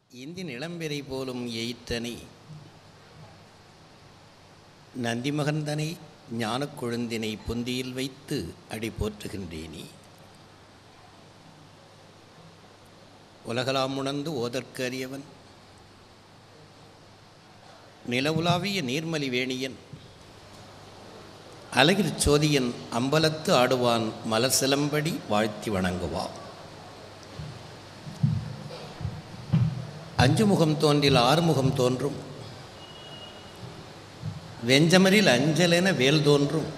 இந்தின் இளம்பெறை போலும் எயிற்றனை நந்திமகந்தனை ஞானக் கொழுந்தினை பொந்தியில் வைத்து அடி போற்றுகின்றேனே உலகலாம் உணர்ந்து ஓதற்கு அறியவன் நிலவுலாவிய நீர்மலி வேணியன் அழகிற் சோதியன் அம்பலத்து ஆடுவான் மலர் சிலம்படி வாழ்த்தி வணங்குவான் அஞ்சு முகம் தோன்றில் ஆறுமுகம் தோன்றும் வெஞ்சமரில் அஞ்சலென வேல் தோன்றும்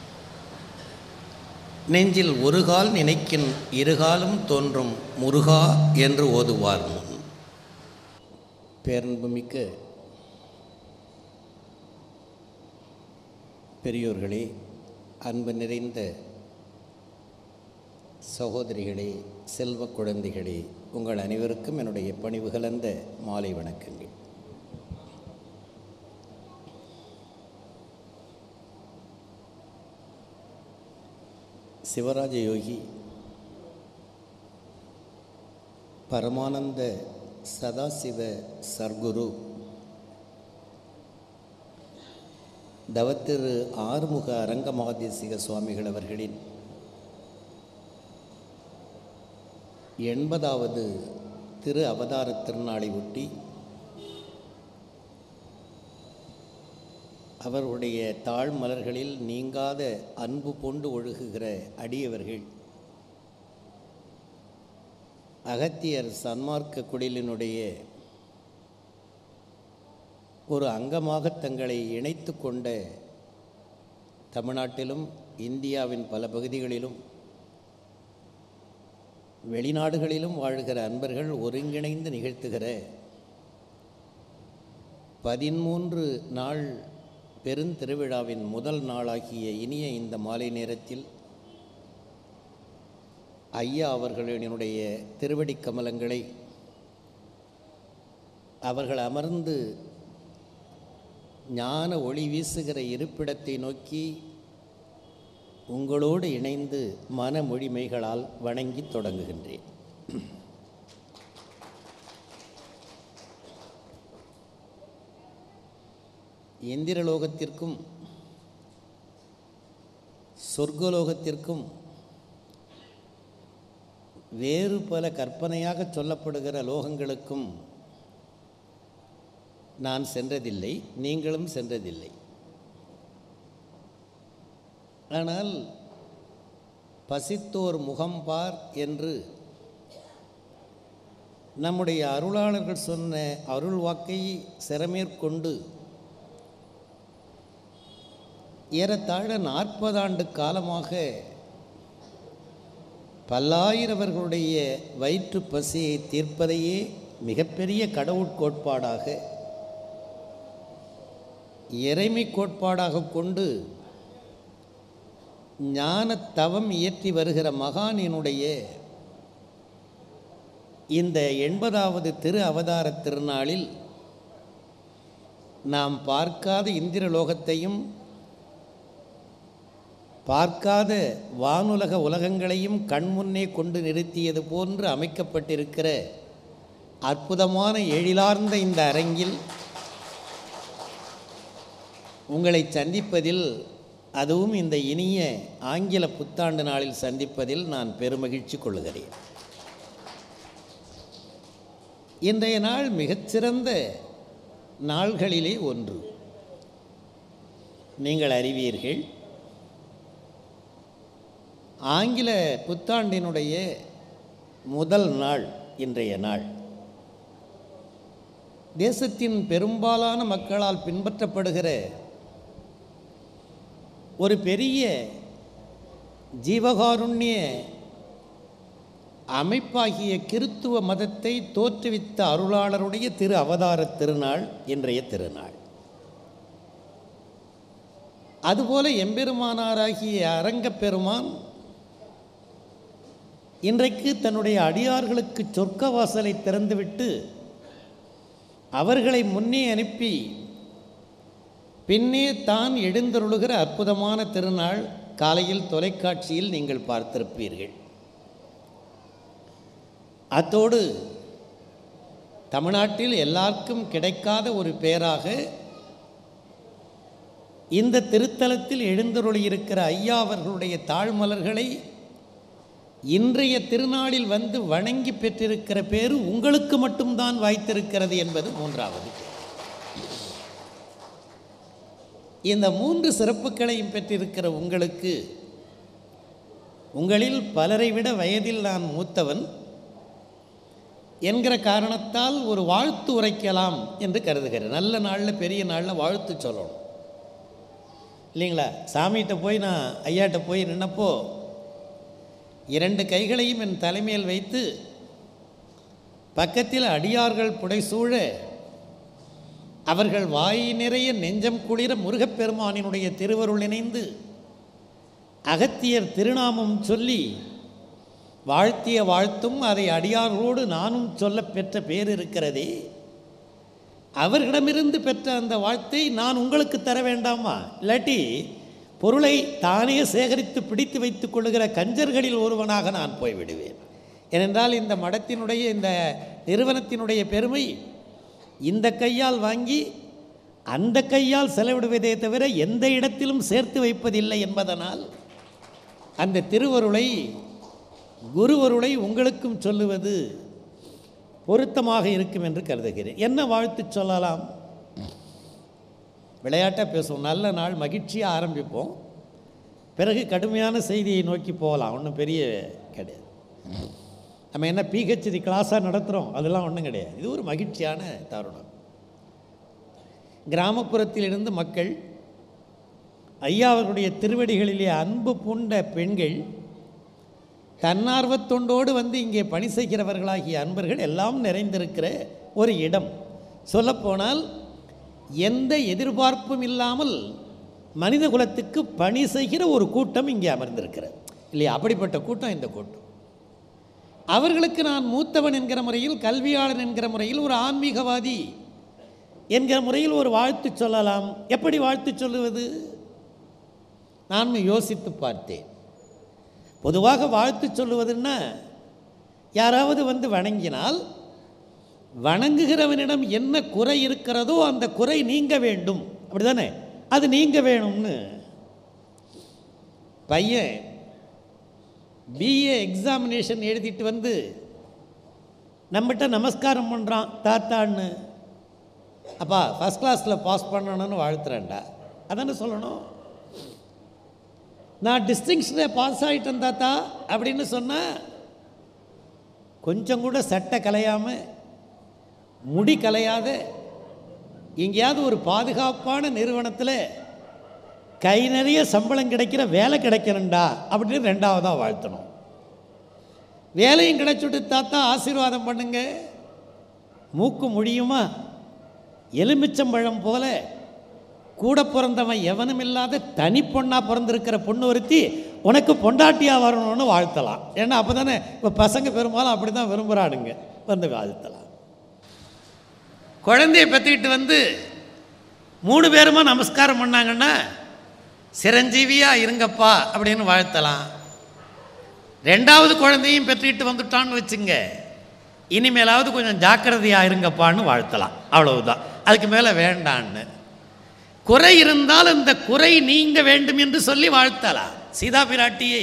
நெஞ்சில் ஒரு கால் நினைக்கின் இருகாலும் தோன்றும் முருகா என்று ஓதுவார் முன் பேரன்புமிக்க பெரியோர்களே அன்பு நிறைந்த சகோதரிகளே செல்வ குழந்தைகளே உங்கள் அனைவருக்கும் என்னுடைய பணிவு கலந்த மாலை வணக்கங்கள் சிவராஜ யோகி பரமானந்த சதாசிவ சர்க்குரு தவத்திரு ஆறுமுக அரங்கமாதேசிக சுவாமிகள் அவர்களின் எண்பதாவது திரு அவதார திருநாளை ஒட்டி அவருடைய தாழ் மலர்களில் நீங்காத அன்பு கொண்டு ஒழுகுகிற அடியவர்கள் அகத்தியர் சன்மார்க்க குடிலினுடைய ஒரு அங்கமாக தங்களை இணைத்து கொண்ட தமிழ்நாட்டிலும் இந்தியாவின் பல பகுதிகளிலும் வெளிநாடுகளிலும் வாழ்கிற அன்பர்கள் ஒருங்கிணைந்து நிகழ்த்துகிற பதிமூன்று நாள் பெருந்திருவிழாவின் முதல் நாளாகிய இனிய இந்த மாலை நேரத்தில் ஐயா அவர்களினுடைய திருவடி கமலங்களை அவர்கள் அமர்ந்து ஞான ஒளி வீசுகிற இருப்பிடத்தை நோக்கி உங்களோடு இணைந்து மனமொழிமைகளால் வணங்கி தொடங்குகின்றேன் இந்திரலோகத்திற்கும் சொர்க்கலோகத்திற்கும் வேறு பல கற்பனையாக சொல்லப்படுகிற லோகங்களுக்கும் நான் சென்றதில்லை நீங்களும் சென்றதில்லை ஆனால் பசித்தோர் முகம்பார் என்று நம்முடைய அருளாளர்கள் சொன்ன அருள் வாக்கை சிறமேற்கொண்டு ஏறத்தாழ நாற்பது ஆண்டு காலமாக பல்லாயிரவர்களுடைய வயிற்று பசியை தீர்ப்பதையே மிகப்பெரிய கடவுட்கோட்பாடாக இறைமை கோட்பாடாக கொண்டு ஞான தவம் இயற்றி வருகிற மகானினுடைய இந்த எண்பதாவது திரு அவதார திருநாளில் நாம் பார்க்காத இந்திரலோகத்தையும் பார்க்காத வானுலக உலகங்களையும் கண்முன்னே கொண்டு நிறுத்தியது போன்று அமைக்கப்பட்டிருக்கிற அற்புதமான எழிலார்ந்த இந்த அரங்கில் உங்களை சந்திப்பதில் அதுவும் இந்த இனிய ஆங்கில புத்தாண்டு நாளில் சந்திப்பதில் நான் பெருமகிழ்ச்சி கொள்கிறேன் இன்றைய நாள் மிகச்சிறந்த நாள்களிலே ஒன்று நீங்கள் அறிவீர்கள் ஆங்கில புத்தாண்டினுடைய முதல் நாள் இன்றைய நாள் தேசத்தின் பெரும்பாலான மக்களால் பின்பற்றப்படுகிற ஒரு பெரிய ஜீவகாருண்ய அமைப்பாகிய கிறித்துவ மதத்தை தோற்றுவித்த அருளாளருடைய திரு அவதார திருநாள் இன்றைய திருநாள் அதுபோல எம்பெருமானாராகிய அரங்கப் பெருமான் இன்றைக்கு தன்னுடைய அடியார்களுக்கு சொர்க்க வாசலை திறந்துவிட்டு அவர்களை முன்னே அனுப்பி பின்னே தான் எழுந்தருளுகிற அற்புதமான திருநாள் காலையில் தொலைக்காட்சியில் நீங்கள் பார்த்திருப்பீர்கள் அத்தோடு தமிழ்நாட்டில் எல்லாருக்கும் கிடைக்காத ஒரு பேராக இந்த திருத்தலத்தில் எழுந்தருளியிருக்கிற ஐயா அவர்களுடைய தாழ்மலர்களை இன்றைய திருநாளில் வந்து வணங்கி பெற்றிருக்கிற பேரு உங்களுக்கு மட்டும்தான் வாய்த்திருக்கிறது என்பது மூன்றாவது இந்த மூன்று சிறப்புகளையும் பெற்றிருக்கிற உங்களுக்கு உங்களில் பலரை விட வயதில் நான் மூத்தவன் என்கிற காரணத்தால் ஒரு வாழ்த்து உரைக்கலாம் என்று கருதுகிறேன் நல்ல நாளில் பெரிய நாளில் வாழ்த்து சொல்லணும் இல்லைங்களா சாமிகிட்ட போய் நான் ஐயாட்ட போய் நின்னப்போ இரண்டு கைகளையும் என் தலைமையில் வைத்து பக்கத்தில் அடியார்கள் புடைசூழ அவர்கள் வாய் நிறைய நெஞ்சம் குளிர முருகப்பெருமானினுடைய திருவருள் இணைந்து அகத்தியர் திருநாமம் சொல்லி வாழ்த்திய வாழ்த்தும் அதை அடியார்களோடு நானும் சொல்ல பெற்ற பேர் இருக்கிறதே அவர்களிடமிருந்து பெற்ற அந்த வாழ்த்தை நான் உங்களுக்கு தர வேண்டாமா இல்லாட்டி பொருளை தானே சேகரித்து பிடித்து வைத்துக் கொள்ளுகிற கஞ்சர்களில் ஒருவனாக நான் போய்விடுவேன் ஏனென்றால் இந்த மடத்தினுடைய இந்த நிறுவனத்தினுடைய பெருமை இந்த கையால் வாங்கி அந்த கையால் செலவிடுவதே தவிர எந்த இடத்திலும் சேர்த்து வைப்பதில்லை என்பதனால் அந்த திருவருளை குருவருளை உங்களுக்கும் சொல்லுவது பொருத்தமாக இருக்கும் என்று கருதுகிறேன் என்ன வாழ்த்து சொல்லலாம் விளையாட்டாக பேசுவோம் நல்ல நாள் மகிழ்ச்சியாக ஆரம்பிப்போம் பிறகு கடுமையான செய்தியை நோக்கி போகலாம் ஒன்றும் பெரிய கிடையாது நம்ம என்ன பிஹெச்டி கிளாஸாக நடத்துகிறோம் அதெல்லாம் ஒன்றும் கிடையாது இது ஒரு மகிழ்ச்சியான தருணம் கிராமப்புறத்திலிருந்து மக்கள் ஐயா அவர்களுடைய திருவடிகளிலே அன்பு பூண்ட பெண்கள் தன்னார்வத் தொண்டோடு வந்து இங்கே பணி செய்கிறவர்களாகிய அன்பர்கள் எல்லாம் நிறைந்திருக்கிற ஒரு இடம் சொல்லப்போனால் எந்த எதிர்பார்ப்பும் இல்லாமல் மனித குலத்துக்கு பணி செய்கிற ஒரு கூட்டம் இங்கே அமர்ந்திருக்கிறது இல்லையா அப்படிப்பட்ட கூட்டம் இந்த கூட்டம் அவர்களுக்கு நான் மூத்தவன் என்கிற முறையில் கல்வியாளன் என்கிற முறையில் ஒரு ஆன்மீகவாதி என்கிற முறையில் ஒரு வாழ்த்து சொல்லலாம் எப்படி வாழ்த்து சொல்லுவது நான் யோசித்து பார்த்தேன் பொதுவாக வாழ்த்து சொல்லுவதுன்னா யாராவது வந்து வணங்கினால் வணங்குகிறவனிடம் என்ன குறை இருக்கிறதோ அந்த குறை நீங்க வேண்டும் அப்படிதானே அது நீங்க வேணும்னு பையன் பிஏ எக்ஸாமினேஷன் எழுதிட்டு வந்து நம்மகிட்ட நமஸ்காரம் பண்ணுறான் தாத்தான்னு அப்பா ஃபஸ்ட் கிளாஸில் பாஸ் பண்ணணும்னு வாழ்த்துறேன்டா அதானே சொல்லணும் நான் டிஸ்டிங்ஷனில் பாஸ் ஆகிட்டேன் தாத்தா அப்படின்னு சொன்னால் கொஞ்சம் கூட சட்டை கலையாமல் முடி கலையாத எங்கேயாவது ஒரு பாதுகாப்பான நிறுவனத்தில் கை நிறைய சம்பளம் கிடைக்கிற வேலை கிடைக்கணும்டா அப்படின்னு ரெண்டாவதாக வாழ்த்தணும் வேலையும் கிடைச்சுட்டு தாத்தா ஆசீர்வாதம் பண்ணுங்க மூக்கு முடியுமா எலுமிச்சம்பழம் போல கூட பிறந்தவன் எவனும் இல்லாத தனி பொண்ணாக பிறந்திருக்கிற பொண்ணு ஒருத்தி உனக்கு பொண்டாட்டியாக வரணும்னு வாழ்த்தலாம் ஏன்னா அப்போ தானே இப்போ பசங்க பெரும்பாலும் அப்படி தான் விரும்புகிறானுங்க வந்து வாழ்த்தலாம் குழந்தைய பெற்றுக்கிட்டு வந்து மூணு பேருமா நமஸ்காரம் பண்ணாங்கன்னா சிரஞ்சீவியாக இருங்கப்பா அப்படின்னு வாழ்த்தலாம் ரெண்டாவது குழந்தையும் பெற்றுக்கிட்டு வந்துட்டான்னு வச்சுங்க இனிமேலாவது கொஞ்சம் ஜாக்கிரதையாக இருங்கப்பான்னு வாழ்த்தலாம் அவ்வளவுதான் அதுக்கு மேலே வேண்டான்னு குறை இருந்தால் அந்த குறை நீங்க வேண்டும் என்று சொல்லி வாழ்த்தலாம் சீதா பிராட்டியை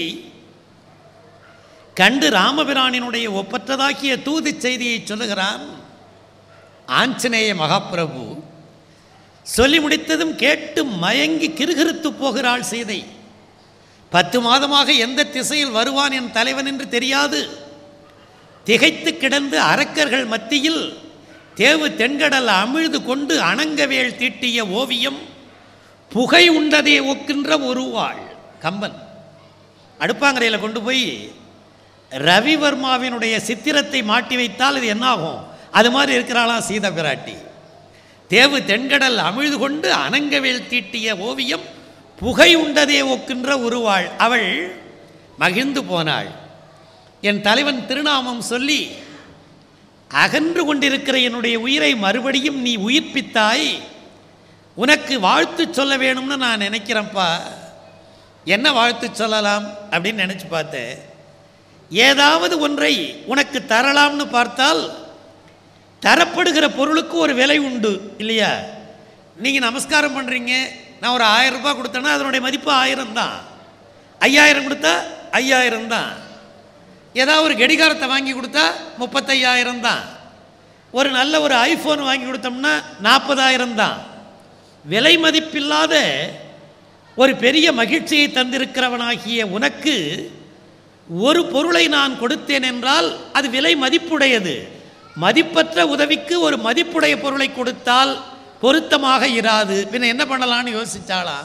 கண்டு ராமபிரானினுடைய ஒப்பற்றதாக்கிய தூது செய்தியை சொல்லுகிறான் ஆஞ்சநேய மகாபிரபு சொல்லி முடித்ததும் கேட்டு மயங்கி கிருகிருத்து போகிறாள் சீதை பத்து மாதமாக எந்த திசையில் வருவான் என் தலைவன் என்று தெரியாது திகைத்து கிடந்து அரக்கர்கள் மத்தியில் தேவு தென்கடல் அமிழ்து கொண்டு அணங்கவேள் தீட்டிய ஓவியம் புகை உண்டதே ஒக்கின்ற ஒரு வாழ் கம்பன் அடுப்பாங்கரையில் கொண்டு போய் ரவிவர்மாவினுடைய சித்திரத்தை மாட்டி வைத்தால் இது என்னாகும் அது மாதிரி இருக்கிறாளாம் சீத பிராட்டி தேவு தென்கடல் அமிழ்து கொண்டு அணங்கவேல் தீட்டிய ஓவியம் புகை உண்டதே ஒக்கின்ற உருவாள் அவள் மகிழ்ந்து போனாள் என் தலைவன் திருநாமம் சொல்லி அகன்று கொண்டிருக்கிற என்னுடைய உயிரை மறுபடியும் நீ உயிர்ப்பித்தாய் உனக்கு வாழ்த்து சொல்ல வேணும்னு நான் நினைக்கிறேன்ப்பா என்ன வாழ்த்து சொல்லலாம் அப்படின்னு நினச்சி பார்த்தேன் ஏதாவது ஒன்றை உனக்கு தரலாம்னு பார்த்தால் தரப்படுகிற பொருளுக்கு ஒரு விலை உண்டு இல்லையா நீங்கள் நமஸ்காரம் பண்ணுறீங்க நான் ஒரு ஆயிரம் ரூபாய் கொடுத்தேன்னா அதனுடைய மதிப்பு ஆயிரம் தான் ஐயாயிரம் கொடுத்தா ஐயாயிரம் தான் ஏதாவது ஒரு கடிகாரத்தை வாங்கி கொடுத்தா முப்பத்தையாயிரம் தான் ஒரு நல்ல ஒரு ஐஃபோன் வாங்கி கொடுத்தோம்னா நாற்பதாயிரம் தான் விலை மதிப்பில்லாத ஒரு பெரிய மகிழ்ச்சியை தந்திருக்கிறவனாகிய உனக்கு ஒரு பொருளை நான் கொடுத்தேன் என்றால் அது விலை மதிப்புடையது மதிப்பற்ற உதவிக்கு ஒரு மதிப்புடைய பொருளை கொடுத்தால் பொருத்தமாக இராது பின்ன என்ன பண்ணலான்னு யோசிச்சாளா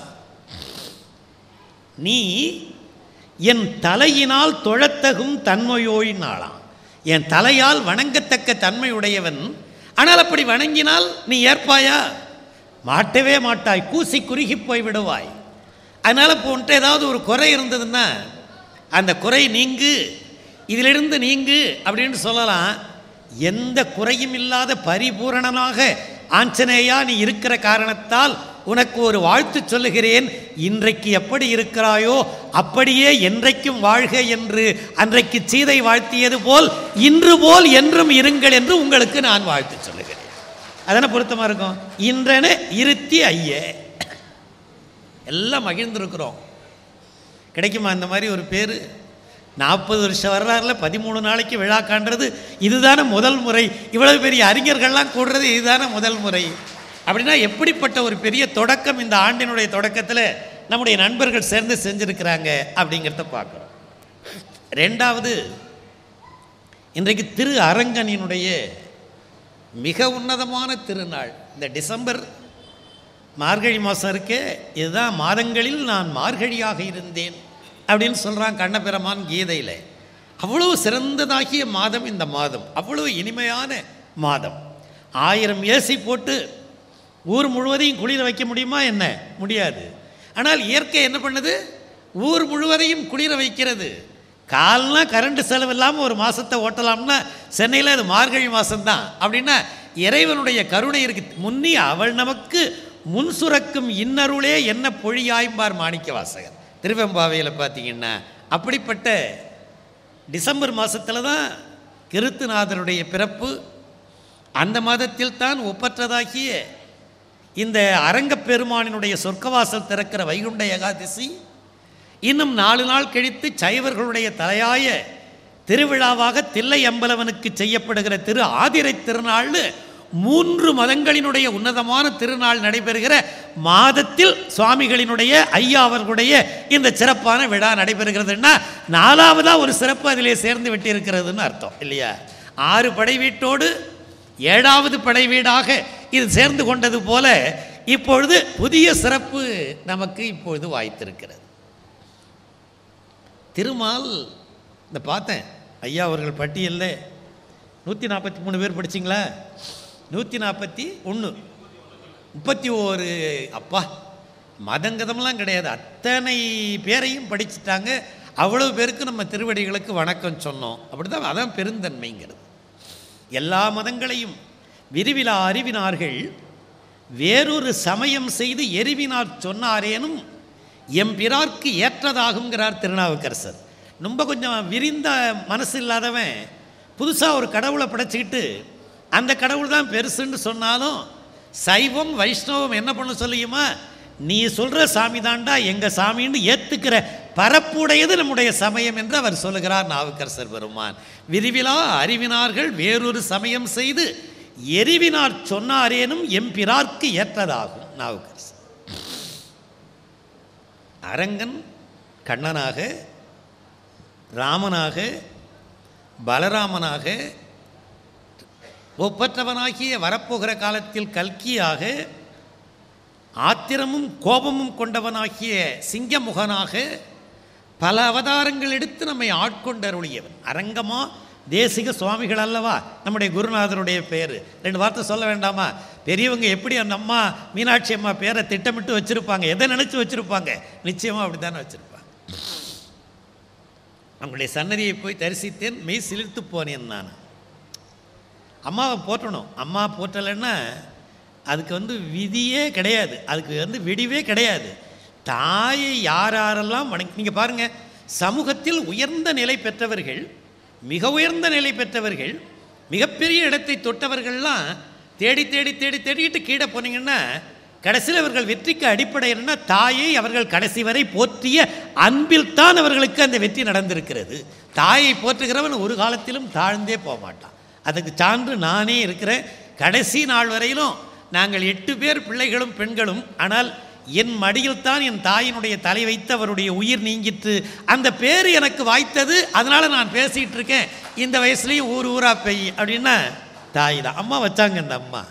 நீ என் தலையினால் தொழத்தகும் தன்மையோயினாளாம் என் தலையால் வணங்கத்தக்க தன்மையுடையவன் ஆனால் அப்படி வணங்கினால் நீ ஏற்பாயா மாட்டவே மாட்டாய் கூசி குறுகி போய் விடுவாய் அதனால் இப்போ உன்ட்ட ஏதாவது ஒரு குறை இருந்ததுன்னா அந்த குறை நீங்கு இதிலிருந்து நீங்கு அப்படின்னு சொல்லலாம் எந்த குறையும் இல்லாத பரிபூரணனாக ஆஞ்சநேயா நீ இருக்கிற காரணத்தால் உனக்கு ஒரு வாழ்த்து சொல்லுகிறேன் இன்றைக்கு எப்படி இருக்கிறாயோ அப்படியே என்றைக்கும் வாழ்க என்று அன்றைக்கு சீதை வாழ்த்தியது போல் இன்று போல் என்றும் இருங்கள் என்று உங்களுக்கு நான் வாழ்த்து சொல்லுகிறேன் அதனை பொருத்தமாக இருக்கும் இன்றென இருத்தி ஐயே எல்லாம் மகிழ்ந்திருக்கிறோம் கிடைக்குமா அந்த மாதிரி ஒரு பேர் நாற்பது வருஷம் வரலாறுல பதிமூணு நாளைக்கு விழா காண்றது இதுதானே முதல் முறை இவ்வளவு பெரிய அறிஞர்கள்லாம் கூடுறது இதுதானே முதல் முறை அப்படின்னா எப்படிப்பட்ட ஒரு பெரிய தொடக்கம் இந்த ஆண்டினுடைய தொடக்கத்தில் நம்முடைய நண்பர்கள் சேர்ந்து செஞ்சுருக்கிறாங்க அப்படிங்கிறத பார்க்குறோம் ரெண்டாவது இன்றைக்கு திரு அரங்கனினுடைய மிக உன்னதமான திருநாள் இந்த டிசம்பர் மார்கழி மாதம் இருக்கே இதுதான் மாதங்களில் நான் மார்கழியாக இருந்தேன் அப்படின்னு சொல்கிறான் கண்ணபிரமான் கீதையில் அவ்வளோ சிறந்ததாகிய மாதம் இந்த மாதம் அவ்வளோ இனிமையான மாதம் ஆயிரம் ஏசி போட்டு ஊர் முழுவதையும் குளிர வைக்க முடியுமா என்ன முடியாது ஆனால் இயற்கை என்ன பண்ணுது ஊர் முழுவதையும் குளிர வைக்கிறது கால்னா கரண்ட் செலவு இல்லாமல் ஒரு மாதத்தை ஓட்டலாம்னா சென்னையில் அது மார்கழி மாதம்தான் அப்படின்னா இறைவனுடைய கருணை இருக்கு முன்னி அவள் நமக்கு முன் சுரக்கும் இன்னருளே என்ன பொழியாய்பார் மாணிக்க வாசகர் திருவெம்பாவையில் பார்த்தீங்கன்னா அப்படிப்பட்ட டிசம்பர் மாதத்தில் தான் கிருத்துநாதருடைய பிறப்பு அந்த மாதத்தில் தான் ஒப்பற்றதாகிய இந்த அரங்கப் பெருமானினுடைய சொர்க்கவாசல் திறக்கிற வைகுண்ட ஏகாதசி இன்னும் நாலு நாள் கழித்து சைவர்களுடைய தலையாய திருவிழாவாக தில்லை அம்பலவனுக்கு செய்யப்படுகிற திரு ஆதிரை திருநாள்னு மூன்று மதங்களினுடைய உன்னதமான திருநாள் நடைபெறுகிற மாதத்தில் சுவாமிகளினுடைய ஐயா அவர்களுடைய இந்த சிறப்பான விழா நடைபெறுகிறதுன்னா நாலாவதா ஒரு சிறப்பு அதிலே சேர்ந்து விட்டிருக்கிறதுன்னு அர்த்தம் இல்லையா ஆறு படை வீட்டோடு ஏழாவது படை வீடாக இது சேர்ந்து கொண்டது போல இப்பொழுது புதிய சிறப்பு நமக்கு இப்பொழுது வாய்த்திருக்கிறது திருமால் இந்த பார்த்தேன் ஐயா அவர்கள் பட்டியலில் நூற்றி நாற்பத்தி மூணு பேர் படிச்சிங்களா நூற்றி நாற்பத்தி ஒன்று முப்பத்தி ஓரு அப்பா மதங்கதம்லாம் கிடையாது அத்தனை பேரையும் படிச்சுட்டாங்க அவ்வளவு பேருக்கு நம்ம திருவடிகளுக்கு வணக்கம் சொன்னோம் அப்படி தான் அதான் பெருந்தன்மைங்கிறது எல்லா மதங்களையும் விரிவிலா அறிவினார்கள் வேறொரு சமயம் செய்து எரிவினார் சொன்னாரேனும் எம்பிரார்க்கு ஏற்றதாகுங்கிறார் திருநாவுக்கரசர் ரொம்ப கொஞ்சம் விரிந்த மனசு இல்லாதவன் புதுசாக ஒரு கடவுளை படைச்சிக்கிட்டு அந்த கடவுள் தான் பெருசுன்னு சொன்னாலும் சைவம் வைஷ்ணவம் என்ன பண்ண சொல்லியுமா நீ சொல்கிற சாமி தாண்டா எங்கள் சாமின்னு ஏற்றுக்கிற பரப்புடையது நம்முடைய சமயம் என்று அவர் சொல்லுகிறார் நாவுக்கரசர் பெருமான் விரிவிலா அறிவினார்கள் வேறொரு சமயம் செய்து எரிவினார் சொன்னாரேனும் எம்பிரார்க்கு ஏற்றதாகும் நாவுக்கரசர் அரங்கன் கண்ணனாக ராமனாக பலராமனாக ஒப்பற்றவனாகிய வரப்போகிற காலத்தில் கல்கியாக ஆத்திரமும் கோபமும் கொண்டவனாகிய சிங்கமுகனாக பல அவதாரங்கள் எடுத்து நம்மை ஆட்கொண்டருளியவன் அரங்கமா தேசிக சுவாமிகள் அல்லவா நம்முடைய குருநாதருடைய பேர் ரெண்டு வார்த்தை சொல்ல வேண்டாமா பெரியவங்க எப்படி அந்த அம்மா மீனாட்சி அம்மா பேரை திட்டமிட்டு வச்சுருப்பாங்க எதை நினச்சி வச்சுருப்பாங்க நிச்சயமாக அப்படி தானே வச்சுருப்பாங்க அவங்களுடைய சன்னதியை போய் தரிசித்தேன் மெய் சிலிர்த்து போனேன் நான் அம்மாவை போற்றணும் அம்மா போற்றலைன்னா அதுக்கு வந்து விதியே கிடையாது அதுக்கு வந்து விடிவே கிடையாது தாயை யார் யாரெல்லாம் வணங்கி நீங்கள் பாருங்கள் சமூகத்தில் உயர்ந்த நிலை பெற்றவர்கள் மிக உயர்ந்த நிலை பெற்றவர்கள் மிகப்பெரிய இடத்தை தொட்டவர்கள்லாம் தேடி தேடி தேடி தேடிட்டு கீழே போனீங்கன்னா கடைசியில் அவர்கள் வெற்றிக்கு அடிப்படை என்னன்னா தாயை அவர்கள் கடைசி வரை போற்றிய அன்பில் தான் அவர்களுக்கு அந்த வெற்றி நடந்திருக்கிறது தாயை போற்றுகிறவன் ஒரு காலத்திலும் தாழ்ந்தே போக மாட்டான் அதுக்கு சான்று நானே இருக்கிறேன் கடைசி நாள் வரையிலும் நாங்கள் எட்டு பேர் பிள்ளைகளும் பெண்களும் ஆனால் என் மடியில் தான் என் தாயினுடைய தலை வைத்து அவருடைய உயிர் நீங்கிற்று அந்த பேர் எனக்கு வாய்த்தது அதனால நான் பேசிகிட்டு இருக்கேன் இந்த வயசுலேயும் ஊர் ஊரா பெய் அப்படின்னா தாய் தான் அம்மா வச்சாங்க இந்த அம்மா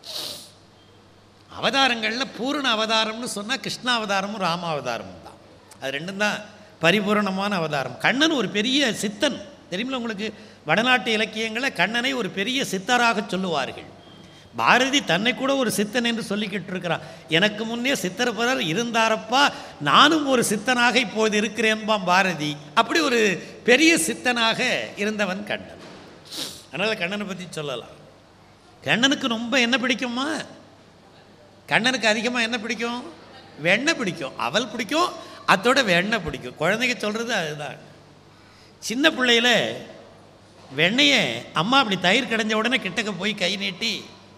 அவதாரங்களில் பூரண அவதாரம்னு சொன்னால் கிருஷ்ண அவதாரமும் ராம அவதாரமும் தான் அது ரெண்டும் தான் பரிபூரணமான அவதாரம் கண்ணன் ஒரு பெரிய சித்தன் தெரியுமில்ல உங்களுக்கு வடநாட்டு இலக்கியங்களை கண்ணனை ஒரு பெரிய சித்தராக சொல்லுவார்கள் பாரதி தன்னை கூட ஒரு சித்தன் என்று சொல்லிக்கிட்டு இருக்கிறான் எனக்கு முன்னே சித்தர் பிறர் இருந்தாரப்பா நானும் ஒரு சித்தனாக இப்போது இருக்கிறேன்பாம் பாரதி அப்படி ஒரு பெரிய சித்தனாக இருந்தவன் கண்ணன் அதனால் கண்ணனை பற்றி சொல்லலாம் கண்ணனுக்கு ரொம்ப என்ன பிடிக்குமா கண்ணனுக்கு அதிகமாக என்ன பிடிக்கும் வெண்ணெய் பிடிக்கும் அவல் பிடிக்கும் அதோட வெண்ணெய் பிடிக்கும் குழந்தைங்க சொல்கிறது அதுதான் சின்ன பிள்ளையில வெண்ணெயை அம்மா அப்படி தயிர் கடைஞ்ச உடனே கிட்டக்க போய் கை நீட்டி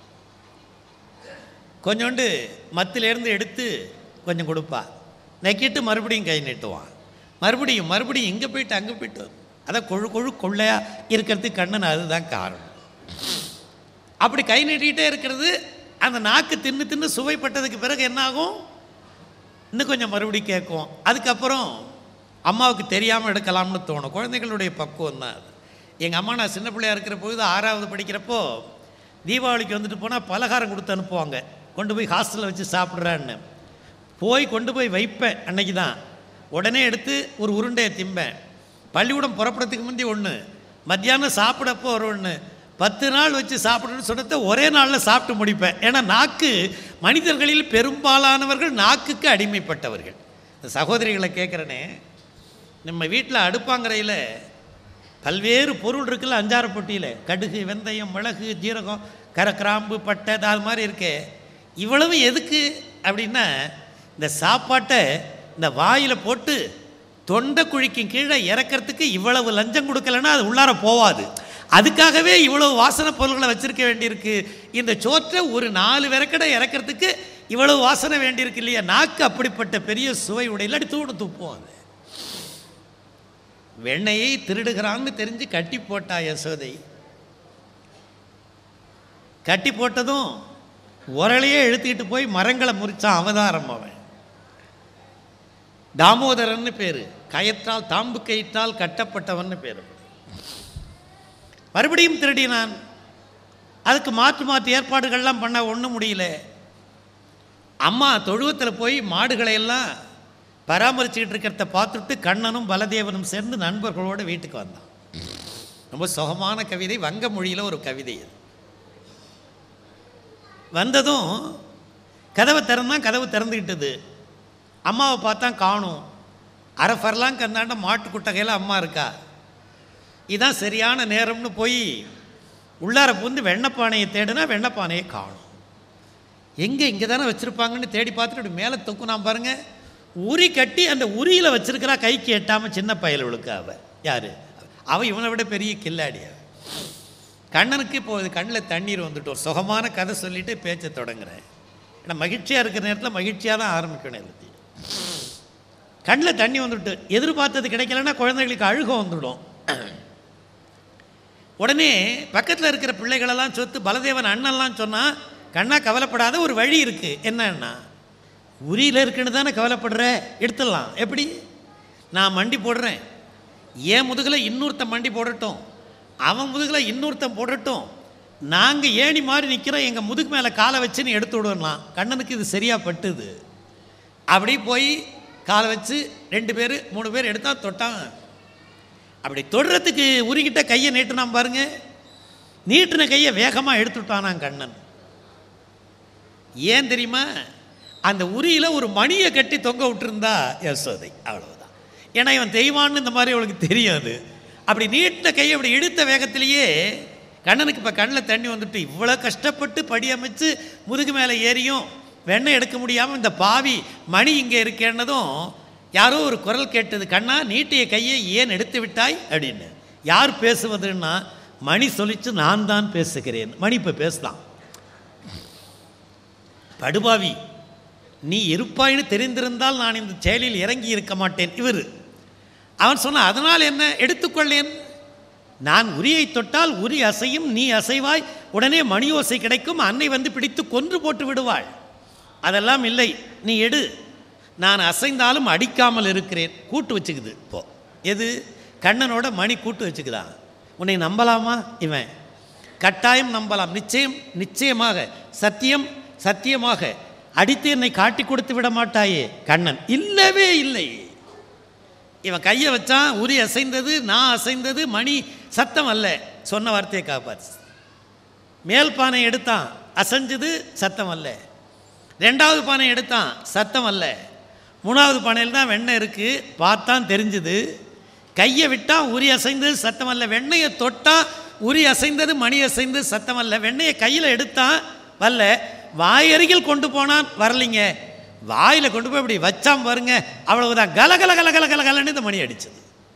கொஞ்சோண்டு மத்திலேருந்து எடுத்து கொஞ்சம் கொடுப்பா நக்கிட்டு மறுபடியும் கை நீட்டுவான் மறுபடியும் மறுபடியும் இங்கே போயிட்டு அங்கே போயிட்டு அதான் கொழு கொழு கொள்ளையாக இருக்கிறதுக்கு கண்ணன் அதுதான் காரணம் அப்படி கை நீட்டிகிட்டே இருக்கிறது அந்த நாக்கு தின்னு தின்னு சுவைப்பட்டதுக்கு பிறகு என்னாகும் இன்னும் கொஞ்சம் மறுபடியும் கேட்கும் அதுக்கப்புறம் அம்மாவுக்கு தெரியாமல் எடுக்கலாம்னு தோணும் குழந்தைகளுடைய பக்குவம் தான் அது எங்கள் அம்மா நான் சின்ன பிள்ளையா இருக்கிற பொழுது ஆறாவது படிக்கிறப்போ தீபாவளிக்கு வந்துட்டு போனால் பலகாரம் கொடுத்து அனுப்புவாங்க கொண்டு போய் ஹாஸ்டலில் வச்சு சாப்பிட்றான்னு போய் கொண்டு போய் வைப்பேன் அன்னைக்கு தான் உடனே எடுத்து ஒரு உருண்டையை திம்பேன் பள்ளிக்கூடம் புறப்படுறதுக்கு முந்தி ஒன்று மத்தியானம் சாப்பிடப்போ ஒரு ஒன்று பத்து நாள் வச்சு சாப்பிடணும்னு சொன்னதை ஒரே நாளில் சாப்பிட்டு முடிப்பேன் ஏன்னா நாக்கு மனிதர்களில் பெரும்பாலானவர்கள் நாக்குக்கு அடிமைப்பட்டவர்கள் இந்த சகோதரிகளை கேட்குறனே நம்ம வீட்டில் அடுப்பாங்கரையில் பல்வேறு பொருள் இருக்குல்ல அஞ்சாறு பொட்டியில் கடுகு வெந்தயம் மிளகு ஜீரகம் கரை கிராம்பு பட்டை அது மாதிரி இருக்கே இவ்வளவு எதுக்கு அப்படின்னா இந்த சாப்பாட்டை இந்த வாயில் போட்டு தொண்டை குழிக்கும் கீழே இறக்கிறதுக்கு இவ்வளவு லஞ்சம் கொடுக்கலன்னா அது உள்ளார போவாது அதுக்காகவே இவ்வளவு வாசனை பொருள்களை வச்சிருக்க வேண்டியிருக்கு இந்த சோற்றை ஒரு நாலு விறக்கடை இறக்கிறதுக்கு இவ்வளவு வாசனை வேண்டியிருக்கு இல்லையா நாக்கு அப்படிப்பட்ட பெரிய சுவை உடையில் அடி தூணு துப்பும் அது வெண்ணையை திருடுகிறான்னு தெரிஞ்சு கட்டி போட்டா யசோதை கட்டி போட்டதும் உரலையே இழுத்துக்கிட்டு போய் மரங்களை முறிச்சான் அவதாரம் அவன் தாமோதரன்னு பேர் கயற்றால் தாம்பு கயிற்றால் கட்டப்பட்டவன்னு பேர் மறுபடியும் திருடினான் அதுக்கு மாற்று மாற்று ஏற்பாடுகள்லாம் பண்ண ஒன்றும் முடியல அம்மா தொழுவத்தில் போய் மாடுகளை எல்லாம் பராமரிச்சுக்கிட்டு இருக்கிறத பார்த்துட்டு கண்ணனும் பலதேவனும் சேர்ந்து நண்பர்களோடு வீட்டுக்கு வந்தான் ரொம்ப சுகமான கவிதை வங்க மொழியில் ஒரு கவிதை அது வந்ததும் கதவை திறந்தான் கதவு திறந்துக்கிட்டது அம்மாவை பார்த்தா காணும் அரை ஃபர்லாங் கந்தாண்ட மாட்டு குட்டகையில் அம்மா இருக்கா இதான் சரியான நேரம்னு போய் உள்ளார புந்து வெண்ணப்பானையை தேடுனா வெண்ணப்பானையை காணும் எங்கே இங்கே தானே வச்சுருப்பாங்கன்னு தேடி பார்த்துட்டு அப்படி மேலே தொக்குனான் பாருங்க உரி கட்டி அந்த உரியில் வச்சிருக்கிறா கைக்கு எட்டாமல் சின்ன பயலுக்கு அவ யார் அவ இவனை விட பெரிய கில்லாடி அவ கண்ணனுக்கு இப்போ இது கண்ணில் தண்ணீர் வந்துட்டு ஒரு சுகமான கதை சொல்லிட்டு பேச்சை தொடங்குறேன் ஏன்னா மகிழ்ச்சியாக இருக்கிற நேரத்தில் மகிழ்ச்சியாக தான் ஆரம்பிக்கணும் எல்லாத்தையும் கண்ணில் தண்ணி வந்துட்டு எதிர்பார்த்தது கிடைக்கலன்னா குழந்தைகளுக்கு அழுக வந்துடும் உடனே பக்கத்தில் இருக்கிற பிள்ளைகளெல்லாம் சொத்து பலதேவன் அண்ணன்லாம் சொன்னால் கண்ணா கவலைப்படாத ஒரு வழி இருக்குது என்னன்னா உரியில் இருக்குன்னு தானே கவலைப்படுற எடுத்துடலாம் எப்படி நான் மண்டி போடுறேன் என் முதுகில் இன்னொருத்தன் மண்டி போடட்டும் அவன் முதுகில் இன்னொருத்தன் போடட்டும் நாங்கள் ஏணி மாதிரி நிற்கிறோம் எங்கள் முதுகு மேலே காலை வச்சு நீ எடுத்து விடலாம் கண்ணனுக்கு இது சரியாக பட்டுது அப்படி போய் காலை வச்சு ரெண்டு பேர் மூணு பேர் எடுத்தா தொட்டான் அப்படி தொடுறதுக்கு உருகிட்ட கையை நீட்டினான் பாருங்க நீட்டின கையை வேகமாக எடுத்துட்டானான் கண்ணன் ஏன் தெரியுமா அந்த உரியில் ஒரு மணியை கட்டி தொங்க விட்டுருந்தா யசோதை அவ்வளவுதான் ஏன்னா இவன் தெய்வான்னு இந்த மாதிரி அவளுக்கு தெரியாது அப்படி நீட்டின கையை அப்படி இழுத்த வேகத்திலேயே கண்ணனுக்கு இப்போ கண்ணில் தண்ணி வந்துட்டு இவ்வளோ கஷ்டப்பட்டு படி அமைச்சு முதுகு மேலே ஏறியும் வெண்ணெய் எடுக்க முடியாமல் இந்த பாவி மணி இங்கே இருக்கேன்னதும் யாரோ ஒரு குரல் கேட்டது கண்ணா நீட்டிய கையை ஏன் எடுத்து விட்டாய் அப்படின்னு யார் பேசுவதுன்னா மணி சொல்லிச்சு நான் தான் பேசுகிறேன் மணி இப்போ பேசலாம் படுபாவி நீ இருப்பாயின்னு தெரிந்திருந்தால் நான் இந்த செயலில் இறங்கி இருக்க மாட்டேன் இவர் அவன் சொன்ன அதனால் என்ன எடுத்துக்கொள்ளேன் நான் உரியை தொட்டால் உரி அசையும் நீ அசைவாய் உடனே மணி ஓசை கிடைக்கும் அன்னை வந்து பிடித்து கொன்று போட்டு விடுவாள் அதெல்லாம் இல்லை நீ எடு நான் அசைந்தாலும் அடிக்காமல் இருக்கிறேன் கூட்டு வச்சுக்குது இப்போ எது கண்ணனோட மணி கூட்டு வச்சுக்குதான் உன்னை நம்பலாமா இவன் கட்டாயம் நம்பலாம் நிச்சயம் நிச்சயமாக சத்தியம் சத்தியமாக அடித்து என்னை காட்டி கொடுத்து விட மாட்டாயே கண்ணன் இல்லவே இல்லை இவன் கையை வச்சான் உரி அசைந்தது நான் அசைந்தது மணி சத்தம் அல்ல சொன்ன வார்த்தையை காப்பாச்சு மேல் பானை எடுத்தான் அசைஞ்சது சத்தம் அல்ல ரெண்டாவது பானை எடுத்தான் சத்தம் அல்ல மூணாவது பானையில் தான் வெண்ணெய் இருக்குது பார்த்தான் தெரிஞ்சுது கையை விட்டான் உரி அசைந்தது சத்தம் அல்ல வெண்ணெயை தொட்டான் உரி அசைந்தது மணி அசைந்தது சத்தம் அல்ல வெண்ணெயை கையில் எடுத்தான் வரல வாயருகில் கொண்டு போனான் வரலைங்க வாயில் கொண்டு போய் இப்படி வச்சான் பாருங்க அவ்வளவுதான் கல கல கல கல கல கலன்னு இந்த மணி அடிச்சது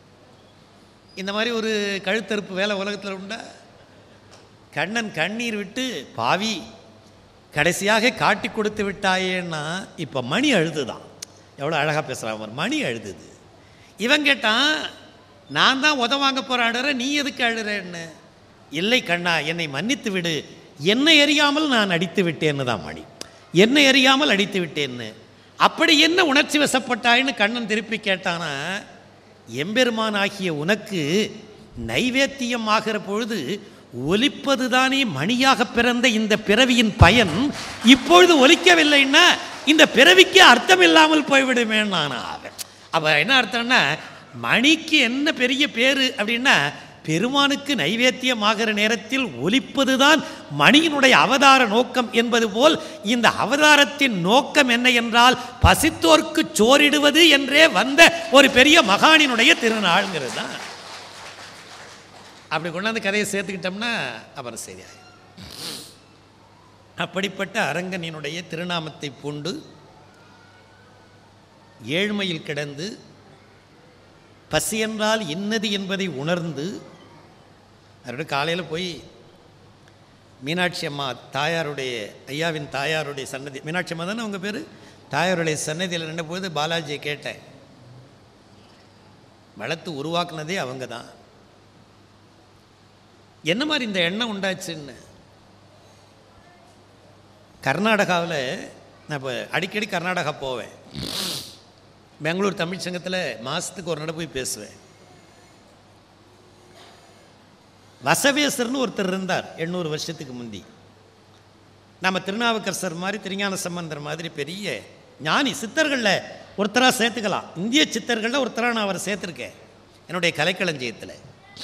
இந்த மாதிரி ஒரு கழுத்தறுப்பு வேலை உலகத்தில் உண்டா கண்ணன் கண்ணீர் விட்டு பாவி கடைசியாக காட்டி கொடுத்து விட்டாயேன்னா இப்போ மணி அழுதுதான் எவ்வளோ அழகாக பேசுகிறான் மணி அழுதுது இவன் கேட்டான் நான் தான் உத வாங்க போராடுற நீ எதுக்கு அழுறேன்னு இல்லை கண்ணா என்னை மன்னித்து விடு என்னை அறியாமல் நான் அடித்து விட்டேன்னு தான் மணி என்னை அறியாமல் அடித்து விட்டேன்னு அப்படி என்ன உணர்ச்சி வசப்பட்டாயின்னு கண்ணன் திருப்பி கேட்டானா எம்பெருமான் ஆகிய உனக்கு நைவேத்தியம் ஆகிற பொழுது ஒலிப்பது தானே மணியாக பிறந்த இந்த பிறவியின் பயன் இப்பொழுது ஒலிக்கவில்லைன்னா இந்த பிறவிக்கு அர்த்தம் இல்லாமல் போய்விடுமே நான் அப்போ என்ன அர்த்தம்னா மணிக்கு என்ன பெரிய பேர் அப்படின்னா பெருமானுக்கு நைவேத்தியம் ஆகிற நேரத்தில் ஒலிப்பது தான் மணியினுடைய அவதார நோக்கம் என்பது போல் இந்த அவதாரத்தின் நோக்கம் என்ன என்றால் பசித்தோர்க்கு சோறிடுவது என்றே வந்த ஒரு பெரிய மகானினுடைய திருநாள்ங்கிறது தான் அப்படி கொண்டாந்து கதையை சேர்த்துக்கிட்டோம்னா அப்புறம் சரியாய் அப்படிப்பட்ட அரங்கனினுடைய திருநாமத்தை பூண்டு ஏழ்மையில் கிடந்து பசி என்றால் இன்னது என்பதை உணர்ந்து அதோட காலையில் போய் மீனாட்சி அம்மா தாயாருடைய ஐயாவின் தாயாருடைய சன்னதி மீனாட்சி அம்மா தானே அவங்க பேர் தாயாருடைய சன்னதியில் நின்றபோது பாலாஜியை கேட்டேன் வளர்த்து உருவாக்குனதே அவங்க தான் என்ன மாதிரி இந்த எண்ணம் உண்டாச்சுன்னு கர்நாடகாவில் நான் இப்போ அடிக்கடி கர்நாடகா போவேன் பெங்களூர் தமிழ் சங்கத்தில் மாதத்துக்கு ஒரு நட போய் பேசுவேன் வசவேசர்னு ஒருத்தர் இருந்தார் எண்ணூறு வருஷத்துக்கு முந்தி நம்ம திருநாவுக்கரசர் மாதிரி திருஞான சம்பந்தர் மாதிரி பெரிய ஞானி சித்தர்களில் ஒருத்தராக சேர்த்துக்கலாம் இந்திய சித்தர்களில் ஒருத்தராக நான் அவரை சேர்த்துருக்கேன் என்னுடைய கலைக்களஞ்சியத்தில்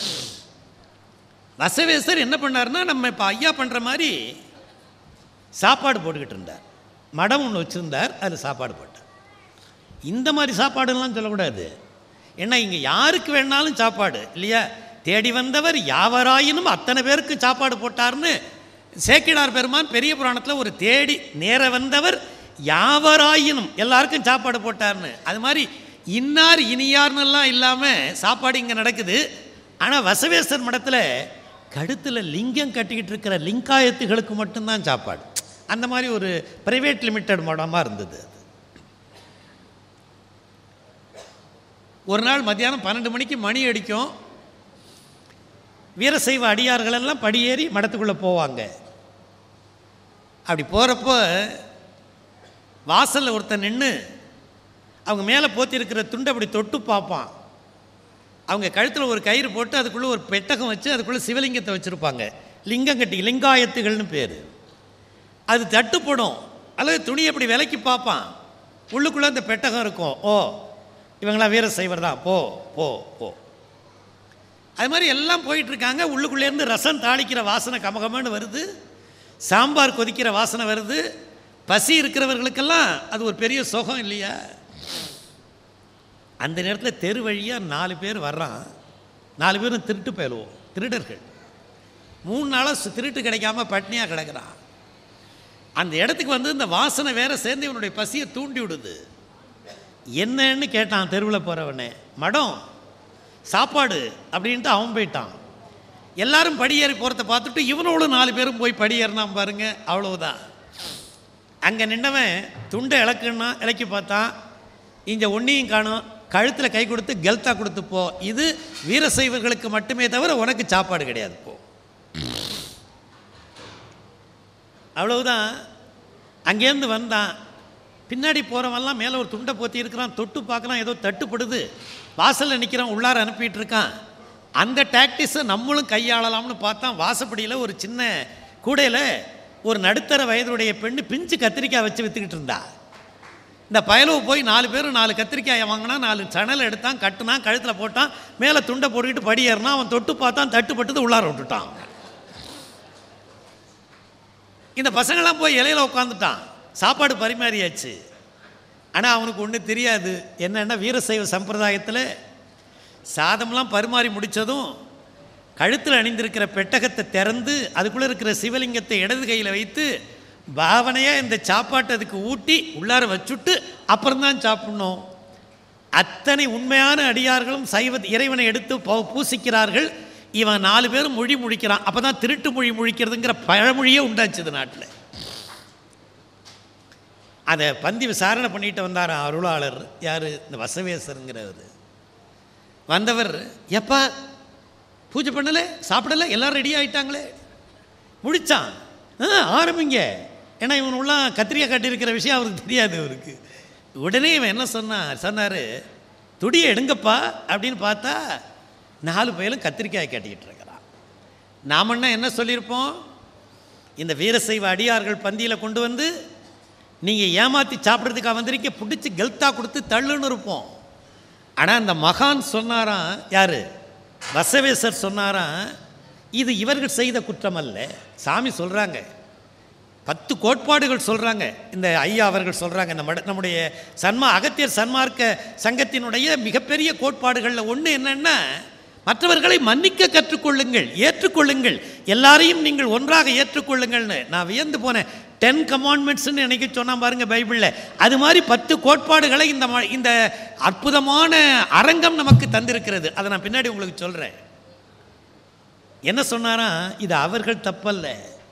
வசவேசர் என்ன பண்ணார்னா நம்ம இப்போ ஐயா பண்ணுற மாதிரி சாப்பாடு போட்டுக்கிட்டு இருந்தார் மடம் ஒன்று வச்சுருந்தார் அதில் சாப்பாடு போட்டார் இந்த மாதிரி சாப்பாடுலாம் சொல்லக்கூடாது ஏன்னா இங்கே யாருக்கு வேணாலும் சாப்பாடு இல்லையா தேடி வந்தவர் யாவராயினும் அத்தனை பேருக்கு சாப்பாடு போட்டார்னு சேக்கிடார் பெருமான் பெரிய புராணத்தில் ஒரு தேடி நேர வந்தவர் யாவராயினும் எல்லாருக்கும் சாப்பாடு போட்டார்னு அது மாதிரி இன்னார் இனியார்னெல்லாம் இல்லாமல் சாப்பாடு இங்கே நடக்குது ஆனால் வசவேசர் மடத்தில் கழுத்தில் லிங்கம் கட்டிக்கிட்டு இருக்கிற லிங்காயத்துகளுக்கு மட்டும்தான் சாப்பாடு அந்த மாதிரி ஒரு பிரைவேட் லிமிட்டட் மடமாக இருந்தது அது ஒரு நாள் மத்தியானம் பன்னெண்டு மணிக்கு மணி அடிக்கும் வீரசைவ அடியார்கள் எல்லாம் படியேறி மடத்துக்குள்ளே போவாங்க அப்படி போகிறப்போ வாசலில் ஒருத்தன் நின்று அவங்க மேலே போத்திருக்கிற துண்டை அப்படி தொட்டு பார்ப்பான் அவங்க கழுத்தில் ஒரு கயிறு போட்டு அதுக்குள்ளே ஒரு பெட்டகம் வச்சு அதுக்குள்ளே சிவலிங்கத்தை வச்சுருப்பாங்க லிங்கம் கட்டி லிங்காயத்துகள்னு பேர் அது தட்டுப்படும் அல்லது துணி அப்படி விலைக்கு பார்ப்பான் உள்ளுக்குள்ளே அந்த பெட்டகம் இருக்கும் ஓ இவங்களாம் வீர சைவர் தான் போ போ போ அது மாதிரி எல்லாம் போயிட்டுருக்காங்க உள்ளுக்குள்ளேருந்து ரசம் தாளிக்கிற வாசனை கமகமன்னு வருது சாம்பார் கொதிக்கிற வாசனை வருது பசி இருக்கிறவர்களுக்கெல்லாம் அது ஒரு பெரிய சுகம் இல்லையா அந்த நேரத்தில் தெரு வழியாக நாலு பேர் வர்றான் நாலு பேரும் திருட்டு போயிடுவோம் திருடர்கள் மூணு நாளாக திருட்டு கிடைக்காம பட்னியாக கிடக்கிறான் அந்த இடத்துக்கு வந்து இந்த வாசனை வேற சேர்ந்து இவனுடைய பசியை தூண்டி விடுது என்னன்னு கேட்டான் தெருவில் போகிறவனே மடம் சாப்பாடு அப்படின்ட்டு அவன் போயிட்டான் எல்லாரும் படியேறி போகிறத பார்த்துட்டு இவனோடு நாலு பேரும் போய் படியேறினான் பாருங்க அவ்வளவுதான் அங்கே நின்றவன் துண்டை இழக்குன்னா இலக்கி பார்த்தான் இங்கே ஒன்றையும் காணும் கழுத்தில் கை கொடுத்து கெல்த்தா கொடுத்து போ இது வீரசைவர்களுக்கு மட்டுமே தவிர உனக்கு சாப்பாடு கிடையாது போ அவ்வளவுதான் அங்கேருந்து வந்தான் பின்னாடி போகிறவன்லாம் மேலே ஒரு துண்டை போத்தி இருக்கிறான் தொட்டு பார்க்கலாம் ஏதோ தட்டுப்படுது வாசலில் நிற்கிறான் உள்ளார அனுப்பிட்டு இருக்கான் அந்த டாக்டிஸை நம்மளும் கையாளலாம்னு பார்த்தா வாசப்படியில் ஒரு சின்ன கூடையில் ஒரு நடுத்தர வயதுடைய பெண்ணு பிஞ்சு கத்திரிக்காய் வச்சு விற்றுக்கிட்டு இருந்தா இந்த பயலுவு போய் நாலு பேரும் நாலு கத்திரிக்காயை வாங்கினா நாலு சணல் எடுத்தான் கட்டுனான் கழுத்தில் போட்டான் மேலே துண்டை போட்டுக்கிட்டு படி ஏறினான் அவன் தொட்டு பார்த்தான் தட்டுப்பட்டது உள்ளார விட்டுட்டான் இந்த பசங்களாம் போய் இலையில உட்காந்துட்டான் சாப்பாடு பரிமாறியாச்சு ஆனால் அவனுக்கு ஒன்றும் தெரியாது என்னென்னா வீரசைவ சம்பிரதாயத்தில் சாதம்லாம் பரிமாறி முடித்ததும் கழுத்தில் அணிந்திருக்கிற பெட்டகத்தை திறந்து அதுக்குள்ளே இருக்கிற சிவலிங்கத்தை இடது கையில் வைத்து பாவனையாக இந்த சாப்பாட்டை அதுக்கு ஊட்டி உள்ளார வச்சுட்டு அப்புறம்தான் சாப்பிடணும் அத்தனை உண்மையான அடியார்களும் சைவ இறைவனை எடுத்து பௌ- பூசிக்கிறார்கள் இவன் நாலு பேரும் மொழி முழிக்கிறான் அப்போ தான் திருட்டு மொழி முழிக்கிறதுங்கிற பழமொழியே உண்டாச்சுது நாட்டில் அதை பந்தி விசாரணை பண்ணிட்டு வந்தார் அருளாளர் யார் இந்த வசவேசருங்கிறவர் வந்தவர் எப்பா பூஜை பண்ணலை சாப்பிடலை எல்லாம் ரெடி ஆயிட்டாங்களே முடிச்சான் ஆ ஆரம்பிங்க ஏன்னா இவன் உள்ள கத்திரிக்காய் கட்டியிருக்கிற விஷயம் அவருக்கு தெரியாது அவருக்கு உடனே இவன் என்ன சொன்னான் சொன்னார் துடியை எடுங்கப்பா அப்படின்னு பார்த்தா நாலு பயலும் கத்திரிக்காய் கட்டிக்கிட்டு இருக்கிறான் நாமன்னா என்ன சொல்லியிருப்போம் இந்த வீரசைவ அடியார்கள் பந்தியில் கொண்டு வந்து நீங்கள் ஏமாற்றி சாப்பிட்றதுக்காக வந்திருக்க பிடிச்சி கெல்த்தா கொடுத்து தள்ளுன்னு இருப்போம் ஆனால் அந்த மகான் சொன்னாராம் யார் வசவேசர் சொன்னாராம் இது இவர்கள் செய்த குற்றம் அல்ல சாமி சொல்கிறாங்க பத்து கோட்பாடுகள் சொல்கிறாங்க இந்த ஐயா அவர்கள் சொல்கிறாங்க இந்த மட நம்முடைய சன்மா அகத்தியர் சன்மார்க்க சங்கத்தினுடைய மிகப்பெரிய கோட்பாடுகளில் ஒன்று என்னென்னா மற்றவர்களை மன்னிக்க கற்றுக்கொள்ளுங்கள் ஏற்றுக்கொள்ளுங்கள் எல்லாரையும் நீங்கள் ஒன்றாக ஏற்றுக்கொள்ளுங்கள்னு நான் வியந்து போனேன் டென் கமாண்ட்மெண்ட்ஸ்னு எனக்கு சொன்னா பாருங்க பைபிளில் அது மாதிரி பத்து கோட்பாடுகளை இந்த ம- இந்த அற்புதமான அரங்கம் நமக்கு தந்திருக்கிறது அதை நான் பின்னாடி உங்களுக்கு சொல்கிறேன் என்ன சொன்னாராம் இது அவர்கள் தப்பல்ல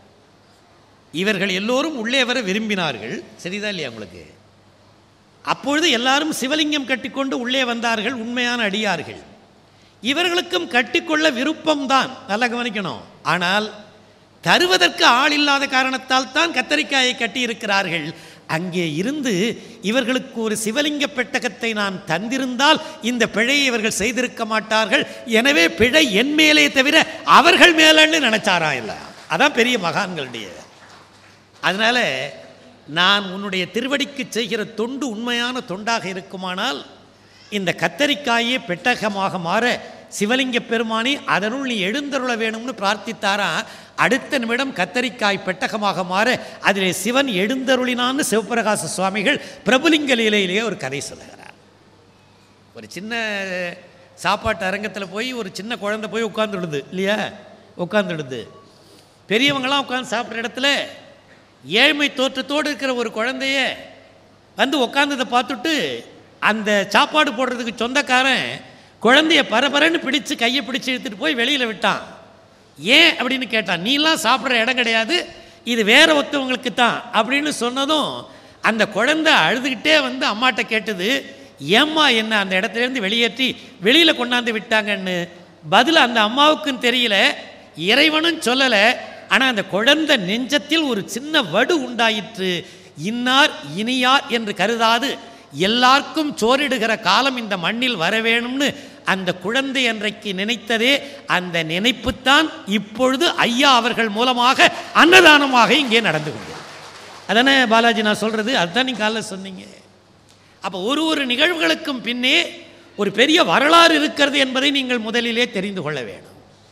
இவர்கள் எல்லோரும் உள்ளே வர விரும்பினார்கள் சரிதான் இல்லையா உங்களுக்கு அப்பொழுது எல்லாரும் சிவலிங்கம் கட்டிக்கொண்டு உள்ளே வந்தார்கள் உண்மையான அடியார்கள் இவர்களுக்கும் கட்டிக்கொள்ள விருப்பம்தான் நல்லா கவனிக்கணும் ஆனால் தருவதற்கு ஆள் இல்லாத காரணத்தால் தான் கத்தரிக்காயை கட்டியிருக்கிறார்கள் அங்கே இருந்து இவர்களுக்கு ஒரு சிவலிங்க பெட்டகத்தை நான் தந்திருந்தால் இந்த பிழையை இவர்கள் செய்திருக்க மாட்டார்கள் எனவே பிழை என் மேலே தவிர அவர்கள் மேலன்னு நினைச்சாரா இல்லை அதான் பெரிய மகான்களுடைய அதனால் நான் உன்னுடைய திருவடிக்கு செய்கிற தொண்டு உண்மையான தொண்டாக இருக்குமானால் இந்த கத்தரிக்காயே பெட்டகமாக மாற சிவலிங்க பெருமானி அதனுள் நீ எழுந்தருள வேணும்னு பிரார்த்தித்தாரா அடுத்த நிமிடம் கத்தரிக்காய் பெட்டகமாக மாற அதிலே சிவன் எழுந்தருளினான்னு சிவபிரகாச சுவாமிகள் பிரபுலிங்க லீலையிலேயே ஒரு கதை சொல்லுகிறார் ஒரு சின்ன சாப்பாட்டு அரங்கத்தில் போய் ஒரு சின்ன குழந்தை போய் உட்காந்துடுது இல்லையா உட்காந்துடுது பெரியவங்களாம் உட்காந்து சாப்பிட்ற இடத்துல ஏழ்மை தோற்றத்தோடு இருக்கிற ஒரு குழந்தைய வந்து உட்காந்ததை பார்த்துட்டு அந்த சாப்பாடு போடுறதுக்கு சொந்தக்காரன் குழந்தைய பரபரன்னு பிடிச்சு கையை பிடிச்சு இழுத்துட்டு போய் வெளியில் விட்டான் ஏன் அப்படின்னு கேட்டான் நீலாம் சாப்பிட்ற இடம் கிடையாது இது வேற ஒருத்தவங்களுக்கு தான் அப்படின்னு சொன்னதும் அந்த குழந்தை அழுதுகிட்டே வந்து அம்மாட்ட கேட்டது ஏம்மா என்ன அந்த இடத்துலேருந்து வெளியேற்றி வெளியில் கொண்டாந்து விட்டாங்கன்னு பதில் அந்த அம்மாவுக்கும் தெரியல இறைவனும் சொல்லலை ஆனால் அந்த குழந்தை நெஞ்சத்தில் ஒரு சின்ன வடு உண்டாயிற்று இன்னார் இனியார் என்று கருதாது எல்லாருக்கும் சோறிடுகிற காலம் இந்த மண்ணில் வர வேணும்னு அந்த குழந்தை அன்றைக்கு நினைத்ததே அந்த நினைப்புத்தான் இப்பொழுது ஐயா அவர்கள் மூலமாக அன்னதானமாக இங்கே நடந்து கொண்டது அதானே பாலாஜி நான் சொல்கிறது அதுதான் நீங்க காலைல சொன்னீங்க அப்போ ஒரு ஒரு நிகழ்வுகளுக்கும் பின்னே ஒரு பெரிய வரலாறு இருக்கிறது என்பதை நீங்கள் முதலிலே தெரிந்து கொள்ள வேணும்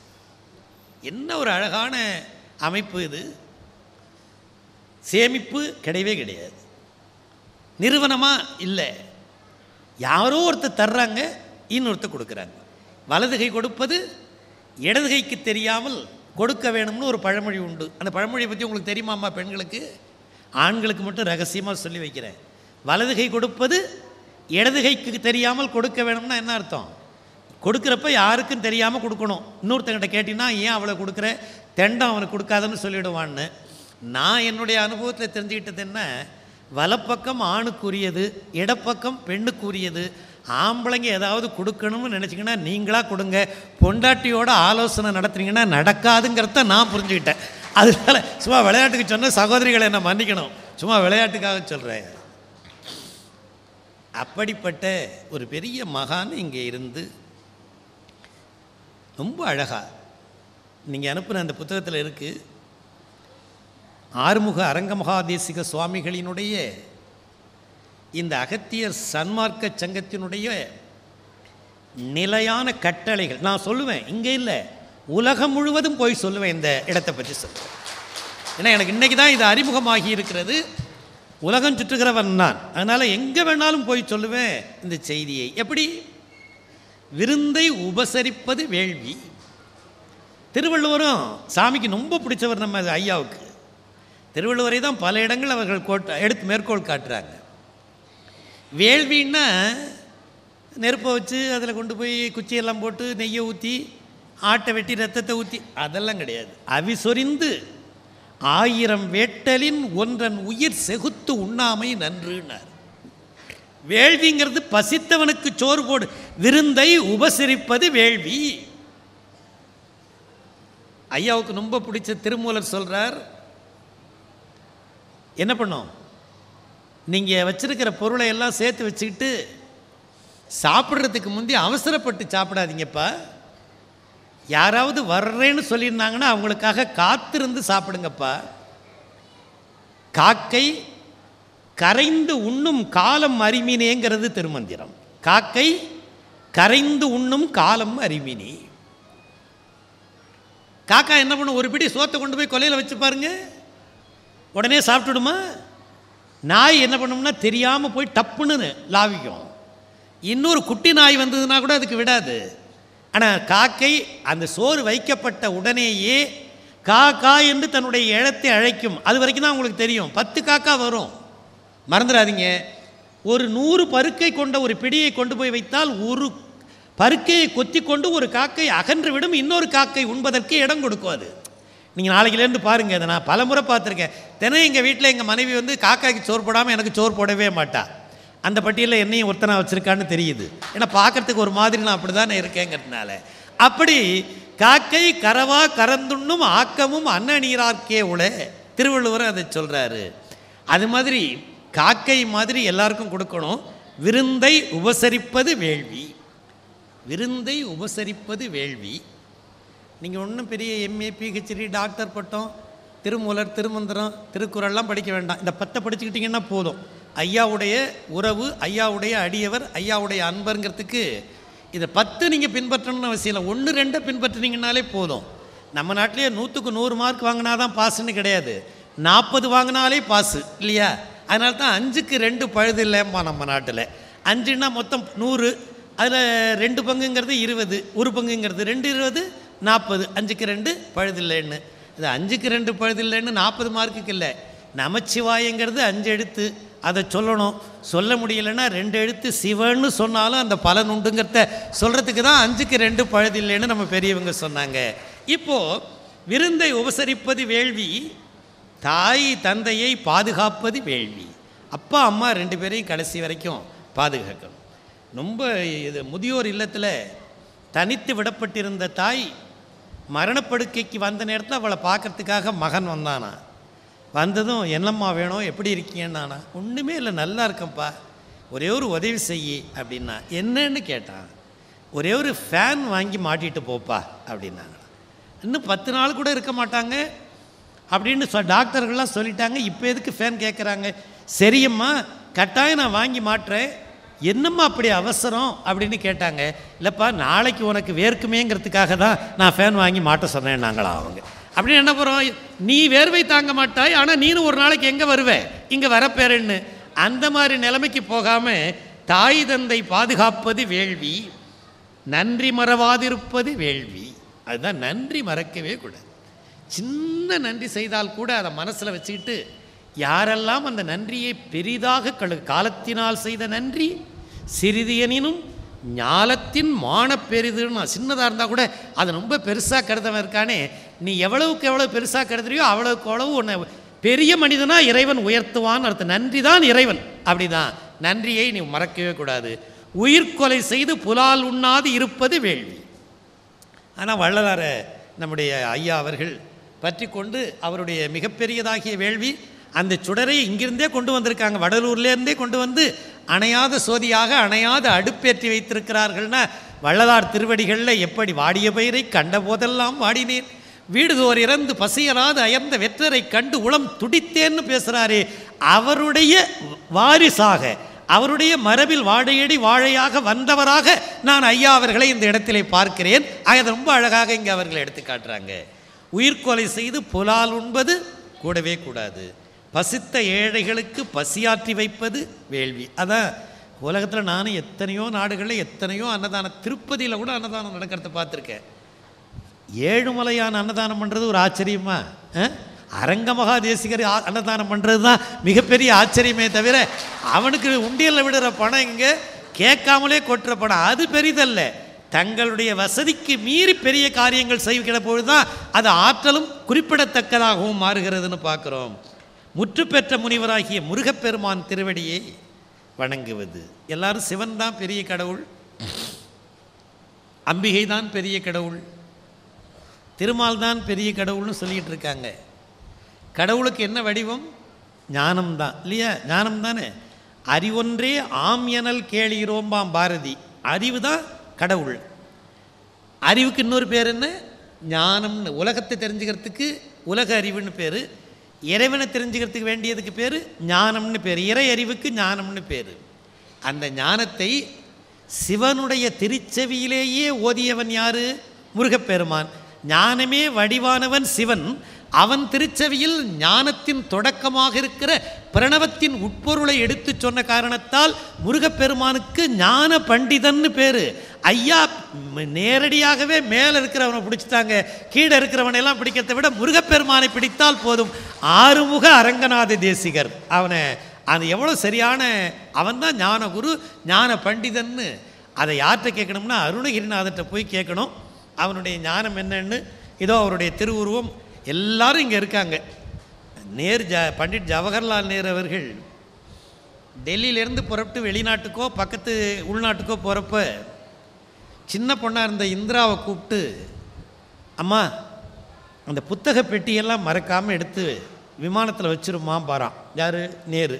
என்ன ஒரு அழகான அமைப்பு இது சேமிப்பு கிடையவே கிடையாது நிறுவனமாக இல்லை யாரோ ஒருத்தர் தர்றாங்க இன்னொருத்தர் கொடுக்குறாங்க வலது கை கொடுப்பது இடது கைக்கு தெரியாமல் கொடுக்க வேணும்னு ஒரு பழமொழி உண்டு அந்த பழமொழியை பற்றி உங்களுக்கு தெரியுமாம்மா பெண்களுக்கு ஆண்களுக்கு மட்டும் ரகசியமாக சொல்லி வைக்கிறேன் வலது கை கொடுப்பது இடது கைக்கு தெரியாமல் கொடுக்க வேணும்னா என்ன அர்த்தம் கொடுக்குறப்ப யாருக்கும் தெரியாமல் கொடுக்கணும் இன்னொருத்தங்கிட்ட கேட்டிங்கன்னா ஏன் அவளை கொடுக்குற தெண்டம் அவனுக்கு கொடுக்காதன்னு சொல்லிடுவான்னு நான் என்னுடைய அனுபவத்தில் தெரிஞ்சுக்கிட்டது என்ன வலப்பக்கம் ஆணுக்குரியது இடப்பக்கம் பெண்ணுக்குரியது ஆம்பளைங்க ஏதாவது கொடுக்கணும்னு நினச்சிங்கன்னா நீங்களாக கொடுங்க பொண்டாட்டியோட ஆலோசனை நடத்துனீங்கன்னா நடக்காதுங்கிறத நான் புரிஞ்சுக்கிட்டேன் அதனால சும்மா விளையாட்டுக்கு சொன்ன சகோதரிகளை என்ன மன்னிக்கணும் சும்மா விளையாட்டுக்காக சொல்கிறேன் அப்படிப்பட்ட ஒரு பெரிய மகான் இங்கே இருந்து ரொம்ப அழகா நீங்கள் அனுப்புன அந்த புத்தகத்தில் இருக்குது ஆறுமுக அரங்கமகாதேசிக சுவாமிகளினுடைய இந்த அகத்தியர் சன்மார்க்க சங்கத்தினுடைய நிலையான கட்டளைகள் நான் சொல்லுவேன் இங்கே இல்லை உலகம் முழுவதும் போய் சொல்லுவேன் இந்த இடத்தை பற்றி சொல்லுவேன் ஏன்னா எனக்கு இன்றைக்கி தான் இது அறிமுகமாகி இருக்கிறது உலகம் சுற்றுகிறவன் நான் அதனால் எங்கே வேணாலும் போய் சொல்லுவேன் இந்த செய்தியை எப்படி விருந்தை உபசரிப்பது வேள்வி திருவள்ளுவரும் சாமிக்கு ரொம்ப பிடிச்சவர் நம்ம ஐயாவுக்கு திருவள்ளுவரை தான் பல இடங்கள் அவர்கள் கோட் எடுத்து மேற்கோள் காட்டுறாங்க வேள்வின்னா நெருப்பை வச்சு அதில் கொண்டு போய் குச்சியெல்லாம் போட்டு நெய்யை ஊற்றி ஆட்டை வெட்டி ரத்தத்தை ஊற்றி அதெல்லாம் கிடையாது அவி சொரிந்து ஆயிரம் வேட்டலின் ஒன்றன் உயிர் செகுத்து உண்ணாமை நன்றுனார் வேள்விங்கிறது பசித்தவனுக்கு சோறு போடு விருந்தை உபசரிப்பது வேள்வி ஐயாவுக்கு ரொம்ப பிடிச்ச திருமூலர் சொல்றார் என்ன பண்ணோம் நீங்கள் வச்சிருக்கிற பொருளை எல்லாம் சேர்த்து வச்சுக்கிட்டு சாப்பிட்றதுக்கு முந்தி அவசரப்பட்டு சாப்பிடாதீங்கப்பா யாராவது வர்றேன்னு சொல்லியிருந்தாங்கன்னா அவங்களுக்காக காத்திருந்து சாப்பிடுங்கப்பா காக்கை கரைந்து உண்ணும் காலம் அறிமினேங்கிறது திருமந்திரம் காக்கை கரைந்து உண்ணும் காலம் அறிமினி காக்கா என்ன பண்ணும் ஒரு பிடி சோத்தை கொண்டு போய் கொலையில் வச்சு பாருங்க உடனே சாப்பிட்டுடுமா நாய் என்ன பண்ணும்னா தெரியாமல் போய் டப்புன்னு லாவிக்கும் இன்னொரு குட்டி நாய் வந்ததுன்னா கூட அதுக்கு விடாது ஆனால் காக்கை அந்த சோறு வைக்கப்பட்ட உடனேயே கா கா என்று தன்னுடைய இழத்தை அழைக்கும் அது வரைக்கும் தான் உங்களுக்கு தெரியும் பத்து காக்கா வரும் மறந்துடாதீங்க ஒரு நூறு பருக்கை கொண்ட ஒரு பிடியை கொண்டு போய் வைத்தால் ஒரு பருக்கையை கொத்தி கொண்டு ஒரு காக்கை அகன்று விடும் இன்னொரு காக்கை உண்பதற்கு இடம் கொடுக்கும் அது நீங்கள் நாளைக்குலேருந்து பாருங்கள் அதை நான் பலமுறை பார்த்துருக்கேன் தினம் எங்கள் வீட்டில் எங்கள் மனைவி வந்து காக்காய்க்கு சோறு போடாமல் எனக்கு சோறு போடவே மாட்டா அந்த பட்டியலில் என்னையும் ஒருத்தனா வச்சுருக்கான்னு தெரியுது ஏன்னா பார்க்கறதுக்கு ஒரு மாதிரி நான் அப்படி தானே இருக்கேங்கிறதுனால அப்படி காக்கை கரவா கரந்துண்ணும் ஆக்கமும் அன்ன நீரார்க்கே உள திருவள்ளுவர் அதை சொல்கிறாரு அது மாதிரி காக்கை மாதிரி எல்லாருக்கும் கொடுக்கணும் விருந்தை உபசரிப்பது வேள்வி விருந்தை உபசரிப்பது வேள்வி நீங்கள் ஒன்றும் பெரிய எம்ஏ பிஹெச்டி டாக்டர் பட்டம் திருமூலர் திருமந்திரம் திருக்குறள்லாம் படிக்க வேண்டாம் இந்த பத்தை படிச்சுக்கிட்டிங்கன்னா போதும் ஐயாவுடைய உறவு ஐயாவுடைய அடியவர் ஐயாவுடைய அன்பருங்கிறதுக்கு இதை பத்து நீங்கள் பின்பற்றணும்னு அவசியம் இல்லை ஒன்று ரெண்டை பின்பற்றினீங்கனாலே போதும் நம்ம நாட்டிலேயே நூற்றுக்கு நூறு மார்க் வாங்கினா தான் பாஸ்ன்னு கிடையாது நாற்பது வாங்கினாலே பாஸு இல்லையா அதனால தான் அஞ்சுக்கு ரெண்டு பழுது இல்லைம்மா நம்ம நாட்டில் அஞ்சுன்னா மொத்தம் நூறு அதில் ரெண்டு பங்குங்கிறது இருபது ஒரு பங்குங்கிறது ரெண்டு இருபது நாற்பது அஞ்சுக்கு ரெண்டு பழுதில்லைன்னு இது அஞ்சுக்கு ரெண்டு பழுதில்லைன்னு நாற்பது மார்க்குக்கு இல்லை நமச்சிவாயங்கிறது அஞ்சு எழுத்து அதை சொல்லணும் சொல்ல முடியலைன்னா ரெண்டு எழுத்து சிவன்னு சொன்னாலும் அந்த பலன் உண்டுங்கிறத சொல்கிறதுக்கு தான் அஞ்சுக்கு ரெண்டு பழுதில்லைன்னு நம்ம பெரியவங்க சொன்னாங்க இப்போது விருந்தை உபசரிப்பது வேள்வி தாய் தந்தையை பாதுகாப்பது வேள்வி அப்பா அம்மா ரெண்டு பேரையும் கடைசி வரைக்கும் பாதுகாக்கணும் ரொம்ப இது முதியோர் இல்லத்தில் தனித்து விடப்பட்டிருந்த தாய் மரணப்படுக்கைக்கு வந்த நேரத்தில் அவளை பார்க்கறதுக்காக மகன் வந்தானா வந்ததும் என்னம்மா வேணும் எப்படி இருக்கீங்கன்னானா ஒன்றுமே இல்லை நல்லா இருக்கேன்ப்பா ஒரே ஒரு உதவி செய்யி அப்படின்னா என்னன்னு கேட்டான் ஒரே ஒரு ஃபேன் வாங்கி மாட்டிட்டு போப்பா அப்படின்னாங்க இன்னும் பத்து நாள் கூட இருக்க மாட்டாங்க அப்படின்னு சொ டாக்டர்கள்லாம் சொல்லிட்டாங்க இப்போ எதுக்கு ஃபேன் கேட்குறாங்க சரியம்மா கட்டாயம் நான் வாங்கி மாட்டுறேன் என்னம்மா அப்படி அவசரம் அப்படின்னு கேட்டாங்க இல்லைப்பா நாளைக்கு உனக்கு வேர்க்குமேங்கிறதுக்காக தான் நான் ஃபேன் வாங்கி மாட்ட சொன்னேன் நாங்களா அவங்க அப்படின்னு என்ன போகிறோம் நீ வேர்வை தாங்க மாட்டாய் ஆனால் நீனும் ஒரு நாளைக்கு எங்கே வருவே இங்கே வரப்பேருன்னு அந்த மாதிரி நிலைமைக்கு போகாமல் தாய் தந்தை பாதுகாப்பது வேள்வி நன்றி மறவாதிருப்பது வேள்வி அதுதான் நன்றி மறக்கவே கூடாது சின்ன நன்றி செய்தால் கூட அதை மனசில் வச்சுக்கிட்டு யாரெல்லாம் அந்த நன்றியை பெரிதாக கழு காலத்தினால் செய்த நன்றி சிறிது எனினும் ஞாலத்தின் மான பெரிதுன்னு சின்னதாக இருந்தால் கூட அது ரொம்ப பெருசாக கருதவன் இருக்கானே நீ எவ்வளவுக்கு எவ்வளோ பெருசாக கருதுறியோ அவ்வளவுக்கு அவ்வளவு உன்னை பெரிய மனிதனா இறைவன் உயர்த்துவான்னு அர்த்தம் நன்றி தான் இறைவன் அப்படிதான் நன்றியை நீ மறக்கவே கூடாது உயிர்கொலை செய்து புலால் உண்ணாது இருப்பது வேள்வி ஆனால் வள்ளலாரை நம்முடைய ஐயா அவர்கள் பற்றி கொண்டு அவருடைய மிகப்பெரியதாகிய வேள்வி அந்த சுடரை இங்கிருந்தே கொண்டு வந்திருக்காங்க வடலூர்லேருந்தே கொண்டு வந்து அணையாத சோதியாக அணையாத அடுப்பேற்றி வைத்திருக்கிறார்கள்னா வள்ளலார் திருவடிகளில் எப்படி வாடிய பயிரை கண்ட போதெல்லாம் வாடினேன் வீடுதோர் இறந்து பசியராது அயர்ந்த வெற்றரை கண்டு உளம் துடித்தேன்னு பேசுகிறாரே அவருடைய வாரிசாக அவருடைய மரபில் வாழையடி வாழையாக வந்தவராக நான் ஐயா அவர்களை இந்த இடத்திலே பார்க்கிறேன் அது ரொம்ப அழகாக இங்கே அவர்கள் எடுத்து காட்டுறாங்க உயிர்கொலை செய்து புலால் உண்பது கூடவே கூடாது பசித்த ஏழைகளுக்கு பசியாற்றி வைப்பது வேள்வி அதான் உலகத்தில் நானும் எத்தனையோ நாடுகளில் எத்தனையோ அன்னதானம் திருப்பதியில் கூட அன்னதானம் நடக்கிறத பார்த்துருக்கேன் ஏழுமலையான அன்னதானம் பண்ணுறது ஒரு ஆச்சரியமா அஹ்? அரங்க மகா தேசிகர் ஆ- அன்னதானம் பண்ணுறது தான் மிகப்பெரிய ஆச்சரியமே தவிர அவனுக்கு உண்டியலில் விடுற பணம் இங்கே கேட்காமலே கொட்டுற பணம் அது பெரிதல்ல தங்களுடைய வசதிக்கு மீறி பெரிய காரியங்கள் செய்கிற பொழுது தான் அது ஆற்றலும் குறிப்பிடத்தக்கதாகவும் மாறுகிறதுன்னு பார்க்குறோம் முற்று பெற்ற முனிவராகிய முருகப்பெருமான் திருவடியை வணங்குவது எல்லாரும் சிவன் தான் பெரிய கடவுள் அம்பிகை தான் பெரிய கடவுள் திருமால் தான் பெரிய கடவுள்னு சொல்லிட்டு இருக்காங்க கடவுளுக்கு என்ன வடிவம் ஞானம்தான் இல்லையா ஞானம் தானே அறிவொன்றே ஆம் எனல் கேளீரோம்பாம் பாரதி அறிவு தான் கடவுள் அறிவுக்கு இன்னொரு பேர் என்ன ஞானம்னு உலகத்தை தெரிஞ்சுக்கிறதுக்கு உலக அறிவுன்னு பேர் இறைவனை தெரிஞ்சுக்கிறதுக்கு வேண்டியதுக்கு பேர் ஞானம்னு பேர் இறை அறிவுக்கு ஞானம்னு பேர் அந்த ஞானத்தை சிவனுடைய திருச்செவியிலேயே ஓதியவன் யாரு முருகப்பெருமான் ஞானமே வடிவானவன் சிவன் அவன் திருச்செவியில் ஞானத்தின் தொடக்கமாக இருக்கிற பிரணவத்தின் உட்பொருளை எடுத்து சொன்ன காரணத்தால் முருகப்பெருமானுக்கு ஞான பண்டிதன்னு பேர் ஐயா ம், நேரடியாகவே மேலே இருக்கிறவனை பிடிச்சிட்டாங்க கீழே இருக்கிறவனை எல்லாம் பிடிக்கிறதை விட முருகப்பெருமானை பிடித்தால் போதும் ஆறுமுக அரங்கநாத தேசிகர் அவனை அது எவ்வளோ சரியான அவன் தான் ஞான குரு ஞான பண்டிதன்னு அதை யார்கிட்ட கேட்கணும்னா அருணகிரிநாதர்கிட்ட போய் கேட்கணும் அவனுடைய ஞானம் என்னன்னு இதோ அவருடைய திருவுருவம் எல்லாரும் இங்கே இருக்காங்க நேர் ஜ பண்டிட் ஜவஹர்லால் நேரு அவர்கள் டெல்லியிலேருந்து புறப்பட்டு வெளிநாட்டுக்கோ பக்கத்து உள்நாட்டுக்கோ போகிறப்ப சின்ன பொண்ணாக இருந்த இந்திராவை கூப்பிட்டு அம்மா அந்த புத்தக பெட்டியெல்லாம் மறக்காமல் எடுத்து விமானத்தில் வச்சிருமா பாரான் யார் நேரு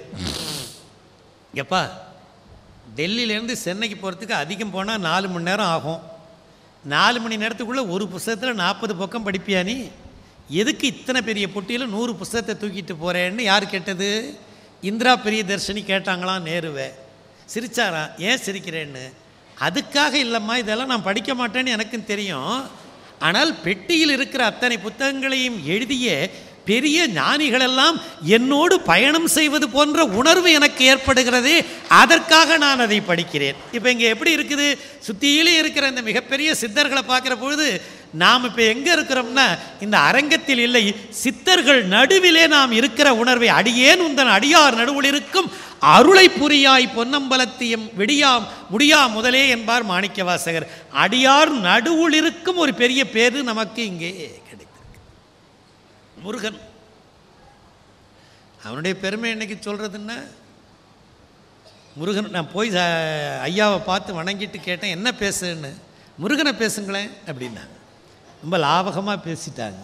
எப்பா டெல்லியிலேருந்து சென்னைக்கு போகிறதுக்கு அதிகம் போனால் நாலு மணி நேரம் ஆகும் நாலு மணி நேரத்துக்குள்ளே ஒரு புஸ்தகத்தில் நாற்பது பக்கம் படிப்பியா நீ எதுக்கு இத்தனை பெரிய பொட்டியில் நூறு புஸ்தகத்தை தூக்கிட்டு போகிறேன்னு யார் கேட்டது இந்திரா பெரிய தர்ஷினி கேட்டாங்களாம் நேருவை சிரிச்சாராம் ஏன் சிரிக்கிறேன்னு அதுக்காக இல்லைம்மா இதெல்லாம் நான் படிக்க மாட்டேன்னு எனக்கும் தெரியும் ஆனால் பெட்டியில் இருக்கிற அத்தனை புத்தகங்களையும் எழுதிய பெரிய ஞானிகளெல்லாம் என்னோடு பயணம் செய்வது போன்ற உணர்வு எனக்கு ஏற்படுகிறது அதற்காக நான் அதை படிக்கிறேன் இப்போ இங்கே எப்படி இருக்குது சுத்தியிலே இருக்கிற இந்த மிகப்பெரிய சித்தர்களை பார்க்குற பொழுது நாம் இப்போ எங்கே இருக்கிறோம்னா இந்த அரங்கத்தில் இல்லை சித்தர்கள் நடுவிலே நாம் இருக்கிற உணர்வை அடியேன் உந்தன் அடியார் நடுவில் இருக்கும் அருளை புரியாய் பொன்னம்பலத்தியம் விடியாம் முடியா முதலே என்பார் மாணிக்க வாசகர் அடியார் நடுவுள் இருக்கும் ஒரு பெரிய பேரு நமக்கு இங்கே கிடைத்திருக்கு முருகன் அவனுடைய பெருமை இன்னைக்கு சொல்கிறதுன்னா முருகன் நான் போய் ச- ஐயாவை பார்த்து வணங்கிட்டு கேட்டேன் என்ன பேசுன்னு முருகனை பேசுங்களேன் அப்படின்னாங்க ரொம்ப லாபகமாக பேசிட்டாங்க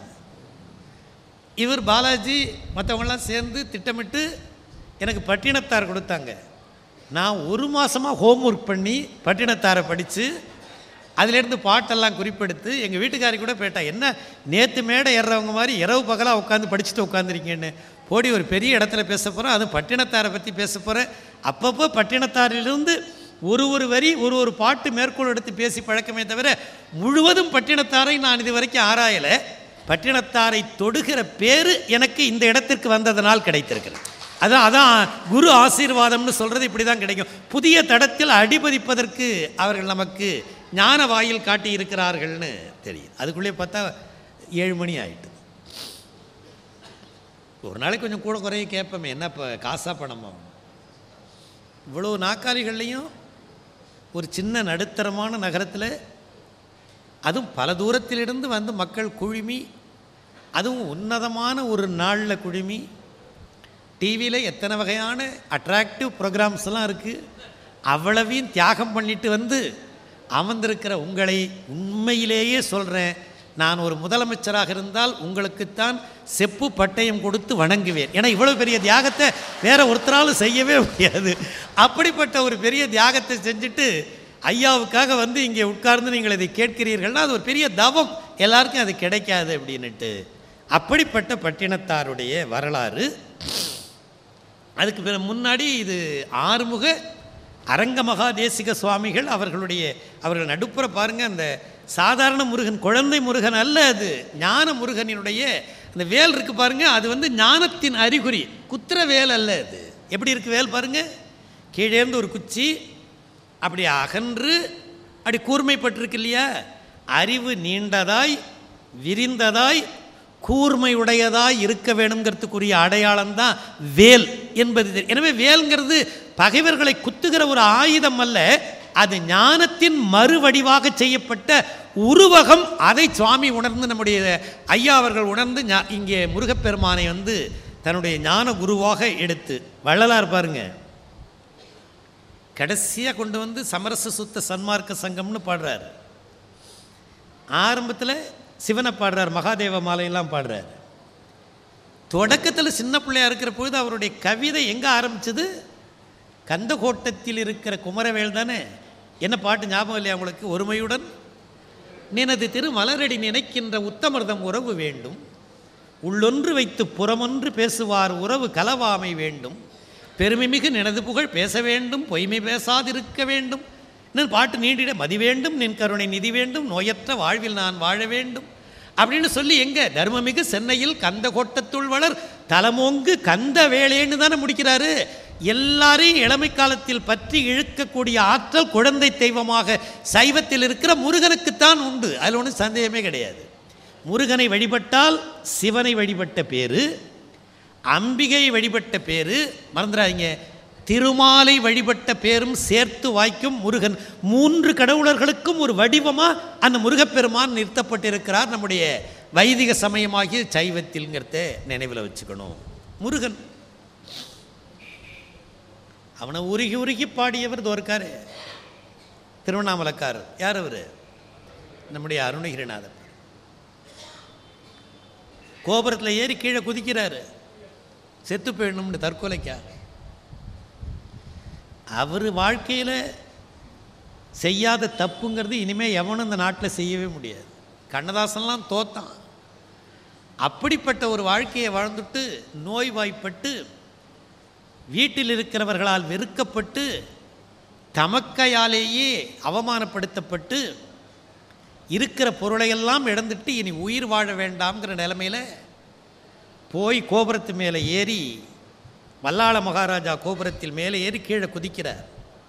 இவர் பாலாஜி மற்றவங்களாம் சேர்ந்து திட்டமிட்டு எனக்கு பட்டினத்தார் கொடுத்தாங்க நான் ஒரு மாதமாக ஹோம்ஒர்க் பண்ணி பட்டினத்தாரை படித்து அதிலேருந்து பாட்டெல்லாம் குறிப்பெடுத்து எங்கள் வீட்டுக்காரி கூட போயிட்டா என்ன நேற்று மேடை ஏறுறவங்க மாதிரி இரவு பகலாக உட்காந்து படிச்சுட்டு உட்காந்துருக்கீங்கன்னு போடி ஒரு பெரிய இடத்துல பேச போகிறேன் அதுவும் பட்டினத்தாரை பற்றி பேச போகிறேன் அப்பப்போ பட்டினத்தாரிலிருந்து ஒரு ஒரு வரி ஒரு ஒரு பாட்டு மேற்கோள் எடுத்து பேசி பழக்கமே தவிர முழுவதும் பட்டினத்தாரை நான் இது வரைக்கும் ஆராயலை பட்டினத்தாரை தொடுகிற பேரு எனக்கு இந்த இடத்திற்கு வந்ததனால் கிடைத்திருக்கிறது அதான் அதான் குரு ஆசீர்வாதம்னு சொல்கிறது இப்படி தான் கிடைக்கும் புதிய தடத்தில் அடிபதிப்பதற்கு அவர்கள் நமக்கு ஞான வாயில் காட்டியிருக்கிறார்கள்னு தெரியும் அதுக்குள்ளே பார்த்தா ஏழு மணி ஆயிட்டு ஒரு நாளைக்கு கொஞ்சம் கூட குறைய கேட்போமே என்ன இப்போ காசா பணமா இவ்வளோ நாற்காலிகள்லையும் ஒரு சின்ன நடுத்தரமான நகரத்தில் அதுவும் பல தூரத்திலிருந்து வந்து மக்கள் குழுமி அதுவும் உன்னதமான ஒரு நாளில் குழுமி டிவியில் எத்தனை வகையான அட்ராக்டிவ் ப்ரோக்ராம்ஸ்லாம் இருக்குது அவ்வளவையும் தியாகம் பண்ணிட்டு வந்து அமர்ந்திருக்கிற உங்களை உண்மையிலேயே சொல்கிறேன் நான் ஒரு முதலமைச்சராக இருந்தால் உங்களுக்குத்தான் செப்பு பட்டயம் கொடுத்து வணங்குவேன் ஏன்னா இவ்வளோ பெரிய தியாகத்தை வேற ஒருத்தராலும் செய்யவே முடியாது அப்படிப்பட்ட ஒரு பெரிய தியாகத்தை செஞ்சுட்டு ஐயாவுக்காக வந்து இங்கே உட்கார்ந்து நீங்கள் இதை கேட்கிறீர்கள்னா அது ஒரு பெரிய தவம் எல்லாருக்கும் அது கிடைக்காது அப்படின்னுட்டு அப்படிப்பட்ட பட்டினத்தாருடைய வரலாறு அதுக்கு பிற முன்னாடி இது ஆறுமுக அரங்க மகாதேசிக சுவாமிகள் அவர்களுடைய அவர்கள் நடுப்புற பாருங்க அந்த சாதாரண முருகன் குழந்தை முருகன் அல்ல அது ஞான முருகனினுடைய அந்த வேல் இருக்கு பாருங்க அது வந்து ஞானத்தின் அறிகுறி குத்திர வேல் அல்ல அது எப்படி இருக்கு வேல் பாருங்க கீழேந்து ஒரு குச்சி அப்படி அகன்று அப்படி கூர்மைப்பட்டிருக்கு இல்லையா அறிவு நீண்டதாய் விரிந்ததாய் கூர்மையுடையதாய் இருக்க வேணுங்கிறதுக்குரிய அடையாளம் தான் வேல் என்பது தெரி- எனவே வேல்ங்கிறது பகைவர்களை குத்துகிற ஒரு ஆயுதம் அல்ல அது ஞானத்தின் மறுவடிவாக செய்யப்பட்ட உருவகம் அதை சுவாமி உணர்ந்து நம்முடைய ஐயா அவர்கள் உணர்ந்து ஞா- இங்கே முருகப்பெருமானை வந்து தன்னுடைய ஞான குருவாக எடுத்து வள்ளலார் பாருங்க கடைசியாக கொண்டு வந்து சமரச சுத்த சன்மார்க்க சங்கம்னு பாடுறாரு ஆரம்பத்தில் சிவனை பாடுறார் மகாதேவ மாலையெல்லாம் பாடுறார் தொடக்கத்தில் சின்ன பிள்ளையா இருக்கிற பொழுது அவருடைய கவிதை எங்கே ஆரம்பிச்சது கந்தகோட்டத்தில் இருக்கிற குமரவேல் தானே என்ன பாட்டு ஞாபகம் இல்லையா உங்களுக்கு ஒருமையுடன் நினது திரு மலரடி நினைக்கின்ற உத்தமர்தம் உறவு வேண்டும் உள்ளொன்று வைத்து புறமொன்று பேசுவார் உறவு கலவாமை வேண்டும் பெருமைமிகு நினது புகழ் பேச வேண்டும் பொய்மை பேசாதிருக்க வேண்டும் இன்னும் பாட்டு நீண்டிட மதி வேண்டும் நின் கருணை நிதி வேண்டும் நோயற்ற வாழ்வில் நான் வாழ வேண்டும் அப்படின்னு சொல்லி எங்க தர்மமிகு சென்னையில் கந்த கோட்டத்துள் வளர் தலமோங்கு கந்த வேளேன்னு தானே முடிக்கிறாரு எல்லாரையும் இளமை காலத்தில் பற்றி இழுக்கக்கூடிய ஆற்றல் குழந்தை தெய்வமாக சைவத்தில் இருக்கிற முருகனுக்குத்தான் உண்டு அதில் ஒன்றும் சந்தேகமே கிடையாது முருகனை வழிபட்டால் சிவனை வழிபட்ட பேரு அம்பிகை வழிபட்ட பேரு மறந்துடாதீங்க திருமாலை வழிபட்ட பேரும் சேர்த்து வாய்க்கும் முருகன் மூன்று கடவுளர்களுக்கும் ஒரு வடிவமாக அந்த முருகப்பெருமான் நிறுத்தப்பட்டிருக்கிறார் நம்முடைய வைதிக சமயமாகிய சைவத்தில்ங்கிறத நினைவில் வச்சுக்கணும் முருகன் அவனை உருகி உருகி பாடியவர் தோற்காரு திருவண்ணாமலைக்காரர் யார் அவர் நம்முடைய அருணகிரிநாதர் கோபுரத்தில் ஏறி கீழே குதிக்கிறாரு செத்து போயிடணும்னு தற்கொலைக்கா அவர் வாழ்க்கையில் செய்யாத தப்புங்கிறது இனிமேல் எவனும் இந்த நாட்டில் செய்யவே முடியாது கண்ணதாசன்லாம் தோத்தான் அப்படிப்பட்ட ஒரு வாழ்க்கையை வாழ்ந்துட்டு நோய்வாய்ப்பட்டு வீட்டில் இருக்கிறவர்களால் வெறுக்கப்பட்டு தமக்கையாலேயே அவமானப்படுத்தப்பட்டு இருக்கிற பொருளையெல்லாம் இழந்துட்டு இனி உயிர் வாழ வேண்டாம்ங்கிற நிலைமையில் போய் கோபுரத்து மேலே ஏறி வல்லாள மகாராஜா கோபுரத்தில் மேலே ஏறி கீழே குதிக்கிறார்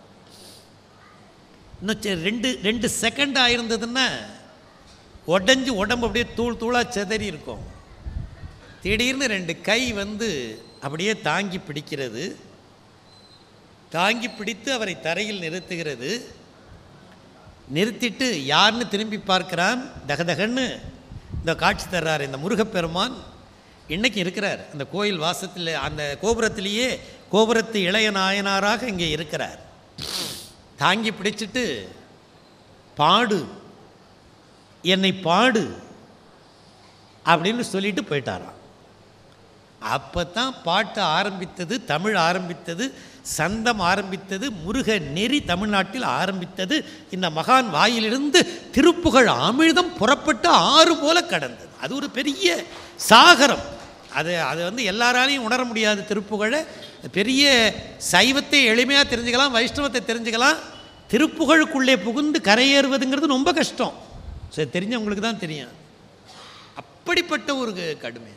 இன்னும் சரி, ரெண்டு ரெண்டு செகண்ட் ஆயிருந்ததுன்னா உடஞ்சி உடம்பு அப்படியே தூள் தூளாக செதறி இருக்கும் திடீர்னு ரெண்டு கை வந்து அப்படியே தாங்கி பிடிக்கிறது தாங்கி பிடித்து அவரை தரையில் நிறுத்துகிறது நிறுத்திட்டு யாருன்னு திரும்பி பார்க்கிறான் தகதகன்னு இந்த காட்சி தர்றார் இந்த முருகப்பெருமான் இன்னைக்கு இருக்கிறார் அந்த கோயில் வாசத்தில் அந்த கோபுரத்திலேயே கோபுரத்து இளைய நாயனாராக இங்கே இருக்கிறார் தாங்கி பிடிச்சிட்டு பாடு என்னை பாடு அப்படின்னு சொல்லிட்டு போயிட்டாராம் அப்போ தான் பாட்டு ஆரம்பித்தது தமிழ் ஆரம்பித்தது சந்தம் ஆரம்பித்தது முருக நெறி தமிழ்நாட்டில் ஆரம்பித்தது இந்த மகான் வாயிலிருந்து திருப்புகழ் அமிழ்தம் புறப்பட்டு ஆறு போல கடந்தது அது ஒரு பெரிய சாகரம் அது அது வந்து எல்லாராலையும் உணர முடியாது திருப்புகழை பெரிய சைவத்தை எளிமையாக தெரிஞ்சுக்கலாம் வைஷ்ணவத்தை தெரிஞ்சுக்கலாம் திருப்புகழுக்குள்ளே புகுந்து கரையேறுவதுங்கிறது ரொம்ப கஷ்டம் சரி தெரிஞ்சவங்களுக்கு தான் தெரியும் அப்படிப்பட்ட ஒரு கடுமையாக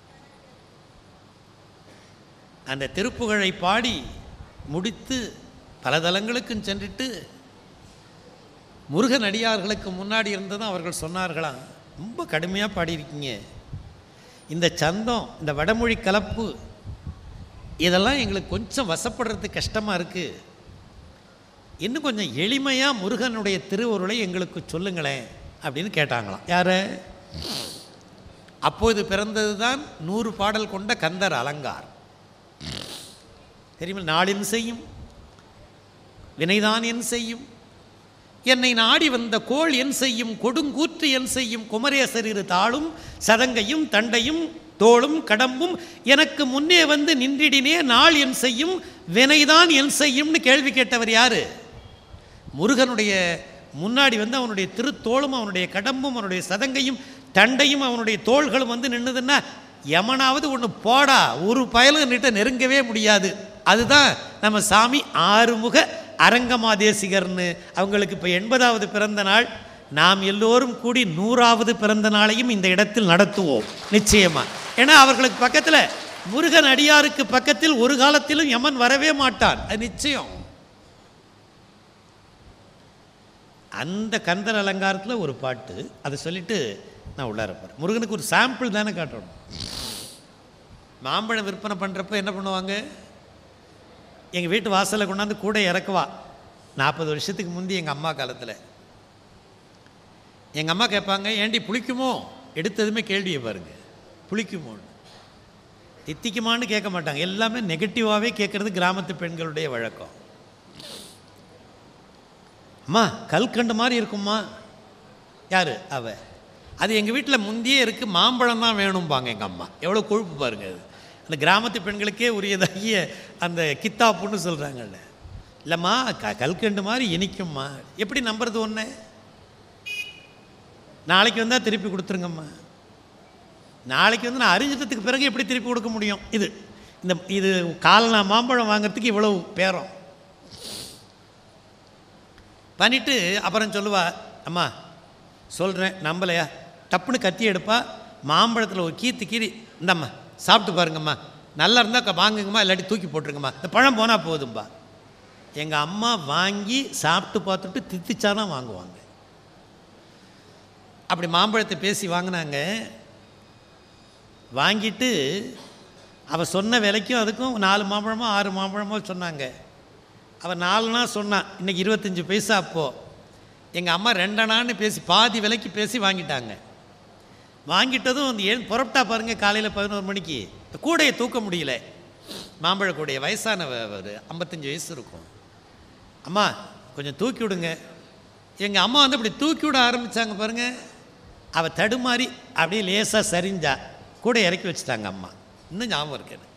அந்த திருப்புகழை பாடி முடித்து பல தலங்களுக்கும் சென்றுட்டு முருகன் அடியார்களுக்கு முன்னாடி இருந்ததும் அவர்கள் சொன்னார்களாம் ரொம்ப கடுமையாக பாடியிருக்கீங்க இந்த சந்தம் இந்த வடமொழி கலப்பு இதெல்லாம் எங்களுக்கு கொஞ்சம் வசப்படுறது கஷ்டமாக இருக்குது இன்னும் கொஞ்சம் எளிமையாக முருகனுடைய திருவுருளை எங்களுக்கு சொல்லுங்களேன் அப்படின்னு கேட்டாங்களாம் யார் அப்போது பிறந்தது தான் நூறு பாடல் கொண்ட கந்தர் அலங்கார் தெரியுமா நாளின் செய்யும் வினைதான் என் செய்யும் என்னை நாடி வந்த கோள் என் செய்யும் கொடுங்கூற்று என் செய்யும் குமரேசர் இரு தாளும் சதங்கையும் தண்டையும் தோளும் கடம்பும் எனக்கு முன்னே வந்து நின்றிடினே நாள் என் செய்யும் வினைதான் என் செய்யும்னு கேள்வி கேட்டவர் யாரு முருகனுடைய முன்னாடி வந்து அவனுடைய திருத்தோளும் அவனுடைய கடம்பும் அவனுடைய சதங்கையும் தண்டையும் அவனுடைய தோள்களும் வந்து நின்றுதுன்னா எமனாவது ஒன்று போடா ஒரு பயலும் நிட்ட நெருங்கவே முடியாது அதுதான் நம்ம சாமி ஆறுமுக அரங்கமாதேசிகர்னு அவங்களுக்கு இப்போ எண்பதாவது பிறந்த நாள் நாம் எல்லோரும் கூடி நூறாவது பிறந்த நாளையும் இந்த இடத்தில் நடத்துவோம் நிச்சயமா ஏன்னா அவர்களுக்கு பக்கத்தில் முருகன் அடியாருக்கு பக்கத்தில் ஒரு காலத்திலும் யமன் வரவே மாட்டான் அது நிச்சயம் அந்த கந்தர் அலங்காரத்தில் ஒரு பாட்டு அதை சொல்லிட்டு நான் உள்ளார போகிறேன் முருகனுக்கு ஒரு சாம்பிள் தானே காட்டணும் மாம்பழம் விற்பனை பண்ணுறப்ப என்ன பண்ணுவாங்க எங்கள் வீட்டு வாசலில் கொண்டாந்து கூட இறக்குவா நாற்பது வருஷத்துக்கு முந்தி எங்கள் அம்மா காலத்தில் எங்கள் அம்மா கேட்பாங்க ஏண்டி புளிக்குமோ எடுத்ததுமே கேள்வியை பாருங்க புளிக்குமோன்னு தித்திக்குமான்னு கேட்க மாட்டாங்க எல்லாமே நெகட்டிவாகவே கேட்குறது கிராமத்து பெண்களுடைய வழக்கம் அம்மா கல்கண்டு மாதிரி இருக்கும்மா யார் அவ அது எங்கள் வீட்டில் முந்தியே இருக்குது மாம்பழம் தான் வேணும்பாங்க எங்கள் அம்மா எவ்வளோ கொழுப்பு பாருங்க அது அந்த கிராமத்து பெண்களுக்கே உரியதாகிய அந்த கித்தாப்புன்னு சொல்கிறாங்கல்ல இல்லைம்மா க கல்கண்டு மாதிரி இனிக்கும்மா எப்படி நம்புறது ஒன்று நாளைக்கு வந்தால் திருப்பி கொடுத்துருங்கம்மா நாளைக்கு வந்து நான் அறிஞ்சிட்டதுக்கு பிறகு எப்படி திருப்பி கொடுக்க முடியும் இது இந்த இது காலனா மாம்பழம் வாங்குறதுக்கு இவ்வளவு பேரம் பண்ணிட்டு அப்புறம் சொல்லுவா அம்மா சொல்கிறேன் நம்பலையா டப்புன்னு கத்தி எடுப்பா மாம்பழத்தில் ஒரு கீத்து கீறி இந்தம்மா சாப்பிட்டு பாருங்கம்மா நல்லா இருந்தால் வாங்குங்கம்மா இல்லாட்டி தூக்கி போட்டுருங்கம்மா இந்த பழம் போனால் போதும்பா எங்கள் அம்மா வாங்கி சாப்பிட்டு பார்த்துட்டு தித்திச்சானா வாங்குவாங்க அப்படி மாம்பழத்தை பேசி வாங்கினாங்க வாங்கிட்டு அவள் சொன்ன விலைக்கும் அதுக்கும் நாலு மாம்பழமோ ஆறு மாம்பழமோ சொன்னாங்க அவள் நாலுனா சொன்னான் இன்றைக்கி இருபத்தஞ்சி பைசா அப்போது எங்கள் அம்மா ரெண்டனான்னு பேசி பாதி விலைக்கு பேசி வாங்கிட்டாங்க வாங்கிட்டதும் அந்த ஏன் புறப்பட்டா பாருங்கள் காலையில் பதினோரு மணிக்கு இந்த கூடையை தூக்க முடியல மாம்பழ கூடைய வயசான ஒரு ஐம்பத்தஞ்சு வயசு இருக்கும் அம்மா கொஞ்சம் தூக்கி விடுங்க எங்கள் அம்மா வந்து அப்படி தூக்கி விட ஆரம்பித்தாங்க பாருங்கள் அவள் தடுமாறி அப்படியே லேசாக சரிஞ்சா கூட இறக்கி வச்சுட்டாங்க அம்மா இன்னும் ஞாபகம் இருக்கு எனக்கு.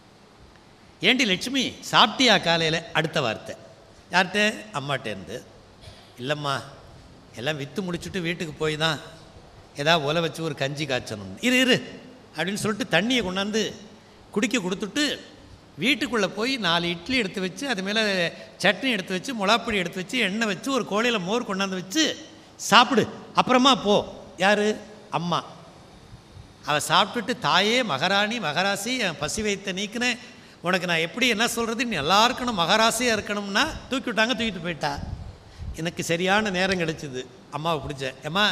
ஏண்டி லட்சுமி சாப்பிட்டியா காலையில் அடுத்த வார்த்தை யார்கிட்ட அம்மாட்டேருந்து இல்லைம்மா எல்லாம் விற்று முடிச்சுட்டு வீட்டுக்கு போய் தான் ஏதாவது ஒலை வச்சு ஒரு கஞ்சி காய்ச்சணும் இரு இரு அப்படின்னு சொல்லிட்டு தண்ணியை கொண்டாந்து குடிக்க கொடுத்துட்டு வீட்டுக்குள்ளே போய் நாலு இட்லி எடுத்து வச்சு அது மேலே சட்னி எடுத்து வச்சு மிளகாப்பொடி எடுத்து வச்சு எண்ணெய் வச்சு ஒரு கோழியில் மோர் கொண்டாந்து வச்சு சாப்பிடு அப்புறமா போ யார் அம்மா அவள் சாப்பிட்டுட்டு தாயே மகாராணி மகராசி என் பசி வைத்த நீக்கினேன் உனக்கு நான் எப்படி என்ன சொல்கிறது நீ நல்லா இருக்கணும் மகராசியாக இருக்கணும்னா தூக்கி விட்டாங்க தூக்கிட்டு போயிட்டா எனக்கு சரியான நேரம் கிடைச்சிது அம்மாவை பிடிச்சேன் ஏம்மா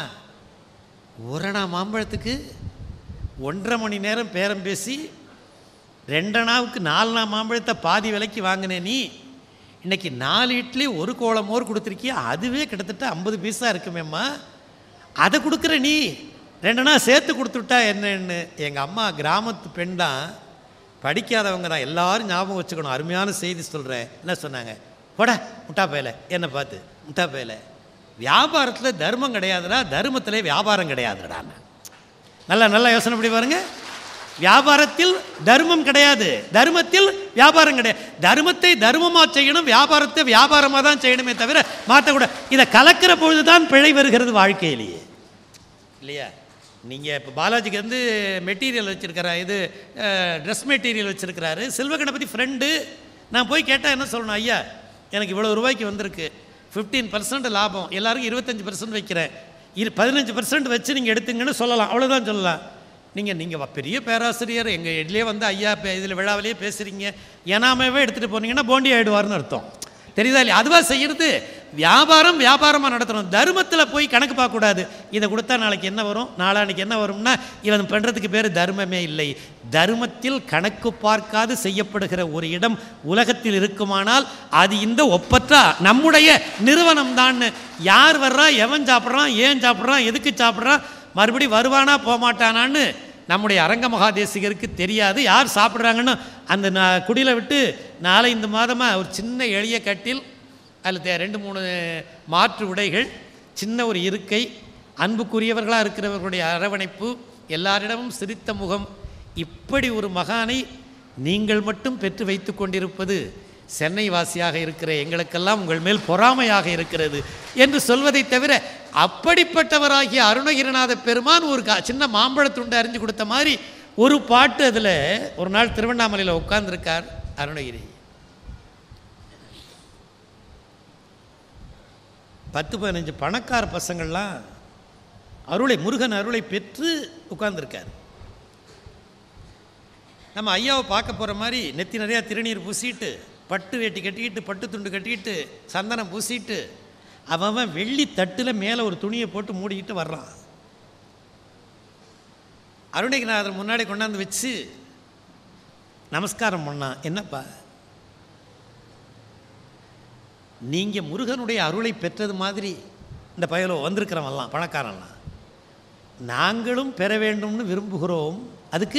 ஒரணா மாம்பழத்துக்கு ஒன்றரை மணி நேரம் பேரம் பேசி ரெண்டனாவுக்கு நாலனா மாம்பழத்தை பாதி விலைக்கு வாங்கினே நீ இன்னைக்கு நாலு இட்லி ஒரு கோலம் மோர் கொடுத்துருக்கியா அதுவே கிட்டத்தட்ட ஐம்பது பீஸா இருக்குமேம்மா அதை கொடுக்குற நீ ரெண்டனா சேர்த்து கொடுத்துட்டா என்னன்னு எங்கள் அம்மா கிராமத்து பெண் தான் படிக்காதவங்க தான் எல்லாரும் ஞாபகம் வச்சுக்கணும் அருமையான செய்தி சொல்கிறேன் என்ன சொன்னாங்க போடா முட்டா பயல என்னை பார்த்து முட்டா பயல வியாபாரத்தில் தர்மம் கிடையாதுடா தர்மத்தில் வியாபாரம் கிடையாதுடா நல்லா நல்லா யோசனை பண்ணி பாருங்க வியாபாரத்தில் தர்மம் கிடையாது தர்மத்தில் வியாபாரம் கிடையாது தர்மத்தை தர்மமாக செய்யணும் வியாபாரத்தை வியாபாரமாக தான் செய்யணுமே தவிர மாற்றக்கூட இதை கலக்கிற பொழுது தான் பிழை வருகிறது வாழ்க்கையிலேயே இல்லையா நீங்கள் இப்போ பாலாஜிக்கு வந்து மெட்டீரியல் வச்சுருக்கிற இது ட்ரெஸ் மெட்டீரியல் வச்சுருக்கிறாரு செல்வ கணபதி ஃப்ரெண்டு நான் போய் கேட்டால் என்ன சொல்லணும் ஐயா எனக்கு இவ்வளோ ரூபாய்க்கு வந்திருக்கு ஃபிஃப்டீன் பர்சன்ட் லாபம் எல்லாருக்கும் இருபத்தஞ்சி பர்சன்ட் வைக்கிறேன் இரு பதினஞ்சு பர்சன்ட் வச்சு நீங்கள் எடுத்துங்கன்னு சொல்லலாம் அவ்வளோதான் சொல்லலாம் நீங்கள் நீங்கள் பெரிய பேராசிரியர் எங்கள் இதுலேயே வந்து ஐயா இதில் விழாவிலேயே பேசுகிறீங்க ஏனாமவே எடுத்துகிட்டு போனீங்கன்னா போண்டி ஆகிடுவார்னு அர்த்தம் தெரியுதா இல்லையா அதுவா செய்கிறது வியாபாரம் வியாபாரமாக நடத்தணும் தர்மத்தில் போய் கணக்கு பார்க்கக்கூடாது இதை கொடுத்தா நாளைக்கு என்ன வரும் நாளான்னைக்கு என்ன வரும்னா இவன் பண்ணுறதுக்கு பேர் தர்மமே இல்லை தர்மத்தில் கணக்கு பார்க்காது செய்யப்படுகிற ஒரு இடம் உலகத்தில் இருக்குமானால் அது இந்த ஒப்பற்றா நம்முடைய நிறுவனம் தான் யார் வர்றா எவன் சாப்பிட்றான் ஏன் சாப்பிட்றான் எதுக்கு சாப்பிட்றான் மறுபடி வருவானா போகமாட்டானான்னு நம்முடைய அரங்க மகாதேசிகருக்கு தெரியாது யார் சாப்பிட்றாங்கன்னு அந்த நா- குடிலை விட்டு நாலஞ்சு மாதமாக ஒரு சின்ன எளிய கட்டில் அதில் தே- ரெண்டு மூணு மாற்று உடைகள் சின்ன ஒரு இருக்கை அன்புக்குரியவர்களாக இருக்கிறவர்களுடைய அரவணைப்பு எல்லாரிடமும் சிரித்த முகம் இப்படி ஒரு மகானை நீங்கள் மட்டும் பெற்று வைத்து கொண்டிருப்பது சென்னை வாசியாக இருக்கிற எங்களுக்கெல்லாம் உங்கள் மேல் பொறாமையாக இருக்கிறது என்று சொல்வதைத் தவிர அப்படிப்பட்டவராகிய அருணகிரிநாத பெருமான் ஒரு கா- சின்ன மாம்பழத்துண்டு அறிஞ்சு கொடுத்த மாதிரி ஒரு பாட்டு அதில் ஒரு நாள் திருவண்ணாமலையில் உட்கார்ந்திருக்கார் அருணகிரி பத்து பதினஞ்சு பணக்கார பசங்கள்லாம் அருளை முருகன் அருளை பெற்று உட்கார்ந்திருக்கார் நம்ம ஐயாவை பார்க்க போகிற மாதிரி நெத்தி நிறையா திருநீர் பூசிட்டு பட்டு வேட்டி கட்டிக்கிட்டு பட்டு துண்டு கட்டிக்கிட்டு சந்தனம் பூசிட்டு அவன் அவன் வெள்ளி தட்டில் மேலே ஒரு துணியை போட்டு மூடிக்கிட்டு வர்றான் அருணகிரிநாதர் முன்னாடி கொண்டாந்து வச்சு நமஸ்காரம் பண்ணான் என்னப்பா நீங்கள் முருகனுடைய அருளை பெற்றது மாதிரி இந்த பயலோ வந்திருக்கிறவன்லாம் பணக்காரன்லாம் நாங்களும் பெற வேண்டும்னு விரும்புகிறோம் அதுக்கு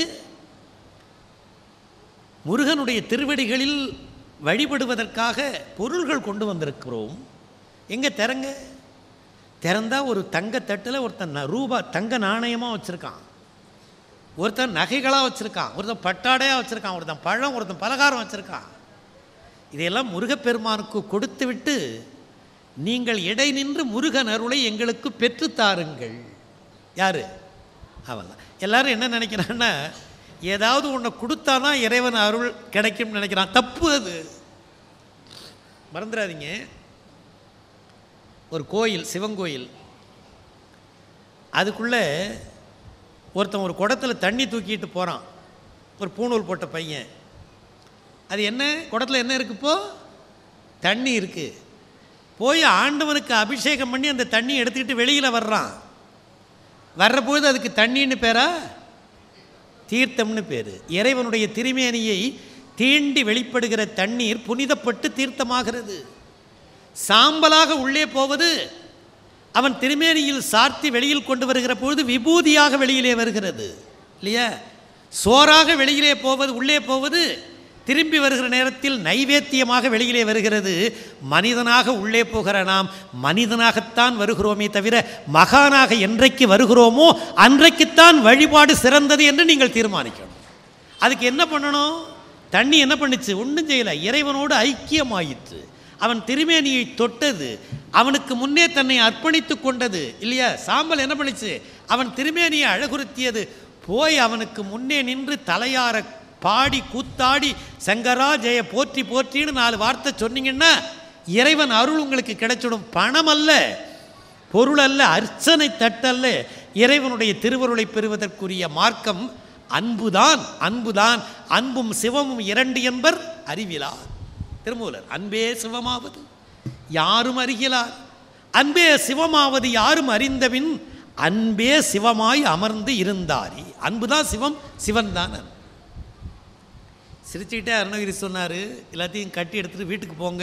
முருகனுடைய திருவடிகளில் வழிபடுவதற்காக பொருள்கள் கொண்டு வந்திருக்கிறோம் எங்கே திறங்க திறந்தா ஒரு தங்க தட்டில் ஒருத்தன் ந- ரூபா தங்க நாணயமாக வச்சுருக்கான் ஒருத்தன் நகைகளாக வச்சுருக்கான் ஒருத்தன் பட்டாடையாக வச்சுருக்கான் ஒருத்தன் பழம் ஒருத்தன் பலகாரம் வச்சுருக்கான் இதையெல்லாம் முருகப்பெருமானுக்கு கொடுத்து விட்டு நீங்கள் இடை நின்று முருகன் அருளை எங்களுக்கு பெற்றுத் தாருங்கள் யாரு அவன் தான் எல்லாரும் என்ன நினைக்கிறான்னா ஏதாவது ஒன்று கொடுத்தா தான் இறைவன் அருள் கிடைக்கும்னு நினைக்கிறான் தப்பு அது மறந்துடாதீங்க ஒரு கோயில் சிவங்கோயில் அதுக்குள்ளே ஒருத்தன் ஒரு குடத்தில் தண்ணி தூக்கிட்டு போகிறான் ஒரு பூணூல் போட்ட பையன் அது என்ன குடத்தில் என்ன இருக்கு இப்போ தண்ணி இருக்குது போய் ஆண்டவனுக்கு அபிஷேகம் பண்ணி அந்த தண்ணி எடுத்துக்கிட்டு வெளியில் வர்றான் வர்றபோது அதுக்கு தண்ணின்னு பேரா தீர்த்தம்னு பேர் இறைவனுடைய திருமேனியை தீண்டி வெளிப்படுகிற தண்ணீர் புனிதப்பட்டு தீர்த்தமாகிறது சாம்பலாக உள்ளே போவது அவன் திருமேனியில் சார்த்தி வெளியில் கொண்டு வருகிற பொழுது விபூதியாக வெளியிலே வருகிறது இல்லையா சோறாக வெளியிலே போவது உள்ளே போவது திரும்பி வருகிற நேரத்தில் நைவேத்தியமாக வெளியிலே வருகிறது மனிதனாக உள்ளே போகிற நாம் மனிதனாகத்தான் வருகிறோமே தவிர மகானாக என்றைக்கு வருகிறோமோ அன்றைக்குத்தான் வழிபாடு சிறந்தது என்று நீங்கள் தீர்மானிக்கணும் அதுக்கு என்ன பண்ணணும் தண்ணி என்ன பண்ணுச்சு ஒன்றும் செய்யலை இறைவனோடு ஐக்கியமாயிற்று அவன் திருமேனியை தொட்டது அவனுக்கு முன்னே தன்னை அர்ப்பணித்து கொண்டது இல்லையா சாம்பல் என்ன பண்ணுச்சு அவன் திருமேனியை அழகுறுத்தியது போய் அவனுக்கு முன்னே நின்று தலையார பாடி கூத்தாடி சங்கரா ஜெய போற்றி போற்றின்னு நாலு வார்த்தை சொன்னீங்கன்னா இறைவன் அருள் உங்களுக்கு கிடைச்சிடும் பணம் அல்ல பொருள் அல்ல அர்ச்சனை தட்டல்ல இறைவனுடைய திருவருளை பெறுவதற்குரிய மார்க்கம் அன்புதான் அன்புதான் அன்பும் சிவமும் இரண்டு என்பர் அறிவிலார் திருமூலர் அன்பே சிவமாவது யாரும் அறிகிறார் அன்பே சிவமாவது யாரும் அறிந்தபின் அன்பே சிவமாய் அமர்ந்து இருந்தாரி அன்புதான் சிவம் சிவன் தான் அன்பு. சிரிச்சுக்கிட்டே அருணகிரி சொன்னார் எல்லாத்தையும் கட்டி எடுத்துகிட்டு வீட்டுக்கு போங்க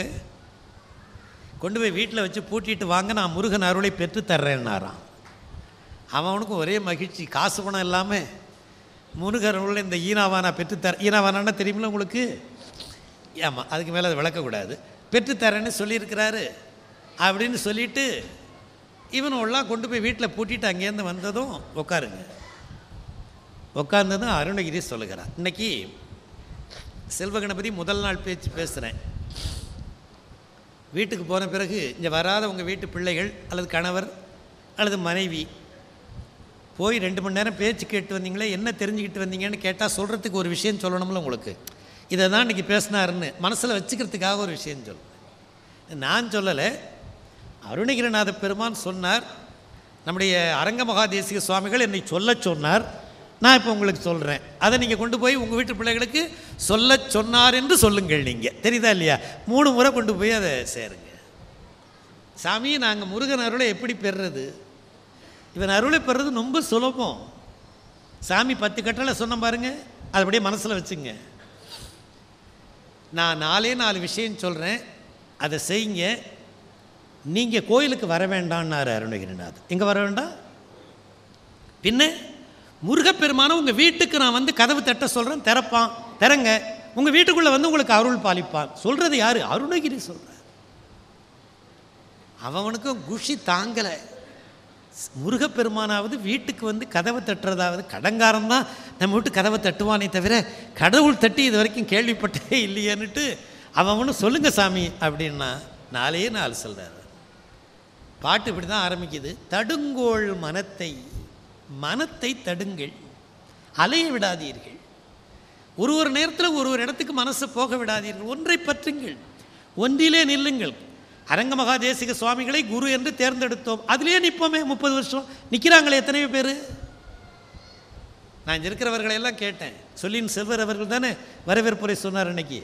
கொண்டு போய் வீட்டில் வச்சு பூட்டிட்டு வாங்க நான் முருகன் அருளை பெற்று தர்றேன்னாராம் அவனுக்கும் ஒரே மகிழ்ச்சி காசு பணம் இல்லாமல் முருகன் அருளை இந்த ஈனாவானா பெற்றுத்தர ஈனாவானா தெரியுமில்ல உங்களுக்கு ஆமாம் அதுக்கு மேலே அதை விளக்கக்கூடாது பெற்றுத்தரேன்னு சொல்லியிருக்கிறாரு அப்படின்னு சொல்லிட்டு இவனும் கொண்டு போய் வீட்டில் பூட்டிட்டு அங்கேருந்து வந்ததும் உட்காருங்க உட்கார்ந்ததும் அருணகிரி சொல்லுகிறார் இன்னைக்கு செல்வ கணபதி முதல் நாள் பேச்சு பேசுகிறேன் வீட்டுக்கு போன பிறகு இங்கே வராத உங்கள் வீட்டு பிள்ளைகள் அல்லது கணவர் அல்லது மனைவி போய் ரெண்டு மணி நேரம் பேச்சு கேட்டு வந்தீங்களே என்ன தெரிஞ்சுக்கிட்டு வந்தீங்கன்னு கேட்டால் சொல்கிறதுக்கு ஒரு விஷயம் சொல்லணும்ல உங்களுக்கு இதை தான் இன்றைக்கி பேசினாருன்னு மனசில் வச்சுக்கிறதுக்காக ஒரு விஷயம் சொல்லுவேன் நான் சொல்லலை அருணகிரிநாத பெருமான் சொன்னார் நம்முடைய அரங்க மகாதேசிக சுவாமிகள் என்னை சொல்லச் சொன்னார் நான் இப்போ உங்களுக்கு சொல்கிறேன் அதை நீங்கள் கொண்டு போய் உங்கள் வீட்டு பிள்ளைகளுக்கு சொல்லச் சொன்னார் என்று சொல்லுங்கள் நீங்கள் தெரியுதா இல்லையா மூணு முறை கொண்டு போய் அதை சேருங்க சாமி நாங்கள் முருகன் அருளை எப்படி பெறுறது இவன் அருளை பெறுறது ரொம்ப சுலபம் சாமி பத்து கட்டளை சொன்ன பாருங்க அது அப்படியே மனசில் வச்சுங்க நான் நாலே நாலு விஷயம் சொல்கிறேன் அதை செய்யுங்க நீங்கள் கோயிலுக்கு வர வேண்டாம்னாரு அருணகிரிநாத் எங்கே வர வேண்டாம் பின்ன முருகப்பெருமான உங்கள் வீட்டுக்கு நான் வந்து கதவு தட்ட சொல்கிறேன் திறப்பான் திறங்க உங்கள் வீட்டுக்குள்ளே வந்து உங்களுக்கு அருள் பாலிப்பான் சொல்கிறது யார் அருணகிரி சொல்கிறார் அவனுக்கும் குஷி தாங்கலை முருகப்பெருமானாவது வீட்டுக்கு வந்து கதவை தட்டுறதாவது கடங்காரன் தான் நம்ம வீட்டு கதவை தட்டுவானே தவிர கடவுள் தட்டி இது வரைக்கும் கேள்விப்பட்டே இல்லையேன்னுட்டு அவன் ஒன்று சொல்லுங்க சாமி அப்படின்னா நாலே நாள் சொல்கிறார் பாட்டு இப்படி தான் ஆரம்பிக்குது தடுங்கோள் மனத்தை மனத்தை தடுங்கள் அலைய விடாதீர்கள் ஒரு ஒரு நேரத்தில் ஒரு ஒரு இடத்துக்கு மனசை போக விடாதீர்கள் ஒன்றை பற்றுங்கள் ஒன்றிலே நில்லுங்கள் அரங்க மகாதேசிக சுவாமிகளை குரு என்று தேர்ந்தெடுத்தோம் அதிலே நிற்போமே முப்பது வருஷம் நிற்கிறாங்களே எத்தனையோ பேர் நான் இங்க இருக்கிறவர்களை எல்லாம் கேட்டேன் சொல்லின் செல்வர் அவர்கள் தானே வரவேற்புரை சொன்னார் அன்னைக்கு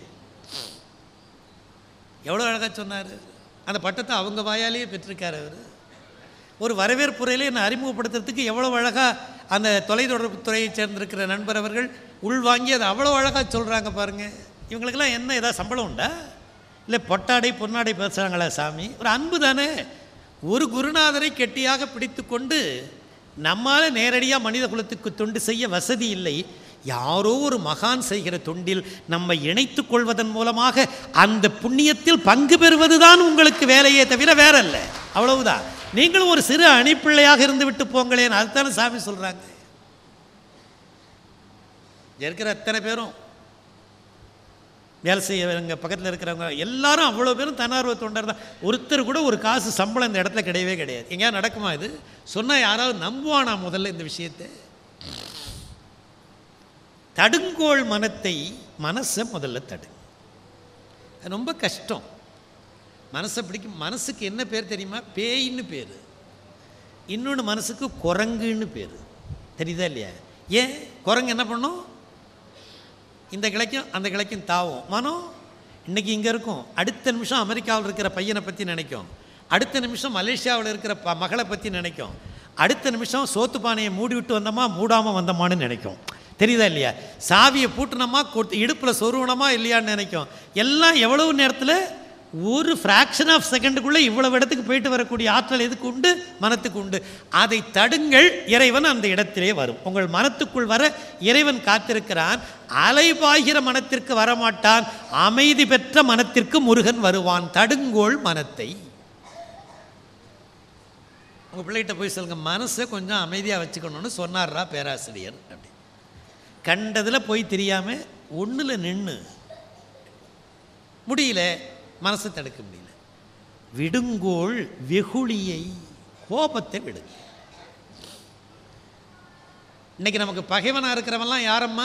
எவ்வளோ அழகாக சொன்னார் அந்த பட்டத்தை அவங்க வாயாலேயே பெற்றிருக்கார் அவர் ஒரு வரவேற்புரையிலே என்னை அறிமுகப்படுத்துறதுக்கு எவ்வளோ அழகாக அந்த தொலைத்தொடர்பு துறையை சேர்ந்திருக்கிற நண்பர் அவர்கள் உள்வாங்கி அதை அவ்வளோ அழகாக சொல்கிறாங்க பாருங்கள் இவங்களுக்கெல்லாம் என்ன ஏதாவது சம்பளம் உண்டா இல்லை பொட்டாடை பொன்னாடை பேசுகிறாங்களா சாமி ஒரு அன்பு தானே ஒரு குருநாதரை கெட்டியாக பிடித்து கொண்டு நம்மால் நேரடியாக மனித குலத்துக்கு தொண்டு செய்ய வசதி இல்லை யாரோ ஒரு மகான் செய்கிற தொண்டில் நம்மை இணைத்துக் கொள்வதன் மூலமாக அந்த புண்ணியத்தில் பங்கு பெறுவதுதான் உங்களுக்கு வேலையே தவிர வேற அல்ல அவ்வளவுதான் நீங்களும் ஒரு சிறு அணிப்பிள்ளையாக இருந்து விட்டு போங்களேன் அதுதானே சாமி சொல்கிறாங்க இருக்கிற அத்தனை பேரும் வேலை செய்யறவங்க பக்கத்தில் இருக்கிறவங்க எல்லாரும் அவ்வளோ பேரும் தன்னார்வ தொண்டர் தான் ஒருத்தர் கூட ஒரு காசு சம்பளம் இந்த இடத்துல கிடையவே கிடையாது எங்கேயா நடக்குமா இது சொன்னால் யாராவது நம்புவானா முதல்ல இந்த விஷயத்தை தடுங்கோள் மனத்தை மனசை முதல்ல தடு அது ரொம்ப கஷ்டம் மனசை பிடிக்கும் மனசுக்கு என்ன பேர் தெரியுமா பேயின்னு பேர் இன்னொன்று மனசுக்கு குரங்குன்னு பேர் தெரியுதா இல்லையா ஏன் குரங்கு என்ன பண்ணும் இந்த கிளைக்கும் அந்த கிளைக்கும் தாவும் மனம் இன்னைக்கு இங்கே இருக்கும் அடுத்த நிமிஷம் அமெரிக்காவில் இருக்கிற பையனை பற்றி நினைக்கும் அடுத்த நிமிஷம் மலேசியாவில் இருக்கிற ப மகளை பற்றி நினைக்கும் அடுத்த நிமிஷம் சோத்து பானையை மூடி விட்டு வந்தோமா மூடாமல் வந்தோமான்னு நினைக்கும் தெரியுதா இல்லையா சாவியை பூட்டினோமா கொடுத்து இடுப்பில் சொருவனமா இல்லையான்னு நினைக்கும் எல்லாம் எவ்வளவு நேரத்தில் ஒரு ஃப்ராக்ஷன் ஆஃப் செகண்டுக்குள்ளே இவ்வளவு இடத்துக்கு போயிட்டு வரக்கூடிய ஆற்றல் எதுக்கு உண்டு மனத்துக்கு உண்டு அதை தடுங்கள் இறைவன் அந்த இடத்திலே வரும் உங்கள் மனத்துக்குள் வர இறைவன் காத்திருக்கிறான் அலைபாய்கிற மனத்திற்கு வரமாட்டான் அமைதி பெற்ற மனத்திற்கு முருகன் வருவான் தடுங்கோள் மனத்தை உங்கள் பிள்ளைகிட்ட போய் சொல்லுங்க மனசை கொஞ்சம் அமைதியாக வச்சுக்கணும்னு சொன்னார்ரா பேராசிரியர் அப்படி கண்டதில் போய் தெரியாமல் ஒன்றில் நின்று முடியல மனசை தடுக்க முடியல விடுங்கோள் வெகுளியை கோபத்தை விடுங்க இன்னைக்கு நமக்கு பகைவனாக இருக்கிறவன்லாம் யாரம்மா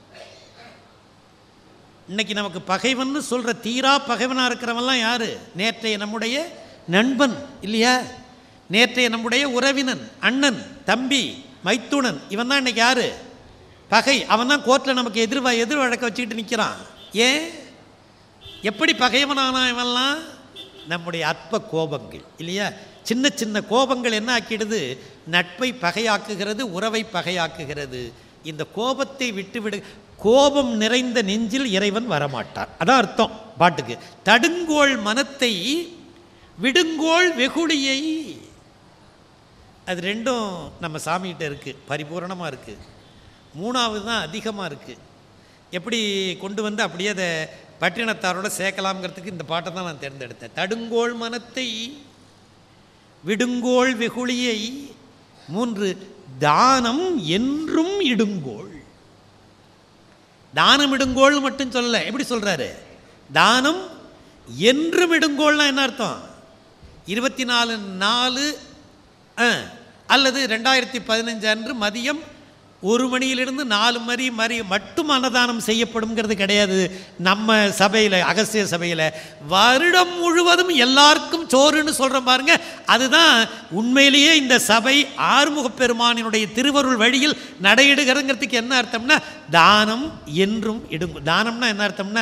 இன்னைக்கு நமக்கு பகைவன்னு சொல்கிற தீரா பகைவனாக இருக்கிறவன்லாம் யார் நேற்றைய நம்முடைய நண்பன் இல்லையா நேற்றைய நம்முடைய உறவினன் அண்ணன் தம்பி மைத்துனன் இவன் தான் இன்னைக்கு யார் பகை அவன் தான் கோர்ட்டில் நமக்கு எதிர்வா எதிர் வழக்க வச்சுக்கிட்டு நிற்கிறான் ஏன் எப்படி பகைவனானா இவன்லாம் நம்முடைய அற்ப கோபங்கள் இல்லையா சின்ன சின்ன கோபங்கள் என்ன ஆக்கிடுது நட்பை பகையாக்குகிறது உறவை பகையாக்குகிறது இந்த கோபத்தை விட்டுவிடு கோபம் நிறைந்த நெஞ்சில் இறைவன் வரமாட்டான் அதான் அர்த்தம் பாட்டுக்கு தடுங்கோள் மனத்தை விடுங்கோள் வெகுளியை அது ரெண்டும் நம்ம சாமிகிட்ட இருக்குது பரிபூரணமாக இருக்குது மூணாவது தான் அதிகமாக இருக்குது எப்படி கொண்டு வந்து அப்படியே அதை பட்டினத்தாரோட சேர்க்கலாம்ங்கிறதுக்கு இந்த பாட்டை தான் நான் தேர்ந்தெடுத்தேன் தடுங்கோள் மனத்தை விடுங்கோள் வெகுளியை மூன்று தானம் என்றும் இடுங்கோள் தானம் இடுங்கோள் மட்டும் சொல்லலை எப்படி சொல்கிறாரு தானம் என்றும் இடுங்கோள்னா என்ன அர்த்தம் இருபத்தி நாலு நாலு அல்லது ரெண்டாயிரத்தி பதினஞ்சு அன்று மதியம் ஒரு மணியிலிருந்து நாலு மணி மணி மட்டும் அன்னதானம் செய்யப்படும்ங்கிறது கிடையாது நம்ம சபையில் அகஸ்திய சபையில் வருடம் முழுவதும் எல்லாருக்கும் சோறுன்னு சொல்கிறோம் பாருங்க அதுதான் உண்மையிலேயே இந்த சபை ஆறுமுகப் பெருமானினுடைய திருவருள் வழியில் நடையிடுகிறதுங்கிறதுக்கு என்ன அர்த்தம்னா தானம் என்றும் இடுங்க தானம்னா என்ன அர்த்தம்னா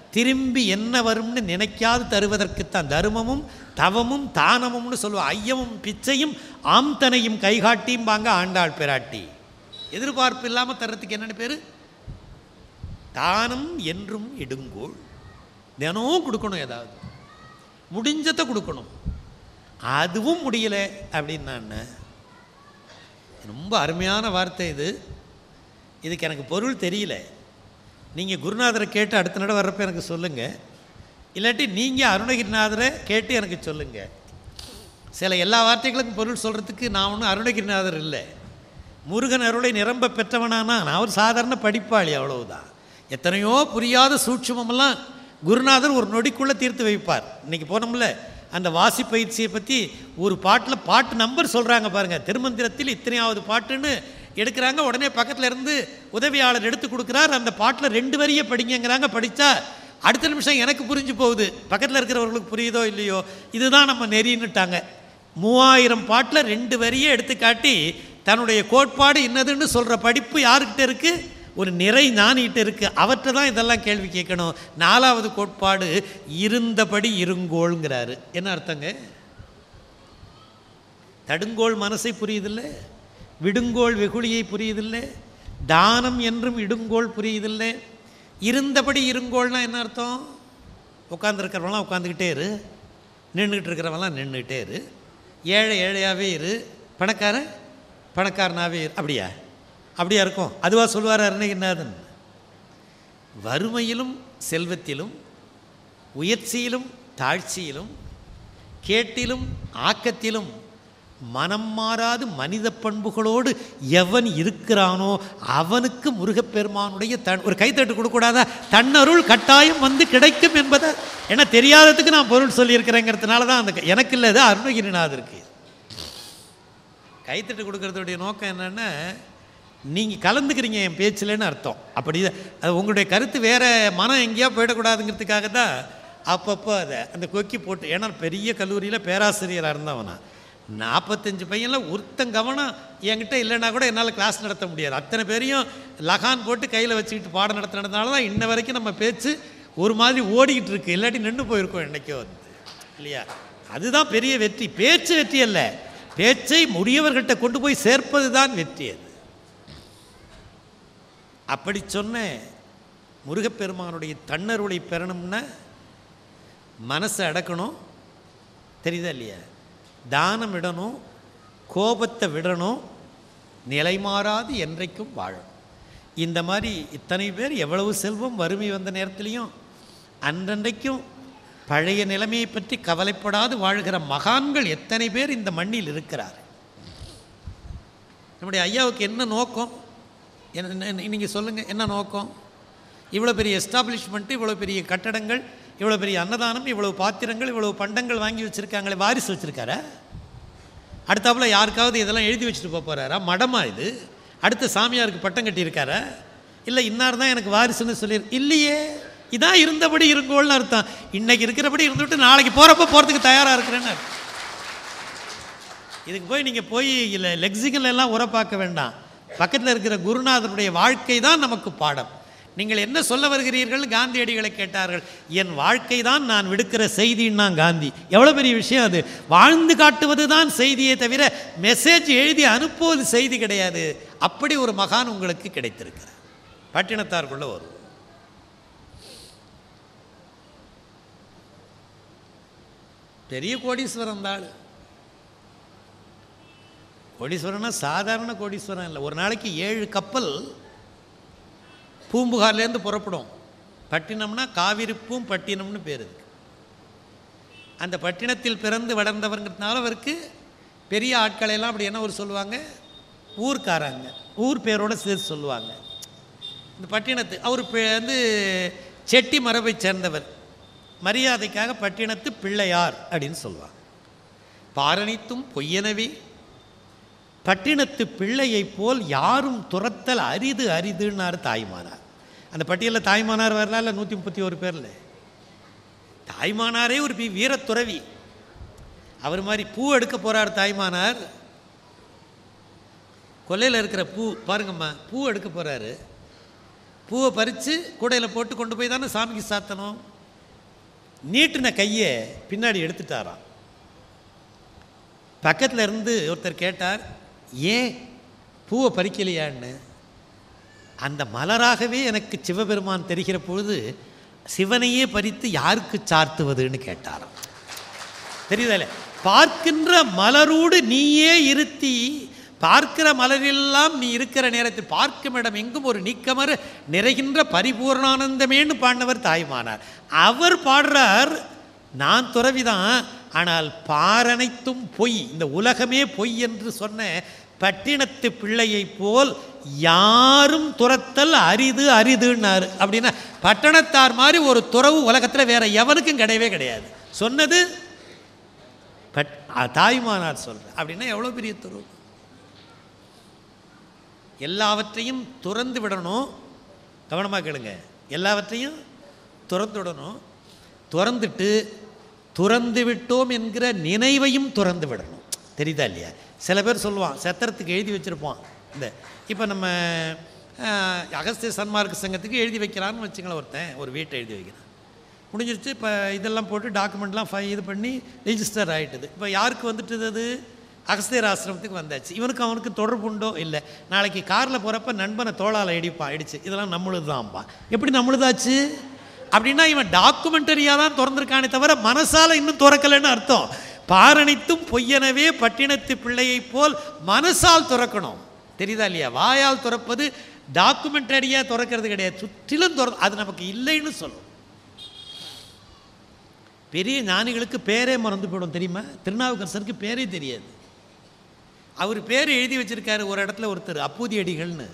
திரும்பி என்ன வரும்னு நினைக்காது தருவதற்குத்தான் தருமமும் தவமும் தானமும்னு சொல்லுவோம் ஐயமும் பிச்சையும் ஆம்தனையும் கைகாட்டியும் வாங்க ஆண்டாள் பிராட்டி எதிர்பார்ப்பு இல்லாமல் தர்றதுக்கு என்னென்னு பேர் தானம் என்றும் இடுங்கோள் தினம் கொடுக்கணும் ஏதாவது முடிஞ்சதை கொடுக்கணும் அதுவும் முடியல அப்படின்னு நான் ரொம்ப அருமையான வார்த்தை இது இதுக்கு எனக்கு பொருள் தெரியல நீங்கள் குருநாதரை கேட்டு அடுத்த நட வர்றப்ப எனக்கு சொல்லுங்கள் இல்லாட்டி நீங்கள் அருணகிரிநாதரை கேட்டு எனக்கு சொல்லுங்கள் சில எல்லா வார்த்தைகளுக்கும் பொருள் சொல்கிறதுக்கு நான் ஒன்றும் அருணகிரிநாதர் இல்லை முருகன் அருளை நிரம்ப பெற்றவனானா நான் ஒரு சாதாரண படிப்பாளி அவ்வளவுதான் எத்தனையோ புரியாத சூட்சுமமெல்லாம் குருநாதர் ஒரு நொடிக்குள்ளே தீர்த்து வைப்பார் இன்றைக்கி போனோம்ல அந்த வாசி பயிற்சியை பற்றி ஒரு பாட்டில் பாட்டு நம்பர் சொல்கிறாங்க பாருங்கள் திருமந்திரத்தில் இத்தனையாவது பாட்டுன்னு எடுக்கிறாங்க உடனே பக்கத்தில் இருந்து உதவியாளர் எடுத்து கொடுக்குறார் அந்த பாட்டில் ரெண்டு வரியை படிங்கங்கிறாங்க படித்தா அடுத்த நிமிஷம் எனக்கு புரிஞ்சு போகுது பக்கத்தில் இருக்கிறவர்களுக்கு புரியுதோ இல்லையோ இதுதான் நம்ம நெறின்னுட்டாங்க மூவாயிரம் பாட்டில் ரெண்டு வரியை எடுத்து காட்டி தன்னுடைய கோட்பாடு என்னதுன்னு சொல்கிற படிப்பு யாருக்கிட்ட இருக்குது ஒரு நிறை ஞானிகிட்ட இருக்குது அவற்றை தான் இதெல்லாம் கேள்வி கேட்கணும் நாலாவது கோட்பாடு இருந்தபடி இருங்கோள்ங்கிறாரு என்ன அர்த்தங்க தடுங்கோள் மனசை புரியுதில்ல விடுங்கோள் வெகுளியை புரியுதில்ல தானம் என்றும் இடுங்கோள் புரியுதில்ல இருந்தபடி இருங்கோள்னா என்ன அர்த்தம் உட்காந்துருக்கிறவங்களாம் உட்காந்துக்கிட்டே இரு நின்றுக்கிட்டு இருக்கிறவங்களாம் நின்றுக்கிட்டே இரு ஏழை ஏழையாகவே இரு பணக்காரன் பணக்காரனாகவே இரு அப்படியா அப்படியா இருக்கும் அதுவா சொல்லுவார் அருணகிரிநாதன் வறுமையிலும் செல்வத்திலும் உயர்ச்சியிலும் தாழ்ச்சியிலும் கேட்டிலும் ஆக்கத்திலும் மனம் மாறாது மனித பண்புகளோடு எவன் இருக்கிறானோ அவனுக்கு முருகப்பெருமானுடைய தன் ஒரு கைத்தட்டு கொடுக்கூடாதா தன்னருள் கட்டாயம் வந்து கிடைக்கும் என்பதை ஏன்னா தெரியாததுக்கு நான் பொருள் சொல்லியிருக்கிறேங்கிறதுனால தான் அந்த க- எனக்கு இல்லை அது அருணகிரிநாதருக்கு கைத்தட்டு கொடுக்கறதுடைய நோக்கம் என்னென்னா நீங்கள் கலந்துக்கிறீங்க என் பேச்சில்னு அர்த்தம் அப்படி தான். அது உங்களுடைய கருத்து வேறு மனம் எங்கேயா போயிடக்கூடாதுங்கிறதுக்காக தான் அப்பப்போ அதை அந்த கொக்கி போட்டு ஏன்னா பெரிய கல்லூரியில் பேராசிரியராக இருந்தவனா நாற்பத்தஞ்சு பையனில் ஒருத்தன் கவனம் என்கிட்ட இல்லைன்னா கூட என்னால் கிளாஸ் நடத்த முடியாது அத்தனை பேரையும் லகான் போட்டு கையில் வச்சுக்கிட்டு பாடம் நடத்தினதுனால தான் இன்ன வரைக்கும் நம்ம பேச்சு ஒரு மாதிரி ஓடிக்கிட்டு இருக்கு இல்லாட்டி நின்று போயிருக்கோம் என்னைக்கோ வந்து இல்லையா அதுதான் பெரிய வெற்றி பேச்சு வெற்றி அல்ல பேச்சை முடியவர்கள்ட்ட கொண்டு போய் சேர்ப்பது தான் வெற்றி அது அப்படி சொன்ன முருகப்பெருமானுடைய தன்னருளை பெறணும்னா மனசை அடக்கணும் தெரியுதா இல்லையா தானம் விடணும் கோபத்தை விடணும் நிலை மாறாது என்றைக்கும் வாழணும் இந்த மாதிரி இத்தனை பேர் எவ்வளவு செல்வம் வறுமை வந்த நேரத்துலையும் அன்றன்றைக்கும் பழைய நிலைமையை பற்றி கவலைப்படாது வாழ்கிற மகான்கள் எத்தனை பேர் இந்த மண்ணில் இருக்கிறார் நம்முடைய ஐயாவுக்கு என்ன நோக்கம் என்ன நீங்கள் சொல்லுங்கள் என்ன நோக்கம் இவ்வளோ பெரிய எஸ்டாப்ளிஷ்மெண்ட்டு இவ்வளோ பெரிய கட்டடங்கள் இவ்வளோ பெரிய அன்னதானம் இவ்வளோ பாத்திரங்கள் இவ்வளோ பண்டங்கள் வாங்கி வச்சுருக்காங்களே வாரிசு வச்சுருக்காரா அடுத்தாப்புல யாருக்காவது இதெல்லாம் எழுதி வச்சுட்டு போக போகிறாரா மடமா இது அடுத்த சாமியாருக்கு பட்டம் கட்டியிருக்காரா இல்லை இன்னார் தான் எனக்கு வாரிசுன்னு சொல்லி இல்லையே இதான் இருந்தபடி இருங்கோள்னு அர்த்தம் இன்னைக்கு இருக்கிறபடி இருந்துவிட்டு நாளைக்கு போகிறப்ப போகிறதுக்கு தயாராக இருக்கிறேன்னு அர்த்தம். இதுக்கு போய் நீங்கள் போய் இல்லை லெக்சிகல் எல்லாம் உரப்பாக்க வேண்டாம் பக்கத்தில் இருக்கிற குருநாதருடைய வாழ்க்கை தான் நமக்கு பாடம் நீங்கள் என்ன சொல்ல வருகிறீர்கள் காந்தியடிகளை கேட்டார்கள் என் வாழ்க்கை தான் நான் விடுக்கிற செய்தின்னா காந்தி எவ்வளோ பெரிய விஷயம் அது வாழ்ந்து காட்டுவது தான் செய்தியே தவிர மெசேஜ் எழுதி அனுப்புவது செய்தி கிடையாது அப்படி ஒரு மகான் உங்களுக்கு கிடைத்திருக்கிறார் பட்டினத்தாருக்குள்ள வரும் பெரிய கோடீஸ்வரன் தான் ஆளு. கோடீஸ்வரன்னா சாதாரண கோடீஸ்வரன் இல்லை ஒரு நாளைக்கு ஏழு கப்பல் பூம்புகார்லேருந்து புறப்படும் பட்டினம்னா காவிரிப்பூம் பட்டினம்னு பேர் இருக்கு அந்த பட்டினத்தில் பிறந்து வளர்ந்தவங்கிறதுனால அவருக்கு பெரிய ஆட்களை எல்லாம் அப்படி என்ன ஒரு சொல்லுவாங்க ஊர்க்காரங்க ஊர் பேரோட சேர்த்து சொல்லுவாங்க இந்த பட்டினத்து அவர் பி- வந்து செட்டி மரபை சேர்ந்தவர் மரியாதைக்காக பட்டினத்து பிள்ளையார் அப்படின்னு சொல்லுவாங்க பாரணித்தும் பொய்யனவே பட்டினத்து பிள்ளையைப் போல் யாரும் துரத்தல் அரிது அரிதுன்னார் தாய்மானார் அந்த பட்டியலில் தாய்மானார் வரல இல்லை நூற்றி முப்பத்தி ஒரு பேரில் தாய்மானாரே ஒரு பி- வீரத்துறவி அவர் மாதிரி பூ எடுக்க போகிறார் தாய்மானார் கொல்லையில் இருக்கிற பூ பாருங்கம்மா பூ எடுக்க போகிறாரு பூவை பறித்து கூடையில் போட்டு கொண்டு போய் தானே சாமிக்கு சாத்தணும் நீட்டின கையை பின்னாடி எடுத்துட்டாராம் பக்கத்தில் இருந்து ஒருத்தர் கேட்டார் ஏன் பூவை பறிக்கலையான்னு அந்த மலராகவே எனக்கு சிவபெருமான் தெரிகிற பொழுது சிவனையே பறித்து யாருக்கு சார்த்துவதுன்னு கேட்டாராம் தெரியுதால பார்க்கின்ற மலரோடு நீயே இருத்தி பார்க்கிற மலரெல்லாம் நீ இருக்கிற நேரத்தில் பார்க்கும் இடம் எங்கும் ஒரு நீக்கமர நிறைகின்ற பரிபூர்ணானந்தமேன்னு பாடினவர் தாய்மானார் அவர் பாடுறார் நான் துறவிதான் ஆனால் பாரனைத்தும் பொய் இந்த உலகமே பொய் என்று சொன்ன பட்டினத்து பிள்ளையைப் போல் யாரும் துரத்தல் அரிது அரிதுன்னாரு அப்படின்னா பட்டணத்தார் மாதிரி ஒரு துறவு உலகத்தில் வேற எவனுக்கும் கிடையவே கிடையாது சொன்னது பட் அ- தாய்மானார் சொல்ற அப்படின்னா எவ்வளோ பெரிய துறவு எல்லாவற்றையும் துறந்து விடணும் கவனமாக கேளுங்க எல்லாவற்றையும் துறந்து விடணும் துறந்துட்டு துறந்து விட்டோம் என்கிற நினைவையும் துறந்து விடணும் தெரியுதா இல்லையா சில பேர் சொல்லுவான் சத்திரத்துக்கு எழுதி வச்சுருப்பான் இந்த இப்போ நம்ம ஆஹ், அகஸ்திய சன்மார்க்க சங்கத்துக்கு எழுதி வைக்கிறான்னு வச்சுங்களேன் ஒருத்தன் ஒரு வீட்டை எழுதி வைக்கிறான் முடிஞ்சிருச்சு இப்போ இதெல்லாம் போட்டு டாக்குமெண்ட்லாம் ஃபை இது பண்ணி ரெஜிஸ்டர் ஆகிட்டுது இப்போ யாருக்கு வந்துட்டுது அது அகஸ்தியர் ஆசிரமத்துக்கு வந்தாச்சு இவனுக்கு அவனுக்கு தொடர்பு உண்டோ இல்லை நாளைக்கு காரில் போகிறப்ப நண்பனை தோளால் இடிப்பான் இடிச்சு இதெல்லாம் நம்மளுது தான்ப்பா எப்படி நம்மளுதாச்சு அப்படின்னா இவன் டாக்குமெண்டரியாக தான் திறந்திருக்கானே தவிர மனசால் இன்னும் திறக்கலைன்னு அர்த்தம் பாரணித்தும் பொய்யனவே பட்டினத்து பிள்ளையைப் போல் மனசால் துறக்கணும் தெரியுதா இல்லையா வாயால் துறப்பது டாக்குமெண்டரியாக திறக்கிறது கிடையாது சுற்றிலும் துற அது நமக்கு இல்லைன்னு சொல்லும் பெரிய ஞானிகளுக்கு பேரே மறந்து போயிடும் தெரியுமா திருநாவுக்கரசருக்கு பேரே தெரியாது அவர் பேர் எழுதி வச்சிருக்காரு ஒரு இடத்துல ஒருத்தர் அப்பூதி அடிகள்னு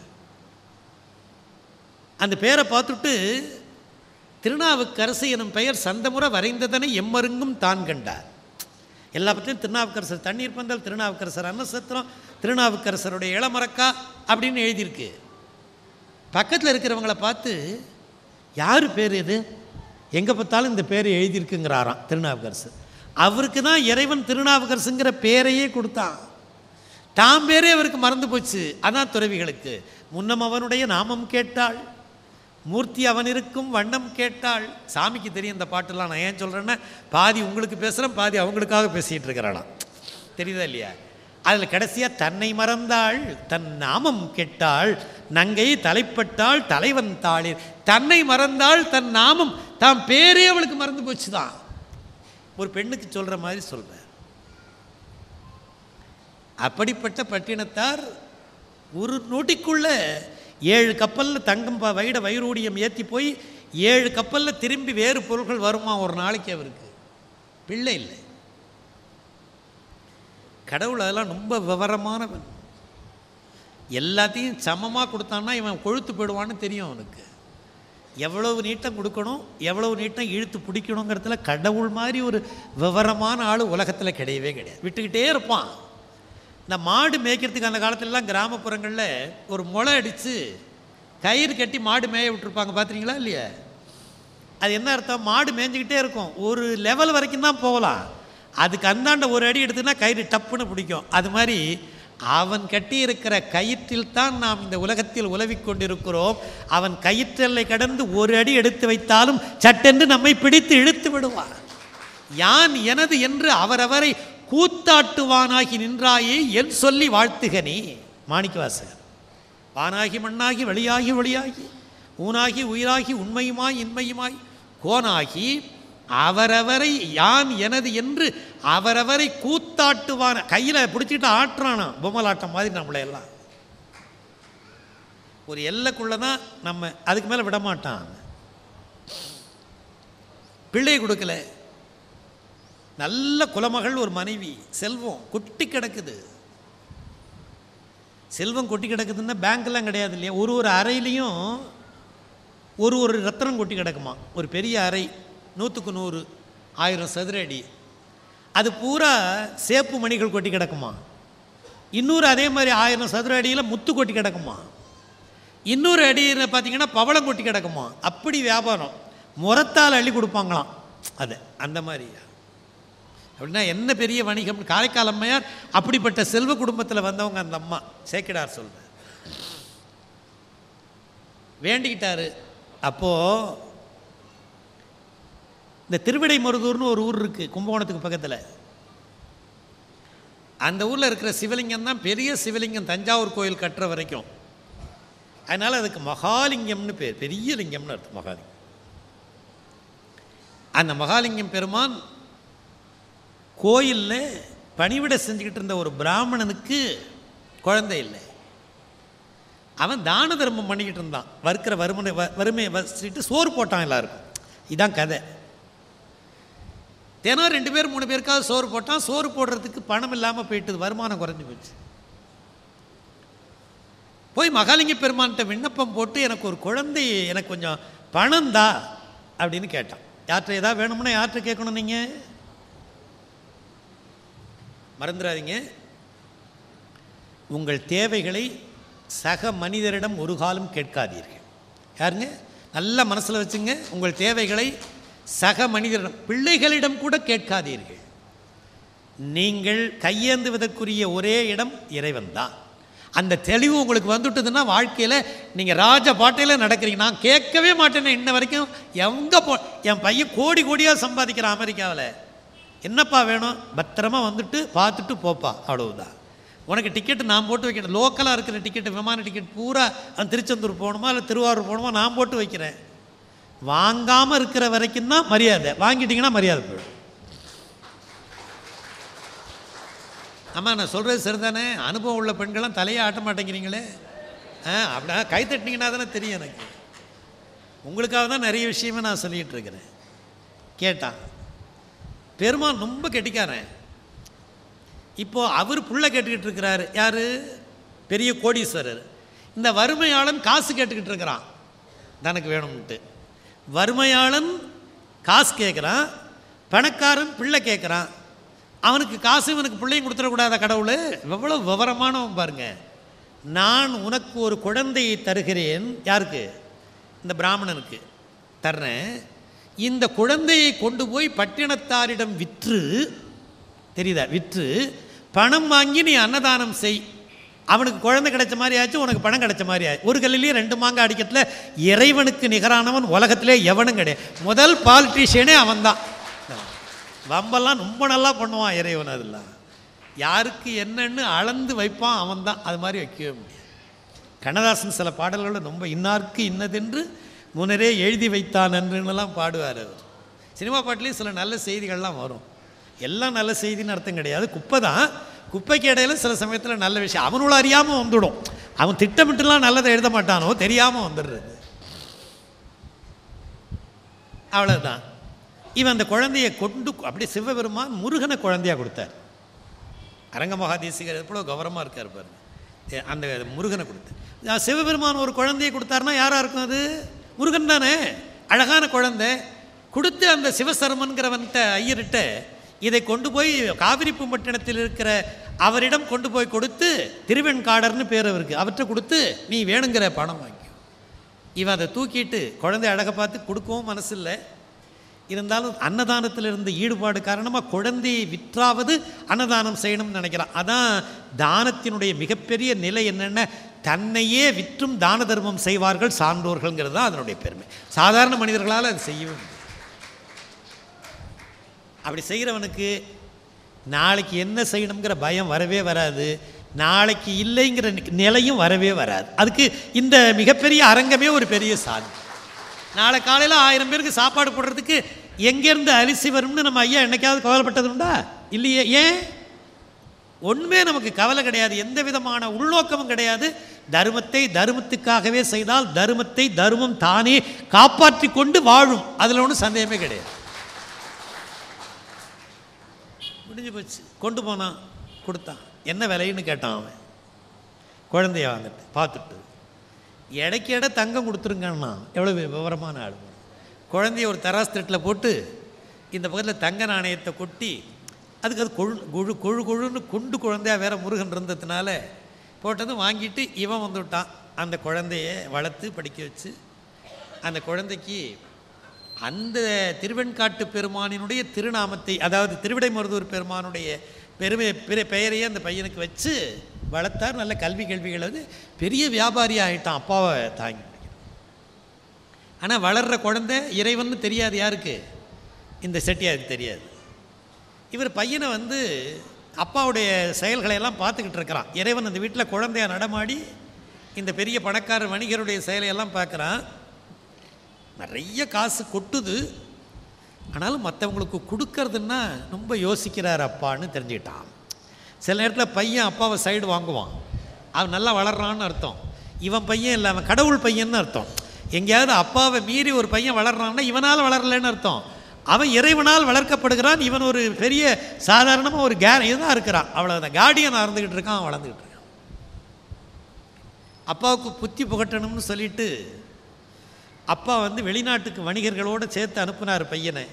அந்த பேரை பார்த்துட்டு திருநாவுக்கரசு எனும் பெயர் சந்தமுறை வரைந்ததனை எம்மருங்கும் தான் கண்டார் எல்லா பற்றியும் திருநாவுக்கரசர் தண்ணீர் பந்தல் திருநாவுக்கரசர் அன்னசத்திரம் திருநாவுக்கரசருடைய இளமரக்கா அப்படின்னு எழுதியிருக்கு பக்கத்தில் இருக்கிறவங்கள பார்த்து யார் பேர் இது எங்கே பார்த்தாலும் இந்த பேர் எழுதியிருக்குங்கிறாராம் திருநாவுக்கரசர் அவருக்கு தான் இறைவன் திருநாவுக்கரசுங்கிற பேரையே கொடுத்தான் தாம் பேரே அவருக்கு மறந்து போச்சு அதான் துறவிகளுக்கு முன்னம் அவனுடைய நாமம் கேட்டாள் மூர்த்தி அவன் இருக்கும் வண்ணம் கேட்டாள் சாமிக்கு தெரியும் இந்த பாட்டெல்லாம் நான் ஏன் சொல்கிறேன்னா பாதி உங்களுக்கு பேசுகிறேன் பாதி அவங்களுக்காக பேசிகிட்டு இருக்கிறாளாம் தெரியுதா இல்லையா அதில் கடைசியாக தன்னை மறந்தாள் தன் நாமம் கெட்டாள் நங்கை தலைப்பட்டாள் தலைவன் தாளிர் தன்னை மறந்தாள் தன் நாமம் தாம் பேரே அவளுக்கு மறந்து போச்சு தான் ஒரு பெண்ணுக்கு சொல்கிற மாதிரி சொல்கிறேன் அப்படிப்பட்ட பட்டினத்தார் ஒரு நொடிக்குள்ள ஏழு கப்பலில் தங்கம் ப- வைட வைரூடியம் ஏற்றி போய் ஏழு கப்பலில் திரும்பி வேறு பொருட்கள் வருமா ஒரு நாளைக்கு அவருக்கு பிள்ளை இல்லை கடவுள் அதெல்லாம் ரொம்ப விவரமானவன் எல்லாத்தையும் சமமாக கொடுத்தான்னா இவன் கொழுத்து போயிடுவான்னு தெரியும் அவனுக்கு எவ்வளவு நீட்டம் கொடுக்கணும் எவ்வளவு நீட்டம் இழுத்து பிடிக்கணுங்கிறதுல கடவுள் மாதிரி ஒரு விவரமான ஆள் உலகத்தில் கிடையவே கிடையாது விட்டுக்கிட்டே இருப்பான் இந்த மாடு மேய்க்கிறதுக்கு அந்த காலத்துலலாம் கிராமப்புறங்களில் ஒரு முளை அடித்து கயிறு கட்டி மாடு மேய விட்டுருப்பாங்க பார்த்துறீங்களா இல்லையா அது என்ன அர்த்தம் மாடு மேய்ஞ்சிக்கிட்டே இருக்கும் ஒரு லெவல் வரைக்கும் தான் போகலாம் அதுக்கு அந்தாண்ட ஒரு அடி எடுத்துனா கயிறு டப்புன்னு பிடிக்கும் அது மாதிரி அவன் கட்டியிருக்கிற கயிற்றில் தான் நாம் இந்த உலகத்தில் உலவிக் கொண்டிருக்கிறோம் அவன் கயிற்றலை கடந்து ஒரு அடி எடுத்து வைத்தாலும் சட்டென்று நம்மை பிடித்து இழுத்து விடுவான் யான் எனது என்று அவரவரை கூத்தாட்டுவானாகி நின்றாயே என் சொல்லி வாழ்த்துகனே மாணிக்கவாசகர் வானாகி மண்ணாகி வெளியாகி ஒளியாகி ஊனாகி உயிராகி உண்மையுமாய் இன்மையுமாய் கோனாகி அவரவரை யான் எனது என்று அவரவரை கூத்தாட்டுவான கையில் பிடிச்சிட்டு ஆட்டுறானா பொம்மலாட்டம் மாதிரி நம்மளை எல்லாம் ஒரு எல்லைக்குள்ளே தான் நம்ம அதுக்கு மேலே விட மாட்டான் பிள்ளை கொடுக்கல நல்ல குலமகள் ஒரு மனைவி செல்வம் கொட்டி கிடக்குது செல்வம் கொட்டி கிடக்குதுன்னா பேங்க்லாம் கிடையாது இல்லையா ஒரு ஒரு அறையிலையும் ஒரு ஒரு ரத்தனம் கொட்டி கிடக்குமா ஒரு பெரிய அறை நூற்றுக்கு நூறு ஆயிரம் சதுர அடி அது பூரா சேப்பு மணிகள் கொட்டி கிடக்குமா இன்னொரு அதே மாதிரி ஆயிரம் சதுர அடியில் முத்து கொட்டி கிடக்குமா இன்னொரு அடியில் பார்த்தீங்கன்னா பவளம் கொட்டி கிடக்குமா அப்படி வியாபாரம் முரத்தால் அள்ளி கொடுப்பாங்களாம் அது அந்த மாதிரி அப்படின்னா என்ன பெரிய வணிகம் காரைக்கால் அம்மையார் அப்படிப்பட்ட செல்வ குடும்பத்தில் வந்தவங்க அந்த அம்மா சேக்கிடார் சொல்ற வேண்டிக்கிட்டாரு அப்போது இந்த திருவிடைமருதூர்னு ஒரு ஊர் இருக்குது கும்பகோணத்துக்கு பக்கத்தில் அந்த ஊரில் இருக்கிற சிவலிங்கம் தான் பெரிய சிவலிங்கம் தஞ்சாவூர் கோயில் கட்டுற வரைக்கும் அதனால் அதுக்கு மகாலிங்கம்னு பேர் பெரிய லிங்கம்னு அர்த்தம் மகாலிங்கம் அந்த மகாலிங்கம் பெருமான் கோயிலில் பணிவிடை செஞ்சுக்கிட்டு இருந்த ஒரு பிராமணனுக்கு குழந்தை இல்லை அவன் தான தர்மம் பண்ணிக்கிட்டு இருந்தான் வறுக்கிற வறுமனை வ வறுமையை வச்சுட்டு சோறு போட்டான் எல்லாருக்கும் இதான் கதை தினம் ரெண்டு பேர் மூணு பேருக்காவது சோறு போட்டான் சோறு போடுறதுக்கு பணம் இல்லாமல் போயிட்டுது வருமானம் குறைஞ்சி போச்சு போய் மகாலிங்க பெருமான்கிட்ட விண்ணப்பம் போட்டு எனக்கு ஒரு குழந்தை எனக்கு கொஞ்சம் பணம் தா அப்படின்னு கேட்டான் யார்கிட்ட ஏதாவது வேணும்னா யார்கிட்ட கேட்கணும் நீங்கள் மறந்துடாதீங்க உங்கள் தேவைகளை சக மனிதரிடம் ஒரு காலம் கேட்காதீர்கள் யாருங்க நல்ல மனசில் வச்சுங்க உங்கள் தேவைகளை சக மனிதரிடம் பிள்ளைகளிடம் கூட கேட்காதீர்கள் நீங்கள் கையேந்துவதற்குரிய ஒரே இடம் இறைவன் தான் அந்த தெளிவு உங்களுக்கு வந்துட்டுதுன்னா வாழ்க்கையில் நீங்கள் ராஜ பாட்டையில் நடக்கிறீங்க நான் கேட்கவே மாட்டேன்னு இன்ன வரைக்கும் எங்கே போ என் பையன் கோடி கோடியாக சம்பாதிக்கிறான் அமெரிக்காவில் என்னப்பா வேணும் பத்திரமா வந்துட்டு பார்த்துட்டு போப்பா அவ்வளவுதான் உனக்கு டிக்கெட்டு நான் போட்டு வைக்கிறேன் லோக்கலாக இருக்கிற டிக்கெட்டு விமான டிக்கெட் பூரா அந்த திருச்செந்தூர் போகணுமா இல்லை திருவாரூர் போகணுமா நான் போட்டு வைக்கிறேன் வாங்காமல் இருக்கிற வரைக்கும் தான் மரியாதை வாங்கிட்டீங்கன்னா மரியாதை போயிடும் ஆமாம் நான் சொல்கிறது சரிதானே அனுபவம் உள்ள பெண்கள்லாம் தலையை ஆட்ட மாட்டேங்கிறீங்களே ஆ அப்படின்னா கை தட்டினீங்கன்னா தானே தெரியும் எனக்கு உங்களுக்காக தான் நிறைய விஷயமே நான் சொல்லிகிட்டு இருக்கிறேன் கேட்டான் பெருமான் ரொம்ப கெட்டிக்காரன் இப்போ அவர் புள்ள கேட்டுக்கிட்டு இருக்கிறாரு யார் பெரிய கோடீஸ்வரர் இந்த வறுமையாளன் காசு கேட்டுக்கிட்டு இருக்கிறான் தனக்கு வேணும்ன்ட்டு வறுமையாளன் காசு கேட்குறான் பணக்காரன் பிள்ளை கேட்குறான் அவனுக்கு காசு இவனுக்கு பிள்ளையும் கொடுத்துடக்கூடாத கடவுள் எவ்வளோ விவரமானவன் பாருங்க நான் உனக்கு ஒரு குழந்தையை தருகிறேன் யாருக்கு இந்த பிராமணனுக்கு தர்றேன் இந்த குழந்தையை கொண்டு போய் பட்டினத்தாரிடம் விற்று தெரியுதா விற்று பணம் வாங்கி நீ அன்னதானம் செய் அவனுக்கு குழந்தை கிடைச்ச மாதிரி ஆச்சு உனக்கு பணம் கிடைச்ச மாதிரி ஆச்சு ஒரு கல்லிலேயே ரெண்டு மாங்காய் அடிக்கிறதுல இறைவனுக்கு நிகரானவன் உலகத்திலே எவனும் கிடையாது முதல் பாலிட்டிஷியனே அவன்தான் வம்பெல்லாம் ரொம்ப நல்லா பண்ணுவான் இறைவன் அதெல்லாம் யாருக்கு என்னன்னு அளந்து வைப்பான் அவன் தான் அது மாதிரி வைக்கவே முடியாது கண்ணதாசன் சில பாடல்களில் ரொம்ப இன்னார்க்கு இன்னதென்று முன்னரே எழுதி வைத்தான் என்றுன்னெல்லாம் பாடுவார் அவர் சினிமா பாட்டிலையும் சில நல்ல செய்திகள்லாம் வரும் எல்லாம் நல்ல செய்தின்னு அர்த்தம் கிடையாது குப்பை தான் குப்பைக்கு இடையில சில சமயத்தில் நல்ல விஷயம் அவனோட அறியாமல் வந்துடும் அவன் திட்டமிட்டுலாம் நல்லதை எழுத மாட்டானோ தெரியாமல் வந்துடுறது அவ்வளோதான் இவன் அந்த குழந்தையை கொண்டு அப்படி சிவபெருமான் முருகனை குழந்தையாக கொடுத்தார் அரங்க மகாதேசிகர் எவ்வளோ கௌரவமாக இருக்கார் பாருங்க ஏ, அந்த முருகனை கொடுத்து சிவபெருமான் ஒரு குழந்தையை கொடுத்தாருன்னா யாராக இருக்கும் அது முருகன் தானே அழகான குழந்தை கொடுத்து அந்த சிவசர்மன்கிறவன்கிட்ட ஐயர்கிட்ட இதை கொண்டு போய் காவிரி பூம்பட்டினத்தில் இருக்கிற அவரிடம் கொண்டு போய் கொடுத்து திருவெண்காடர்னு பேர் அவருக்கு அவர்கிட்ட கொடுத்து நீ வேணுங்கிற பணம் வாங்கி இவன் அதை தூக்கிட்டு குழந்தை அழகை பார்த்து கொடுக்கவும் மனசு இல்லை இருந்தாலும் அன்னதானத்தில் இருந்த ஈடுபாடு காரணமாக குழந்தையை விற்றாவது அன்னதானம் செய்யணும்னு நினைக்கிறான் அதான் தானத்தினுடைய மிகப்பெரிய நிலை என்னென்ன தன்னையே விற்றும் தான தர்மம் செய்வார்கள் சான்றோர்கள்ங்கிறது தான் அதனுடைய பெருமை சாதாரண மனிதர்களால் அது செய்யவே முடியாது அப்படி செய்கிறவனுக்கு நாளைக்கு என்ன செய்யணுங்கிற பயம் வரவே வராது நாளைக்கு இல்லைங்கிற நி- நிலையும் வரவே வராது அதுக்கு இந்த மிகப்பெரிய அரங்கமே ஒரு பெரிய சாதனை நாளை காலையில் ஆயிரம் பேருக்கு சாப்பாடு போடுறதுக்கு எங்கேருந்து அரிசி வரும்னு நம்ம ஐயா என்னைக்காவது கவலைப்பட்டது உண்டா இல்லையே ஏன் ஒன்றுமே நமக்கு கவலை கிடையாது எந்த விதமான உள்நோக்கமும் கிடையாது தர்மத்தை தர்மத்துக்காகவே செய்தால் தர்மத்தை தர்மம் தானே காப்பாற்றி கொண்டு வாழும் அதில் ஒன்றும் சந்தேகமே கிடையாது முடிஞ்சு போச்சு கொண்டு போனான் கொடுத்தான் என்ன விலைன்னு கேட்டான் அவன் குழந்தைய வாங்கிட்டு பார்த்துட்டு எடைக்கு எடை தங்கம் கொடுத்துருங்கன்னா எவ்வளோ விவரமான ஆள் பாரு. குழந்தைய ஒரு தராஸ் தட்டில் போட்டு இந்த பக்கத்தில் தங்க நாணயத்தை கொட்டி அதுக்கு அது கொழு கொழு கொழு கொழுன்னு குண்டு குழந்தையா வேற முருகன் இருந்ததுனால போட்டதும் வாங்கிட்டு இவன் வந்து விட்டான் அந்த குழந்தைய வளர்த்து படிக்க வச்சு அந்த குழந்தைக்கு அந்த திருவெண்காட்டு பெருமானினுடைய திருநாமத்தை அதாவது திருவிடைமருதூர் பெருமானுடைய பெருமை பெரு- பெயரையே அந்த பையனுக்கு வச்சு வளர்த்தார் நல்ல கல்வி கேள்விகள் வந்து பெரிய வியாபாரி ஆகிட்டான் அப்பாவை தாங்கி ஆனால் வளர்கிற குழந்தை இறைவன்னு தெரியாது யாருக்கு இந்த செட்டியாருக்கு தெரியாது இவர் பையனை வந்து அப்பாவுடைய செயல்களை எல்லாம் பார்த்துக்கிட்டு இருக்கிறான் இறைவன் அந்த வீட்டில் குழந்தைய நடமாடி இந்த பெரிய பணக்கார வணிகருடைய செயலையெல்லாம் பார்க்குறான் நிறைய காசு கொட்டுது ஆனாலும் மற்றவங்களுக்கு கொடுக்கறதுன்னா ரொம்ப யோசிக்கிறார் அப்பான்னு தெரிஞ்சுக்கிட்டான் சில நேரத்தில் பையன் அப்பாவை சைடு வாங்குவான் அவன் நல்லா வளர்றான்னு அர்த்தம் இவன் பையன் இல்லை அவன் கடவுள் பையன்னு அர்த்தம் எங்கேயாவது அப்பாவை மீறி ஒரு பையன் வளர்றான்னா இவனால் வளரலைன்னு அர்த்தம் அவன் இறைவனால் வளர்க்கப்படுகிறான் இவன் ஒரு பெரிய சாதாரணமாக ஒரு கே இதாக இருக்கிறான் அவ்வளோதான் கார்டியனாக இருந்துக்கிட்டு இருக்கான் அவன் வளர்ந்துக்கிட்டு இருக்கான் அப்பாவுக்கு புத்தி புகட்டணும்னு சொல்லிட்டு அப்பா வந்து வெளிநாட்டுக்கு வணிகர்களோடு சேர்த்து அனுப்புனார் பையனை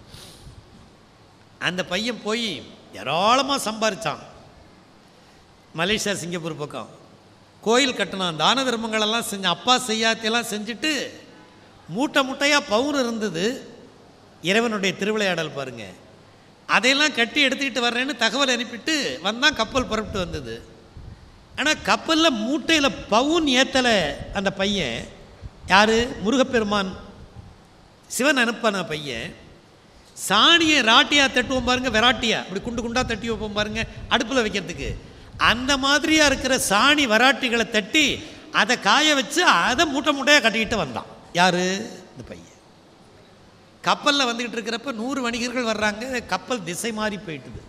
அந்த பையன் போய் ஏராளமாக சம்பாரிச்சான் மலேசியா சிங்கப்பூர் பக்கம் கோயில் கட்டினான் தான தர்மங்களெல்லாம் செஞ்சான் அப்பா செய்யாத்தையெல்லாம் செஞ்சுட்டு மூட்டை மூட்டையாக பவுன் இருந்தது இறைவனுடைய திருவிளையாடல் பாருங்க அதையெல்லாம் கட்டி எடுத்துக்கிட்டு வர்றேன்னு தகவல் அனுப்பிட்டு வந்தான் கப்பல் புறப்பட்டு வந்தது ஆனால் கப்பலில் மூட்டையில் பவுன் ஏற்றலை அந்த பையன் யார் முருகப்பெருமான் சிவன் அனுப்பான பையன் சாணியை ராட்டியா தட்டுவோம் பாருங்க வெராட்டியா இப்படி குண்டு குண்டா தட்டி வைப்போம் பாருங்க அடுப்பில் வைக்கிறதுக்கு அந்த மாதிரியா இருக்கிற சாணி வராட்டிகளை தட்டி அதை காய வச்சு அதை மூட்டை மூட்டையாக கட்டிக்கிட்டு வந்தான் யாரு இந்த பையன் கப்பலில் வந்துக்கிட்டு இருக்கிறப்ப நூறு வணிகர்கள் வர்றாங்க கப்பல் திசை மாறி போயிட்டுது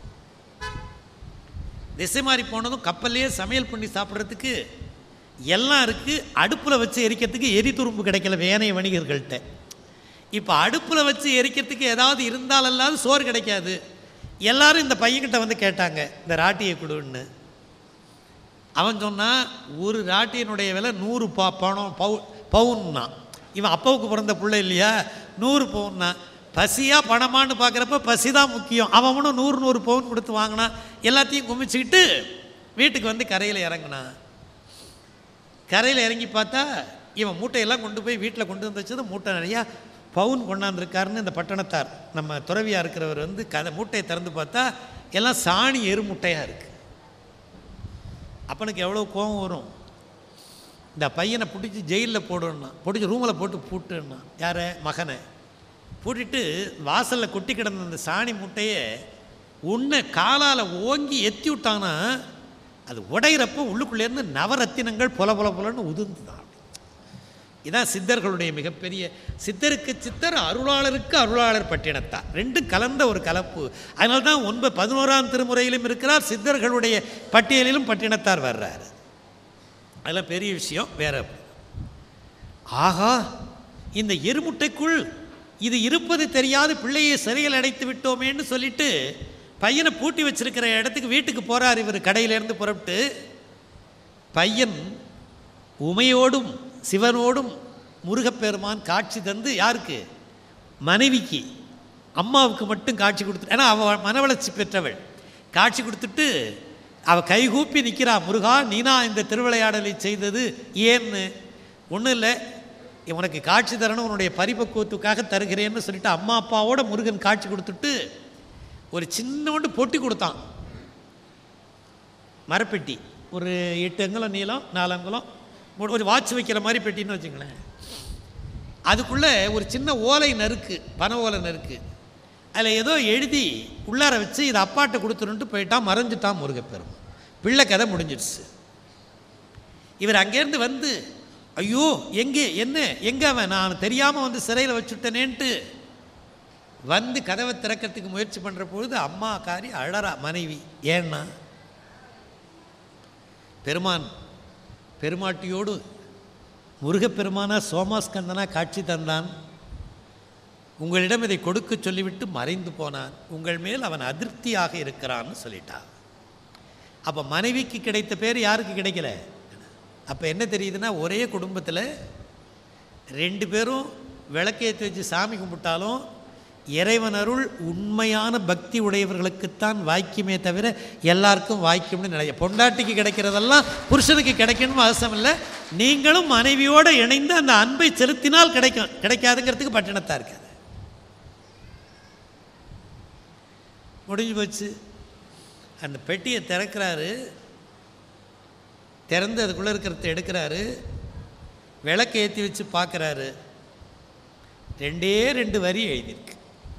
திசை மாறி போனதும் கப்பல்லையே சமையல் பண்ணி சாப்பிட்றதுக்கு எல்லாம் இருக்குது அடுப்பில் வச்சு எரிக்கிறதுக்கு எரி துரும்பு கிடைக்கல வேனைய வணிகர்கள்ட்ட இப்போ அடுப்பில் வச்சு எரிக்கிறதுக்கு ஏதாவது இருந்தாலல்லாது சோறு கிடைக்காது எல்லாரும் இந்த பையன்கிட்ட வந்து கேட்டாங்க இந்த ராட்டியை கொடுன்னு அவன் சொன்னான் ஒரு ராட்டியனுடைய விலை நூறு பா பணம் பவு பவுன்னா இவன் அப்பாவுக்கு பிறந்த பிள்ளை இல்லையா நூறு பவுன்னா பசியாக பணமான்னு பார்க்குறப்ப பசி தான் முக்கியம் அவனும் நூறு நூறு பவுன் கொடுத்து வாங்கினான் எல்லாத்தையும் குமிச்சுக்கிட்டு வீட்டுக்கு வந்து கரையில் இறங்கினான் கரையில் இறங்கி பார்த்தா இவன் மூட்டையெல்லாம் கொண்டு போய் வீட்டில் கொண்டு வந்து வச்சது மூட்டை நிறையா பவுன் கொண்டாந்துருக்காருன்னு இந்த பட்டணத்தார் நம்ம துறவியாக இருக்கிறவர் வந்து கதை மூட்டையை திறந்து பார்த்தா எல்லாம் சாணி எரு மூட்டையாக இருக்குது அப்பனுக்கு எவ்வளோ கோபம் வரும் இந்த பையனை பிடிச்சி ஜெயிலில் போடணும்னா பிடிச்சி ரூமில் போட்டு பூட்டுன்னா யாரை மகனை பூட்டிட்டு வாசலில் கொட்டி கிடந்த அந்த சாணி மூட்டையை உன்னை காலால் ஓங்கி எத்தி விட்டானா அது உடையிறப்போ உள்ளுக்குள்ளேருந்து நவரத்தினங்கள் பொல பொல பொலன்னு உதிர்ந்துதான் இதான் சித்தர்களுடைய மிகப்பெரிய சித்தருக்கு சித்தர் அருளாளருக்கு அருளாளர் பட்டினத்தார் ரெண்டும் கலந்த ஒரு கலப்பு அதனால தான் ஒன்பது பதினோராம் திருமுறையிலும் இருக்கிறார் சித்தர்களுடைய பட்டியலிலும் பட்டினத்தார் வர்றார் அதெல்லாம் பெரிய விஷயம் வேற ஆகா இந்த எருமுட்டைக்குள் இது இருப்பது தெரியாது பிள்ளையை சிறையில் அடைத்து விட்டோமேன்னு சொல்லிட்டு பையனை பூட்டி வச்சிருக்கிற இடத்துக்கு வீட்டுக்கு போகிறார் இவர் கடையிலேருந்து புறப்பட்டு பையன் உமையோடும் சிவனோடும் முருகப்பெருமான் காட்சி தந்து யாருக்கு மனைவிக்கு அம்மாவுக்கு மட்டும் காட்சி கொடுத்து ஏன்னா அவள் மனவளர்ச்சி பெற்றவள் காட்சி கொடுத்துட்டு அவள் கைகூப்பி நிற்கிறா முருகா நீனா இந்த திருவிளையாடலை செய்தது ஏன்னு ஒன்றும் இல்லை உனக்கு காட்சி தரணும் உன்னுடைய பரிபக்குவத்துக்காக தருகிறேன்னு சொல்லிட்டு அம்மா அப்பாவோட முருகன் காட்சி கொடுத்துட்டு ஒரு சின்னோண்டு பொட்டி கொடுத்தான் மரப்பெட்டி ஒரு எட்டு அங்குலம் நீளம் நாலு அங்குலம் ஒரு- ஒரு வாட்ச் வைக்கிற மாதிரி பெட்டின்னு வச்சுங்களேன் அதுக்குள்ளே ஒரு சின்ன ஓலை நறுக்கு பனை ஓலை நறுக்கு அதில் ஏதோ எழுதி உள்ளார வச்சு இதை அப்பாட்ட கொடுத்துருன்ட்டு போயிட்டான் மறைஞ்சிட்டான் முருகப்பெரும் பிள்ளை கதை முடிஞ்சிடுச்சு இவர் அங்கேருந்து வந்து ஐயோ எங்கே என்ன எங்கே அவன் நான் தெரியாமல் வந்து சிறையில் வச்சுட்டனேன்ட்டு வந்து கதவை திறக்கிறதுக்கு முயற்சி பண்ணுற பொழுது அம்மா காரி அழறா மனைவி ஏன்னா பெருமான் பெருமாட்டியோடு முருகப்பெருமானா சோமாஸ்கந்தனா காட்சி தந்தான் உங்களிடம் இதை கொடுக்க சொல்லிவிட்டு மறைந்து போனான் உங்கள் மேல் அவன் அதிருப்தியாக இருக்கிறான்னு சொல்லிட்டான் அப்போ மனைவிக்கு கிடைத்த பேர் யாருக்கு கிடைக்கல அப்போ என்ன தெரியுதுன்னா ஒரே குடும்பத்தில் ரெண்டு பேரும் விளக்கேற்றி வச்சு சாமி கும்பிட்டாலும் இறைவன் அருள் உண்மையான பக்தி உடையவர்களுக்குத்தான் வாய்க்குமே தவிர எல்லாருக்கும் வாய்க்கும்னு நினைக்க பொண்டாட்டிக்கு கிடைக்கிறதெல்லாம் புருஷனுக்கு கிடைக்கணும்னு அவசியம் இல்லை நீங்களும் மனைவியோடு இணைந்து அந்த அன்பை செலுத்தினால் கிடைக்கும் கிடைக்காதுங்கிறதுக்கு பட்டினத்தான் இருக்காது முடிஞ்சு போச்சு அந்த பெட்டியை திறக்கிறாரு திறந்து அதுக்குள்ளே இருக்கிறத எடுக்கிறாரு விளக்கு ஏற்றி வச்சு பார்க்குறாரு ரெண்டே ரெண்டு வரி எழுதியிருக்கு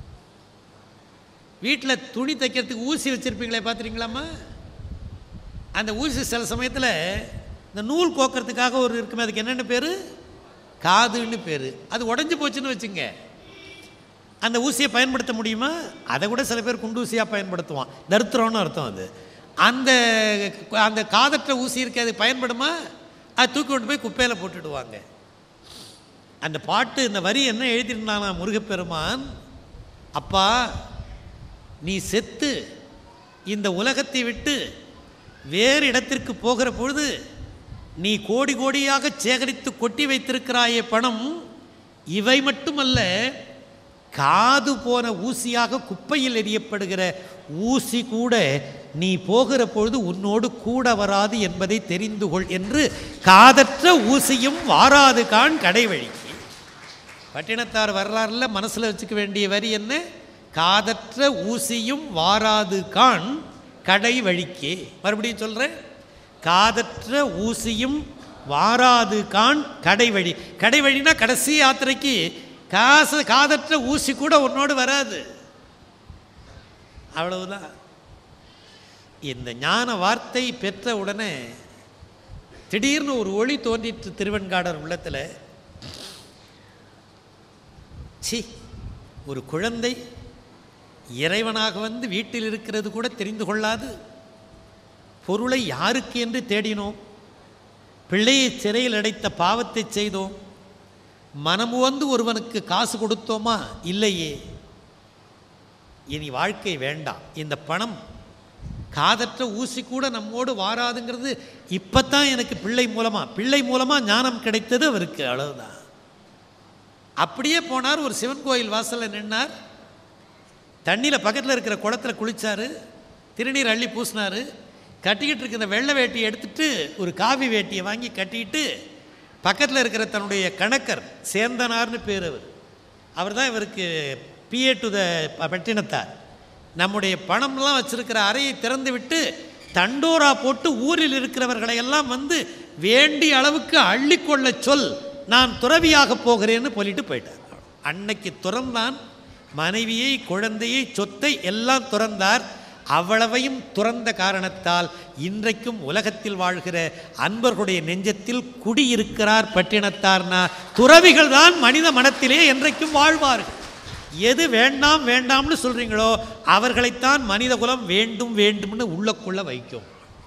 வீட்டில் துணி தைக்கிறதுக்கு ஊசி வச்சுருப்பீங்களே பார்த்துறீங்களாம்மா அந்த ஊசி சில சமயத்தில் இந்த நூல் கோக்கிறதுக்காக ஒரு இருக்குமே அதுக்கு என்னென்ன பேர் காதுன்னு பேர் அது உடஞ்சி போச்சுன்னு வச்சுங்க அந்த ஊசியை பயன்படுத்த முடியுமா அதை கூட சில பேர் குண்டு ஊசியாக பயன்படுத்துவான் தருத்திரம்னு அர்த்தம் அது அந்த அந்த காதற்ற ஊசி இருக்கு அது பயன்படுமா அது தூக்கி கொண்டு போய் குப்பையில் போட்டுடுவாங்க அந்த பாட்டு இந்த வரி என்ன எழுதியிருந்தானா முருகப்பெருமான் அப்பா நீ செத்து இந்த உலகத்தை விட்டு வேறு இடத்திற்கு போகிற பொழுது நீ கோடி கோடியாக சேகரித்து கொட்டி வைத்திருக்கிறாயே பணம் இவை மட்டுமல்ல காது போன ஊசியாக குப்பையில் எறியப்படுகிற ஊசி கூட நீ போகிற பொழுது உன்னோடு கூட வராது என்பதை தெரிந்து கொள் என்று காதற்ற ஊசியும் வாராது கான் கடைவழிக்கு பட்டினத்தார் வரலாறுல மனசில் வச்சுக்க வேண்டிய வரி என்ன காதற்ற ஊசியும் வாராது கான் கடை வழிக்கே மறுபடியும் சொல்கிறேன் காதற்ற ஊசியும் வாராது கான் கடை வழி கடை வழினா கடைசி யாத்திரைக்கு காசு காதற்ற ஊசி கூட உன்னோடு வராது அவ்வளவுதான் இந்த ஞான வார்த்தை பெற்ற உடனே திடீர்னு ஒரு ஒளி தோன்றிற்று திருவெண்காடர் உள்ளத்தில் சி ஒரு குழந்தை இறைவனாக வந்து வீட்டில் இருக்கிறது கூட தெரிந்து கொள்ளாது பொருளை யாருக்கு என்று தேடினோம் பிள்ளையை சிறையில் அடைத்த பாவத்தை செய்தோம் மனம் வந்து ஒருவனுக்கு காசு கொடுத்தோமா இல்லையே இனி வாழ்க்கை வேண்டாம் இந்த பணம் காதற்ற ஊசி கூட நம்மோடு வாராதுங்கிறது இப்பத்தான் எனக்கு பிள்ளை மூலமாக பிள்ளை மூலமாக ஞானம் கிடைத்தது அவருக்கு அவ்வளவுதான் அப்படியே போனார் ஒரு சிவன் கோயில் வாசலில் நின்னார் தண்ணியில் பக்கத்தில் இருக்கிற குளத்துல குளிச்சாரு திருநீர் அள்ளி பூசினார் கட்டிக்கிட்டு இருக்கிற வெள்ளை வேட்டியை எடுத்துட்டு ஒரு காவி வேட்டியை வாங்கி கட்டிக்கிட்டு பக்கத்தில் இருக்கிற தன்னுடைய கணக்கர் சேந்தனார்னு பேர் அவர் அவர் தான் இவருக்கு பிஏ டு த பட்டினத்தார் நம்முடைய பணம்லாம் வச்சிருக்கிற அறையை திறந்து விட்டு தண்டோரா போட்டு ஊரில் இருக்கிறவர்களை எல்லாம் வந்து வேண்டிய அளவுக்கு அள்ளிக்கொள்ள சொல் நான் துறவியாக போகிறேன்னு சொல்லிட்டு போயிட்டார் அன்னைக்கு துறந்தான் மனைவியை குழந்தையை சொத்தை எல்லாம் துறந்தார் அவ்வளவையும் துறந்த காரணத்தால் இன்றைக்கும் உலகத்தில் வாழ்கிற அன்பர்களுடைய நெஞ்சத்தில் குடியிருக்கிறார் பட்டினத்தார்னா துறவிகள் தான் மனித மனத்திலே என்றைக்கும் வாழ்வார்கள் எது வேண்டாம் வேண்டாம்னு சொல்றீங்களோ அவர்களைத்தான் மனித குலம் வேண்டும் வேண்டும்னு உள்ளக்குள்ள வைக்கும்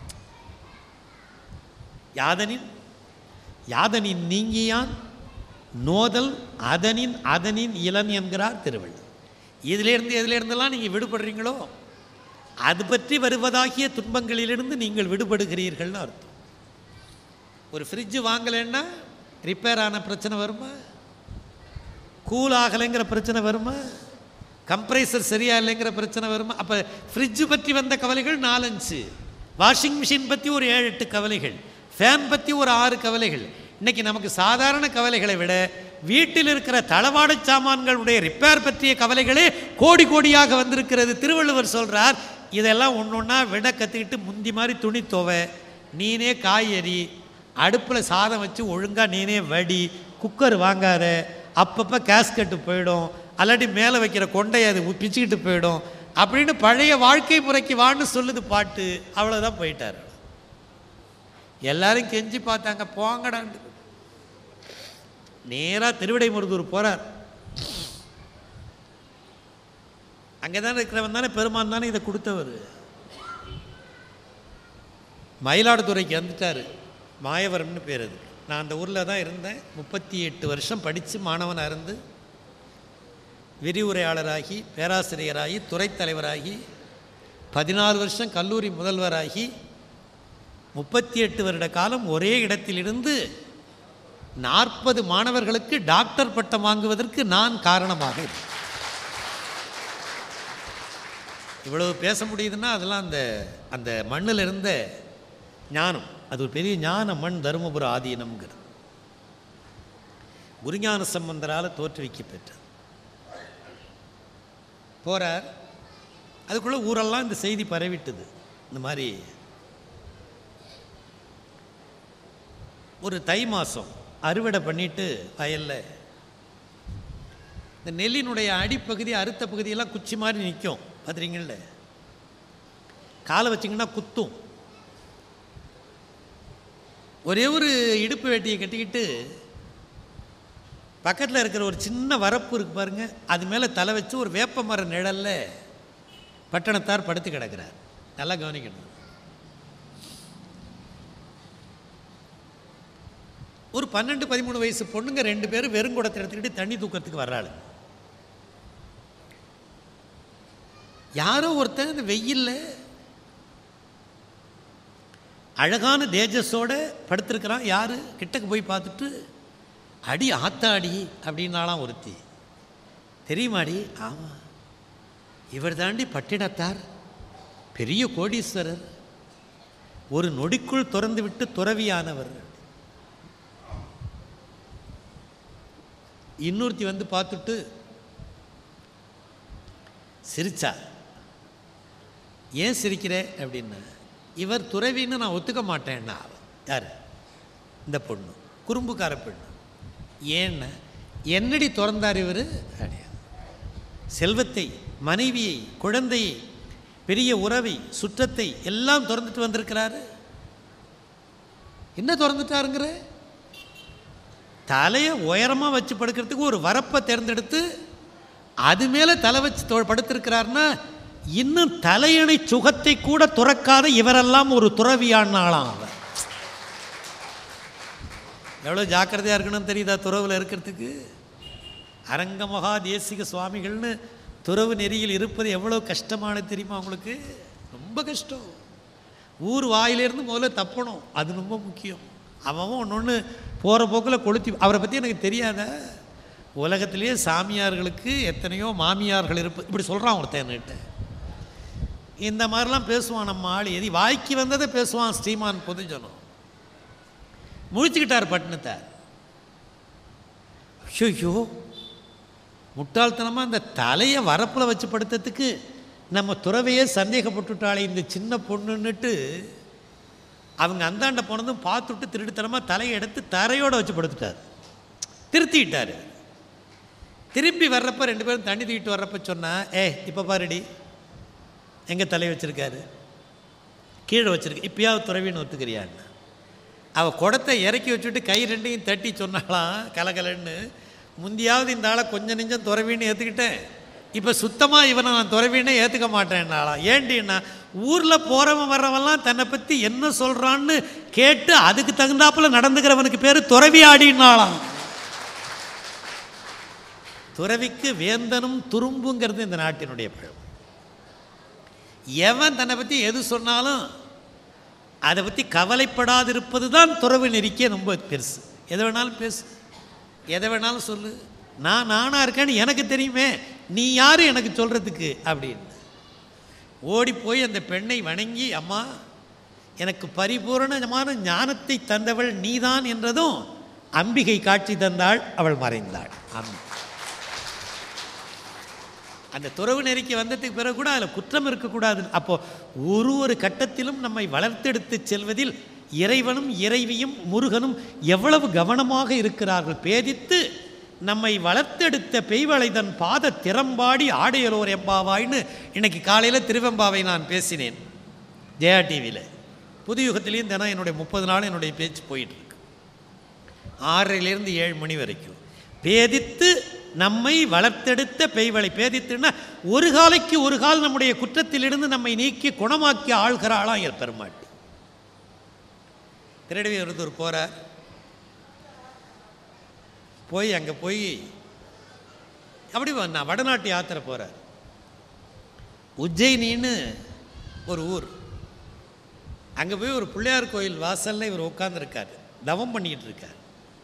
யாதனின் யாதனின் நீங்கியான் நோதல் அதனின் அதனின் இளன் என்கிறார் திருவள்ளுவர் இதிலிருந்து எதிலிருந்தெல்லாம் நீங்கள் விடுபடுறீங்களோ அது பற்றி வருவதாகிய துன்பங்களிலிருந்து நீங்கள் விடுபடுகிறீர்கள்னு அர்த்தம் ஒரு ஃப்ரிட்ஜு வாங்கலைன்னா ரிப்பேர் ஆன பிரச்சனை வருமா கூல் ஆகலைங்கிற பிரச்சனை வருமா கம்ப்ரைசர் சரியா இல்லைங்கிற பிரச்சனை வருமா அப்போ ஃப்ரிட்ஜு பற்றி வந்த கவலைகள் நாலஞ்சு வாஷிங் மிஷின் பற்றி ஒரு ஏழு எட்டு கவலைகள் ஃபேன் பற்றி ஒரு ஆறு கவலைகள் இன்னைக்கு நமக்கு சாதாரண கவலைகளை விட வீட்டில் இருக்கிற தளவாட சாமான்களுடைய ரிப்பேர் பற்றிய கவலைகளே கோடி கோடியாக வந்திருக்கிறது திருவள்ளுவர் சொல்றார் இதெல்லாம் ஒன்று ஒன்றா விட கற்றுக்கிட்டு முந்தி மாதிரி துணி துவை நீனே காய்கறி அடுப்பில் சாதம் வச்சு ஒழுங்காக நீனே வடி குக்கர் வாங்காத அப்பப்போ கேஸ்கட்டு போயிடும் அல்லாட்டி மேலே வைக்கிற கொண்டையை அது பிச்சுக்கிட்டு போயிடும் அப்படின்னு பழைய வாழ்க்கை முறைக்கு வான்னு சொல்லுது பாட்டு அவ்வளோதான் போயிட்டார் எல்லாரும் கெஞ்சி பார்த்தாங்க போங்கடான்னு நேராக திருவிடைமுருகூர் போகிறார் அங்கே தானே இருக்கிறவன் தானே பெருமான் தானே இதை கொடுத்தவர் மயிலாடுதுறைக்கு வந்துட்டார் மாயவரம்னு பேர் அது நான் அந்த ஊரில் தான் இருந்தேன் முப்பத்தி எட்டு வருஷம் படித்து மாணவனாக இருந்து விரிவுரையாளராகி பேராசிரியராகி துறைத் தலைவராகி பதினாறு வருஷம் கல்லூரி முதல்வராகி முப்பத்தி எட்டு வருட காலம் ஒரே இடத்திலிருந்து நாற்பது மாணவர்களுக்கு டாக்டர் பட்டம் வாங்குவதற்கு நான் காரணமாக இருந்தேன். இவ்வளவு பேச முடியுதுன்னா அதெல்லாம் அந்த அந்த மண்ணில் இருந்த ஞானம் அது ஒரு பெரிய ஞான மண் தருமபுர ஆதீனம்ங்கிறது குருஞான சம்பந்தரால் தோற்றுவிக்க பெற்றது போகிறார் அதுக்குள்ளே ஊரெல்லாம் இந்த செய்தி பரவிட்டுது இந்த மாதிரி ஒரு தை மாதம் அறுவடை பண்ணிட்டு வயலில் இந்த நெல்லினுடைய அடிப்பகுதி அறுத்த பகுதியெல்லாம் குச்சி மாதிரி நிற்கும் பார்த்துறீங்கள்ல காலை வச்சிங்கன்னா குத்தும் ஒரே ஒரு இடுப்பு வேட்டியை கட்டிக்கிட்டு பக்கத்தில் இருக்கிற ஒரு சின்ன வரப்பு இருக்கு பாருங்க அது மேலே தலை வச்சு ஒரு வேப்ப மர நிழல்ல பட்டணத்தார் படுத்து கிடக்கிறார் நல்லா கவனிக்கணும் ஒரு பன்னெண்டு பதிமூணு வயசு பொண்ணுங்க ரெண்டு பேரும் வெறுங்குடத்தை எடுத்துக்கிட்டு தண்ணி தூக்கிறதுக்கு வர்றாள் யாரோ ஒருத்தன் இந்த வெயில்ல அழகான தேஜஸோட படுத்திருக்கிறான் யாரு கிட்டக்கு போய் பார்த்துட்டு அடி ஆத்தாடி அப்படின்னாலாம் ஒருத்தி தெரியுமாடி ஆமாம் இவர் தாண்டி பட்டினத்தார் பெரிய கோடீஸ்வரர் ஒரு நொடிக்குள் துறந்து விட்டு துறவியானவர் இன்னொருத்தி வந்து பார்த்துட்டு சிரிச்சா ஏன் சிரிக்கிற அப்படின்னா இவர் துறவின்னு நான் ஒத்துக்க மாட்டேன்னா அவ. யார் இந்த பொண்ணு குறும்புக்கார பெண்ணு ஏன்னா என்னடி திறந்தார் இவர் கிடையாது செல்வத்தை மனைவியை குழந்தையை பெரிய உறவை சுற்றத்தை எல்லாம் திறந்துட்டு வந்திருக்கிறாரு என்ன திறந்துட்டாருங்கிற தலையை உயரமாக வச்சு படுக்கிறதுக்கு ஒரு வரப்பை தேர்ந்தெடுத்து அது மேலே தலை வச்சு தொ- படுத்திருக்கிறாருன்னா இன்னும் தலையணை சுகத்தை கூட துறக்காத இவரெல்லாம் ஒரு துறவியானாலாம் அவர் எவ்வளோ ஜாக்கிரதையாக இருக்கணும்னு தெரியுதா துறவில் இருக்கிறதுக்கு அரங்க மகா தேசிக சுவாமிகள்னு துறவு நெறியில் இருப்பது எவ்வளோ கஷ்டமானது தெரியுமா உங்களுக்கு ரொம்ப கஷ்டம் ஊர் வாயிலிருந்து முதல்ல தப்பணும் அது ரொம்ப முக்கியம் அவன் ஒன்று ஒன்று போகிற போக்கில் கொளுத்தி அவரை பற்றி எனக்கு தெரியாத உலகத்திலேயே சாமியார்களுக்கு எத்தனையோ மாமியார்கள் இருப்பு இப்படி சொல்கிறான் ஒருத்தன் என்கிட்ட இந்த மாதிரிலாம் பேசுவான் நம்ம ஆள் எதி வாய்க்கு வந்ததை பேசுவான் ஸ்ரீமான் பொதுஜனம் முழிச்சுக்கிட்டார் பட்டினத்தை ஐயோ முட்டாள்தனமாக அந்த தலையை வரப்பில் வச்சு படுத்ததுக்கு நம்ம துறவையே சந்தேகப்பட்டுட்டாளே இந்த சின்ன பொண்ணுன்னுட்டு அவங்க அந்தாண்ட போனதும் பார்த்துட்டு திருட்டுத்தனமாக தலையை எடுத்து தரையோடு வச்சு படுத்துட்டார் திருத்திட்டார் திரும்பி வர்றப்ப ரெண்டு பேரும் தண்ணி தூக்கிட்டு வர்றப்ப சொன்னா ஏ இப்போ பாருடி எங்கே தலை வச்சிருக்காரு கீழே வச்சிருக்கு இப்பயாவது துறவின்னு ஒத்துக்கிறியான்னு அவள் குடத்தை இறக்கி வச்சுட்டு கை ரெண்டையும் தட்டி சொன்னாலாம் கலகலன்னு முந்தியாவது இந்த ஆளை கொஞ்சம் நெஞ்சம் துறவின்னு ஏற்றுக்கிட்டேன் இப்போ சுத்தமாக இவனை நான் துறவின்னே ஏற்றுக்க மாட்டேன்னாலாம் ஏண்டின்னா ஊரில் போகிறவன் வர்றவன்லாம் தன்னை பற்றி என்ன சொல்கிறான்னு கேட்டு அதுக்கு தகுந்தாப்புல நடந்துக்கிறவனுக்கு பேர் துறவி ஆடினாலாம் துறவிக்கு வேந்தனும் துரும்புங்கிறது இந்த நாட்டினுடைய பழம் எவன் தன்னை பற்றி எது சொன்னாலும் அதை பற்றி கவலைப்படாதிருப்பது தான் துறவு நெறிக்கே ரொம்ப பெருசு எதை வேணாலும் பேசு எதை வேணாலும் சொல்லு நான் நானாக இருக்கேன்னு எனக்கு தெரியுமே நீ யார் எனக்கு சொல்கிறதுக்கு அப்படின்னு ஓடி போய் அந்த பெண்ணை வணங்கி அம்மா எனக்கு பரிபூரணமான ஞானத்தை தந்தவள் நீதான் என்றதும் அம்பிகை காட்சி தந்தாள் அவள் மறைந்தாள் ஆமாம் அந்த துறவு நெறிக்கு வந்ததுக்கு பிறகு கூட அதில் குற்றம் இருக்கக்கூடாது அப்போ ஒரு ஒரு கட்டத்திலும் நம்மை வளர்த்தெடுத்து செல்வதில் இறைவனும் இறைவியும் முருகனும் எவ்வளவு கவனமாக இருக்கிறார்கள் பேதித்து நம்மை வளர்த்தெடுத்த பெய்வளைதன் பாத திறம்பாடி ஆடையலோர் எம்பாவாய்ன்னு இன்னைக்கு காலையில் திருவெம்பாவை நான் பேசினேன் ஜெயா டிவியில் புது யுகத்திலையும் தினம் என்னுடைய முப்பது நாள் என்னுடைய பேச்சு போயிட்டு இருக்கு ஆறரைலேருந்து ஏழு மணி வரைக்கும் பேதித்து நம்மை வளர்த்தெடுத்த பெய்வளை பேதித்துன்னா ஒரு காலைக்கு ஒரு கால் நம்முடைய குற்றத்திலிருந்து நம்மை நீக்கி குணமாக்கி ஆள்கிறாளாம் என் பெருமாட்டி திருடவியூர் போகிறார் போய் அங்கே போய் அப்படி நான் வடநாட்டு யாத்திரை போகிறார் உஜ்ஜயினின்னு ஒரு ஊர் அங்கே போய் ஒரு பிள்ளையார் கோயில் வாசல்ல இவர் உட்காந்துருக்காரு தவம் பண்ணிக்கிட்டு இருக்கார்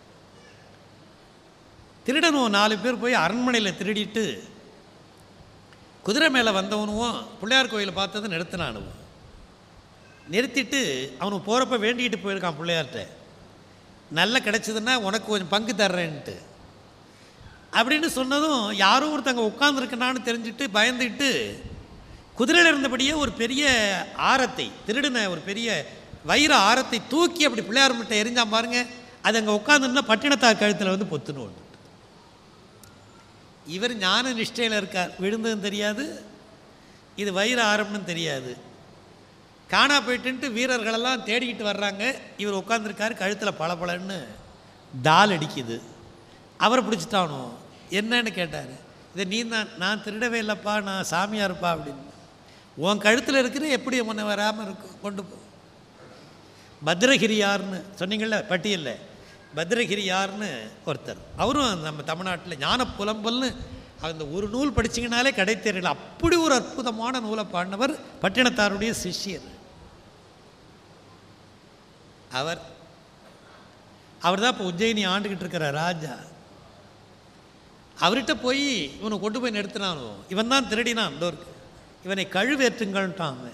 திருடனும் நாலு பேர் போய் அரண்மனையில் திருடிட்டு குதிரை மேலே வந்தவனும் பிள்ளையார் கோயிலை பார்த்தது நிறுத்தினானுவும் நிறுத்திட்டு அவனுக்கு போகிறப்ப வேண்டிக்கிட்டு போயிருக்கான் பிள்ளையார்கிட்ட நல்ல கிடச்சிதுன்னா உனக்கு கொஞ்சம் பங்கு தர்றேன்ட்டு அப்படின்னு சொன்னதும் யாரோ ஒருத்தங்க உட்காந்துருக்கனான்னு தெரிஞ்சுட்டு பயந்துக்கிட்டு குதிரையில் இருந்தபடியே ஒரு பெரிய ஆரத்தை திருடின ஒரு பெரிய வைர ஆரத்தை தூக்கி அப்படி பிள்ளையார் முட்டை எரிஞ்சான் பாருங்க அது அங்கே உட்காந்துருந்தா பட்டினத்தார் கழுத்தில் வந்து பொத்துன்னு ஒன்று இவர் ஞான நிஷ்டையில் இருக்கார் விழுந்ததும் தெரியாது இது வயிறு ஆரம்பம்னு தெரியாது காணா போயிட்டுன்ட்டு வீரர்களெல்லாம் தேடிக்கிட்டு வர்றாங்க இவர் உட்காந்துருக்காரு கழுத்தில் பளபளன்னு டால் அடிக்குது அவரை பிடிச்சிட்டானோ என்னன்னு கேட்டார் இதை நீ தான் நான் திருடவே இல்லைப்பா நான் சாமியார்ப்பா அப்படின்னு உன் கழுத்தில் இருக்கிற எப்படி உன்னை வராமல் இருக்கும் கொண்டு போ பத்ரகிரியார்னு சொன்னீங்கள்ல பட்டியலில் பத்ரகிரியார்னு ஒருத்தர் அவரும் நம்ம தமிழ்நாட்டில் ஞான புலம்பல்னு அந்த ஒரு நூல் படிச்சீங்கனாலே கடை தெரியல அப்படி ஒரு அற்புதமான நூலை பாடினவர் பட்டினத்தாருடைய சிஷ்யர் அவர் அவர் தான் இப்போ உஜ்ஜயினி ஆண்டுகிட்டு இருக்கிற ராஜா அவர்கிட்ட போய் இவனை கொண்டு போய் நிறுத்தினானோ இவன் தான் திருடினான் டோருக்கு இவனை கழுவேற்றுங்கள்ட்டான் அவன்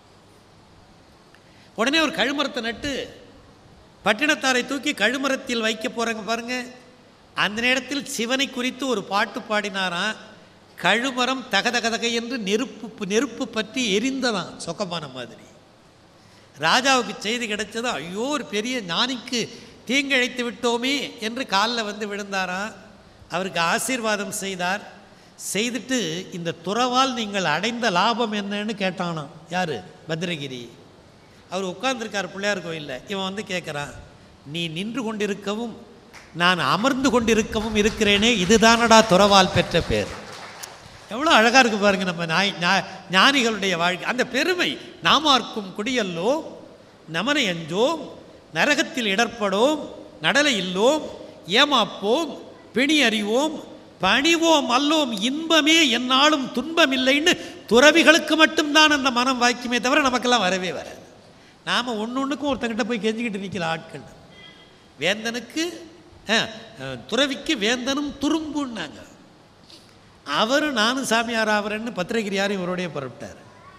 உடனே ஒரு கழுமரத்தை நட்டு பட்டினத்தாரை தூக்கி கழுமரத்தில் வைக்க போகிறாங்க பாருங்க அந்த நேரத்தில் சிவனை குறித்து ஒரு பாட்டு பாடினாராம் கழுமரம் தகதகதக என்று நெருப்பு நெருப்பு பற்றி எரிந்ததாம் சொக்கமான மாதிரி ராஜாவுக்கு செய்தி கிடைச்சது ஐயோ ஒரு பெரிய ஞானிக்கு தீங்கிழைத்து விட்டோமே என்று காலில் வந்து விழுந்தாராம் அவருக்கு ஆசீர்வாதம் செய்தார் செய்துட்டு இந்த துறவால் நீங்கள் அடைந்த லாபம் என்னன்னு கேட்டானாம் யார் பத்ரகிரி அவர் உட்கார்ந்துருக்கார் பிள்ளையார் கோயிலில் இவன் வந்து கேட்குறான் நீ நின்று கொண்டிருக்கவும் நான் அமர்ந்து கொண்டிருக்கவும் இருக்கிறேனே இதுதானடா துறவால் பெற்ற பேர் எவ்வளோ அழகாக இருக்கு பாருங்க நம்ம நாய் ஞா- ஞானிகளுடைய வாழ்க்கை அந்த பெருமை நாமார்க்கும் குடியல்லோம் நமனை அஞ்சோம் நரகத்தில் இடர்படோம் நடலை இல்லோம் ஏமாப்போம் பிணி அறிவோம் பணிவோம் அல்லோம் இன்பமே என்னாலும் துன்பம் இல்லைன்னு துறவிகளுக்கு மட்டும்தான் அந்த மனம் வாய்க்குமே தவிர நமக்கெல்லாம் வரவே வராது நாம் ஒன்று ஒன்றுக்கும் ஒருத்தங்கிட்ட போய் கெஞ்சிக்கிட்டு நிற்கிற ஆட்கள் வேந்தனுக்கு ஆ, அஹ், துறவிக்கு வேந்தனும் துரும்புன்னாங்க அவர் நானும் சாமியார் ஆவரன்னு பத்திரகிரியாரும் இவரோடைய புறப்பட்டார்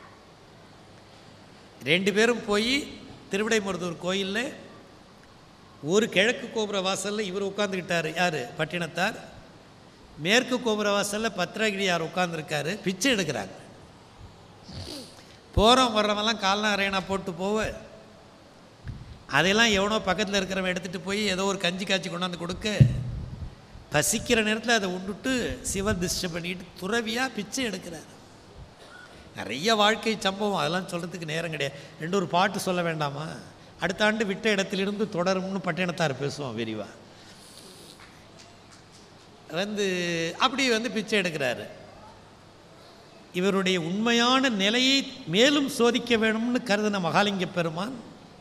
ரெண்டு பேரும் போய் திருவிடைமருதூர் கோயிலில் ஒரு கிழக்கு கோபுர வாசலில் இவர் உட்காந்துக்கிட்டார் யார் பட்டினத்தார் மேற்கு கோபுர வாசலில் பத்திரகிரியார் உட்காந்துருக்காரு பிச்சை எடுக்கிறாங்க போகிறோம் வர்றவெல்லாம் கால்னா ரேனா போட்டு போவ அதையெல்லாம் எவனோ பக்கத்தில் இருக்கிறவன் எடுத்துகிட்டு போய் ஏதோ ஒரு கஞ்சி காய்ச்சி கொண்டாந்து கொடுக்க பசிக்கிற நேரத்தில் அதை உண்டுட்டு சிவ திஷ்ட பண்ணிட்டு துறவியாக பிச்சை எடுக்கிறார் நிறைய வாழ்க்கை சம்பவம் அதெல்லாம் சொல்கிறதுக்கு நேரம் கிடையாது ரெண்டு ஒரு பாட்டு சொல்ல வேண்டாமா அடுத்த ஆண்டு விட்ட இடத்திலிருந்து தொடரும்னு பட்டினத்தார் பேசுவோம் விரிவா வந்து அப்படி வந்து பிச்சை எடுக்கிறாரு இவருடைய உண்மையான நிலையை மேலும் சோதிக்க வேணும்னு கருதின மகாலிங்க பெருமான்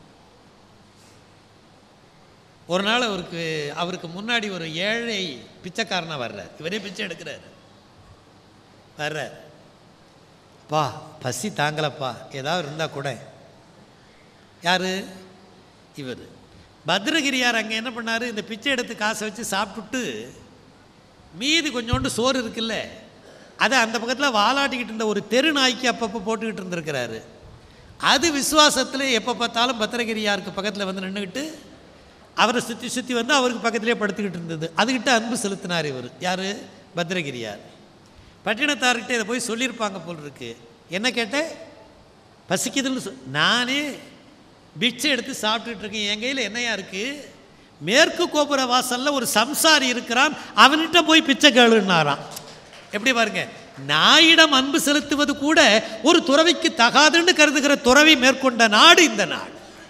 ஒரு நாள் அவருக்கு அவருக்கு முன்னாடி ஒரு ஏழை பிச்சைக்காரனா வர்றார் இவரே பிச்சை எடுக்கிறார் வர்றார் பா பசி தாங்கலப்பா ஏதாவது இருந்தால் கூட யார் இவர் பத்ரகிரியார் அங்கே என்ன பண்ணார் இந்த பிச்சை எடுத்து காசை வச்சு சாப்பிட்டுட்டு மீதி கொஞ்சோண்டு சோறு இருக்குல்ல அதை அந்த பக்கத்தில் வாலாட்டிக்கிட்டு இருந்த ஒரு தெரு நாய்க்கு அப்பப்போ போட்டுக்கிட்டு இருந்திருக்கிறாரு அது விசுவாசத்தில் எப்போ பார்த்தாலும் பத்திரகிரியாருக்கு பக்கத்தில் வந்து நின்றுக்கிட்டு அவரை சுற்றி சுற்றி வந்து அவருக்கு பக்கத்திலே படுத்துக்கிட்டு இருந்தது அதுக்கிட்ட அன்பு செலுத்தினார் இவர் யார் பத்திரகிரியார் பட்டினத்தார்கிட்ட இதை போய் சொல்லியிருப்பாங்க போல் இருக்கு என்ன கேட்டேன் பசிக்குதுன்னு சொ- நானே பிச்சை எடுத்து சாப்பிட்டுட்டு இருக்கேன் என் கையில் என்னையா இருக்கு மேற்கு கோபுர வாசல்ல ஒரு சம்சாரி இருக்கிறான் அவன்கிட்ட போய் பிச்சை கேளுன்னாராம் எப்படி பாருங்க நாயிடம் அன்பு செலுத்துவது கூட ஒரு துறவிக்கு தகாதுன்னு கருதுகிற துறவி மேற்கொண்ட நாடு இந்த நாடு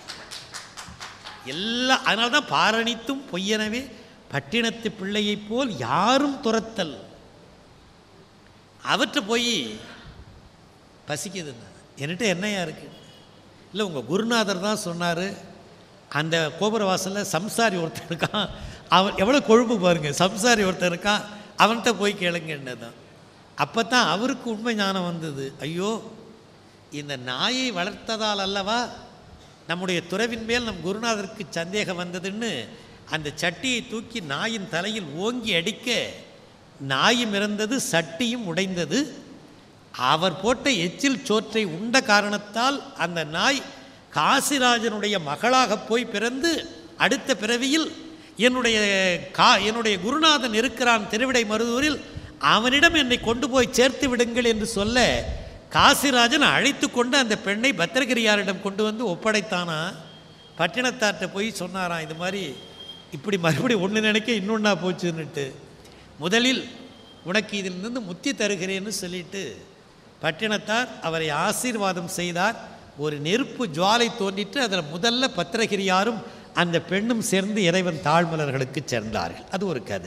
எல்லா அதனால தான் பாரணித்தும் பொய்யனவே பட்டினத்து பிள்ளையைப் போல் யாரும் துரத்தல் அவற்றை போய் பசிக்குதுன்னா என்கிட்ட என்னையா இருக்கு இல்லை உங்கள் குருநாதர் தான் சொன்னார் அந்த கோபுர வாசலில் சம்சாரி ஒருத்தன் இருக்கான் அவன் எவ்வளோ கொழுப்பு பாருங்க சம்சாரி ஒருத்தன் இருக்கான் அவன்கிட்ட போய் கேளுங்கன்னு தான் அப்போ தான் அவருக்கு உண்மை ஞானம் வந்தது ஐயோ இந்த நாயை வளர்த்ததால் அல்லவா நம்முடைய துறவின் மேல் நம் குருநாதருக்கு சந்தேகம் வந்ததுன்னு அந்த சட்டியை தூக்கி நாயின் தலையில் ஓங்கி அடிக்க நாயும் இறந்தது சட்டியும் உடைந்தது அவர் போட்ட எச்சில் சோற்றை உண்ட காரணத்தால் அந்த நாய் காசிராஜனுடைய மகளாக போய் பிறந்து அடுத்த பிறவியில் என்னுடைய கா என்னுடைய குருநாதன் இருக்கிறான் திருவிடை மருதூரில் அவனிடம் என்னை கொண்டு போய் சேர்த்து விடுங்கள் என்று சொல்ல காசிராஜன் அழைத்து கொண்டு அந்த பெண்ணை பத்திரகிரியாரிடம் கொண்டு வந்து ஒப்படைத்தானா பட்டினத்தார்கிட்ட போய் சொன்னாராம் இது மாதிரி இப்படி மறுபடியும் ஒன்று நினைக்க இன்னொன்னா போச்சுன்னுட்டு முதலில் உனக்கு இதிலிருந்து முத்தி தருகிறேன்னு சொல்லிட்டு பட்டினத்தார் அவரை ஆசீர்வாதம் செய்தார் ஒரு நெருப்பு ஜுவாலை தோன்றிட்டு அதில் முதல்ல பத்திரகிரியாரும் அந்த பெண்ணும் சேர்ந்து இறைவன் தாழ்மலர்களுக்கு சென்றார்கள் அது ஒரு கதை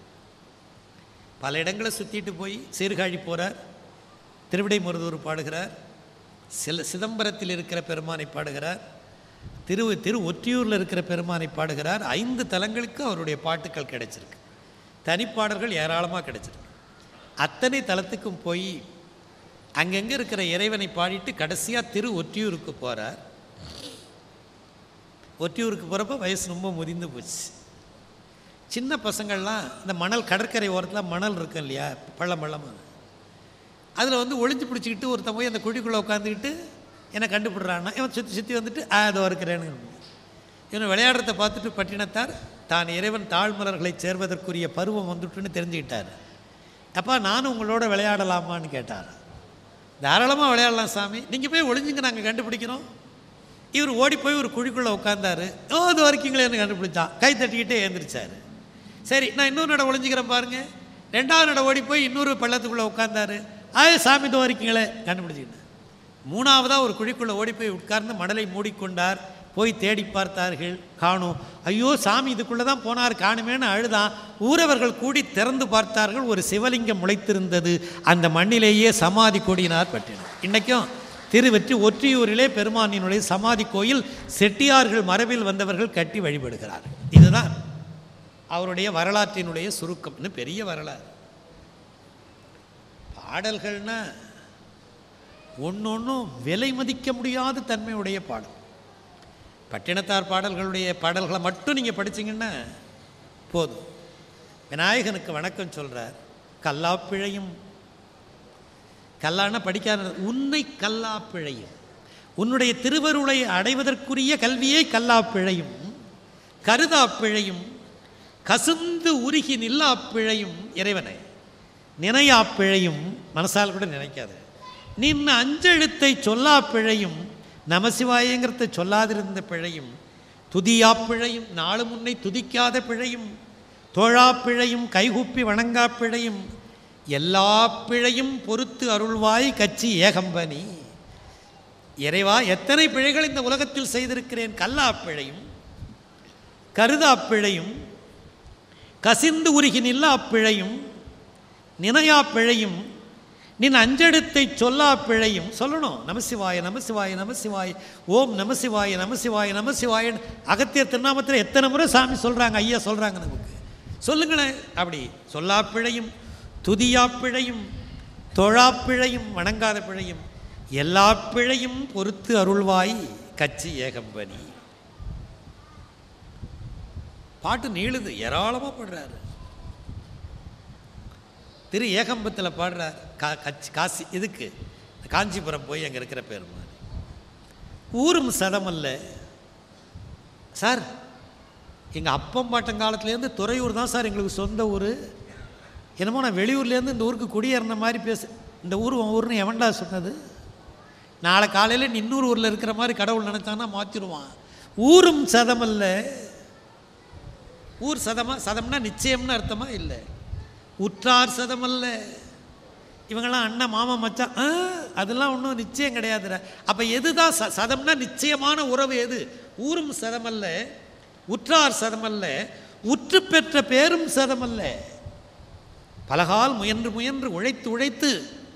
பல இடங்களை சுற்றிட்டு போய் சீர்காழி போகிறார் திருவிடைமுருதூர் பாடுகிறார் சில சிதம்பரத்தில் இருக்கிற பெருமானை பாடுகிறார் திரு திரு ஒற்றியூரில் இருக்கிற பெருமானை பாடுகிறார் ஐந்து தலங்களுக்கு அவருடைய பாட்டுக்கள் கிடைச்சிருக்கு தனிப்பாடல்கள் ஏராளமாக கிடைச்சிருக்கு அத்தனை தலத்துக்கும் போய் அங்கங்கே இருக்கிற இறைவனை பாடிட்டு கடைசியாக திரு ஒற்றியூருக்கு போகிறார் ஒற்றியூருக்கு போகிறப்ப வயசு ரொம்ப முதிர்ந்து போச்சு சின்ன பசங்கள்லாம் இந்த மணல் கடற்கரை ஓரத்தில் மணல் இருக்கும் இல்லையா பள்ளம் பள்ளமாக அதில் வந்து ஒளிஞ்சு பிடிச்சிக்கிட்டு ஒருத்தன் போய் அந்த குழிக்குள்ளே உட்காந்துக்கிட்டு என்னை கண்டுபிடுறான்னா இவன் சுற்றி சுற்றி வந்துட்டு ஆ அதோ இருக்கிறேன்னு இவன் விளையாடுறத பார்த்துட்டு பட்டினத்தார் தான் இறைவன் தாழ்மலர்களை சேர்வதற்குரிய பருவம் வந்துட்டுன்னு தெரிஞ்சுக்கிட்டார் அப்பா நானும் உங்களோட விளையாடலாமான்னு கேட்டார் தாராளமாக விளையாடலாம் சாமி நீங்கள் போய் ஒளிஞ்சுங்க நாங்கள் கண்டுபிடிக்கிறோம் இவர் ஓடி போய் ஒரு குழிக்குள்ளே உட்காந்தாரு ஓ அது வரைக்குங்களேன்னு கண்டுபிடிச்சான் கை தட்டிக்கிட்டே எழுந்திரிச்சார் சரி நான் இன்னொரு நட ஒளிஞ்சிக்கிறேன் பாருங்க ரெண்டாவது நட ஓடி போய் இன்னொரு பள்ளத்துக்குள்ளே உட்காந்தாரு ஆய சாமி தோ வரைக்குங்களே கண்டுபிடிச்சிக்கிட்டேன் மூணாவதாக ஒரு குழிக்குள்ளே ஓடி போய் உட்கார்ந்து மணலை மூடிக்கொண்டார் போய் தேடி பார்த்தார்கள் காணும் ஐயோ சாமி இதுக்குள்ளே தான் போனார் காணுமேன்னு அழுதான் ஊரவர்கள் கூடி திறந்து பார்த்தார்கள் ஒரு சிவலிங்கம் முளைத்திருந்தது அந்த மண்ணிலேயே சமாதி கொடியினார் பட்டினம் இன்றைக்கும் திருவெற்றி ஒற்றியூரிலே பெருமானினுடைய சமாதி கோயில் செட்டியார்கள் மரபில் வந்தவர்கள் கட்டி வழிபடுகிறார் இதுதான் அவருடைய வரலாற்றினுடைய சுருக்கம்னு பெரிய வரலாறு பாடல்கள்னா ஒன்றொன்றும் விலை மதிக்க முடியாத தன்மையுடைய பாடல் பட்டினத்தார் பாடல்களுடைய பாடல்களை மட்டும் நீங்கள் படிச்சீங்கன்னா போதும் விநாயகனுக்கு வணக்கம் சொல்கிறார் கல்லாப்பிழையும் கல்லான படிக்காத உன்னை கல்லாப்பிழையும் உன்னுடைய திருவருளை அடைவதற்குரிய கல்வியை கல்லாப்பிழையும் கருதாப்பிழையும் கசுந்து உருகி நில்லாப்பிழையும் இறைவனை நினையாப்பிழையும் மனசால் கூட நினைக்காத நின்ன அஞ்செழுத்தை சொல்லா பிழையும் நமசிவாயங்கிறத சொல்லாதிருந்த பிழையும் துதியா பிழையும் நாளு முன்னை துதிக்காத பிழையும் தோழா பிழையும் கைகூப்பி வணங்கா பிழையும் எல்லா பிழையும் பொறுத்து அருள்வாய் கச்சி ஏகம்பனி இறைவா எத்தனை பிழைகள் இந்த உலகத்தில் செய்திருக்கிறேன் கல்லா பிழையும் கருதா பிழையும் கசிந்து உருகி நில்லா பிழையும் நினையா பிழையும் நின் அஞ்செடுத்தை சொல்லா பிழையும் சொல்லணும் நமசிவாய நமசிவாய நமசிவாய ஓம் நமசிவாய நமசிவாய நமசிவாயன் அகத்தியர் திருநாமத்தில் எத்தனை முறை சாமி சொல்கிறாங்க ஐயா சொல்கிறாங்க நமக்கு சொல்லுங்களேன் அப்படி சொல்லா பிழையும் துதியா பிழையும் தொழா பிழையும் வணங்காத பிழையும் எல்லா பிழையும் பொறுத்து அருள்வாய் கச்சி ஏகம்பனி பாட்டு நீளுது ஏராளமாக பாடுறாரு திரு ஏகம்பத்தில் பாடுறார் கா கச்சி காசி இதுக்கு காஞ்சிபுரம் போய் அங்கே இருக்கிற பெருமாள் ஊரும் சதமல்ல சார் எங்கள் அப்பம் பாட்டம் காலத்துலேருந்து துறையூர் தான் சார் எங்களுக்கு சொந்த ஊர் என்னமோ நான் வெளியூர்லேருந்து இந்த ஊருக்கு குடியேறின மாதிரி பேசு இந்த ஊர் உன் ஊர்னு எவன்டா சொன்னது நாளை காலையில் நீ இன்னொரு ஊரில் இருக்கிற மாதிரி கடவுள் நினச்சான்னா மாற்றிடுவான் ஊரும் சதமல்ல ஊர் சதமா சதம்னா நிச்சயம்னு அர்த்தமா இல்லை உற்றார் சதமல்ல இவங்கெல்லாம் அண்ணன் மாமா மச்சான் ஆ, அதெல்லாம் ஒன்றும் நிச்சயம் கிடையாதுடா அப்போ எதுதான் ச சதம்னா நிச்சயமான உறவு எது ஊரும் சதமல்ல உற்றார் சதமல்ல உற்று பெற்ற பேரும் சதமல்ல பலகால் முயன்று முயன்று உழைத்து உழைத்து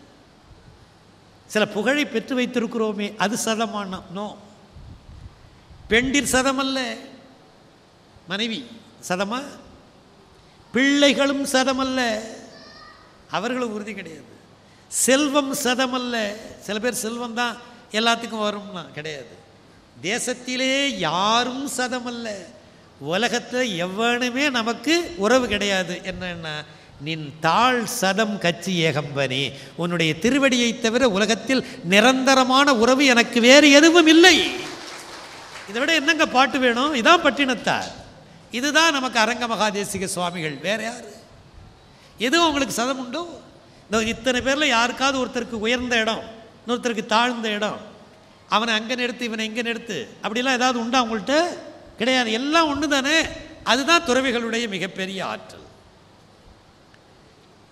சில புகழை பெற்று வைத்திருக்கிறோமே அது சதமான நோ பெண்டிர் சதமல்ல மனைவி சதமா பிள்ளைகளும் சதமல்ல அவர்களும் உறுதி கிடையாது செல்வம் சதமல்ல சில பேர் செல்வம் தான் எல்லாத்துக்கும் வரும்னா கிடையாது தேசத்திலே யாரும் சதமல்ல உலகத்தில் எவனுமே நமக்கு உறவு கிடையாது என்னன்னா நின் தாழ் சதம் கச்சி ஏகம்பனே உன்னுடைய திருவடியை தவிர உலகத்தில் நிரந்தரமான உறவு எனக்கு வேறு எதுவும் இல்லை இதை விட என்னங்க பாட்டு வேணும் இதான் பட்டினத்தார் இதுதான் நமக்கு அரங்க மகாதேசிக சுவாமிகள் வேற யாரு எதுவும் உங்களுக்கு சதம் உண்டோ இந்த இத்தனை பேரில் யாருக்காவது ஒருத்தருக்கு உயர்ந்த இடம் இன்னொருத்தருக்கு தாழ்ந்த இடம் அவனை அங்கே நிறுத்து இவனை இங்கே நிறுத்து அப்படிலாம் ஏதாவது உண்டா உங்கள்கிட்ட கிடையாது எல்லாம் ஒன்று தானே அதுதான் துறவிகளுடைய மிகப்பெரிய ஆற்றல்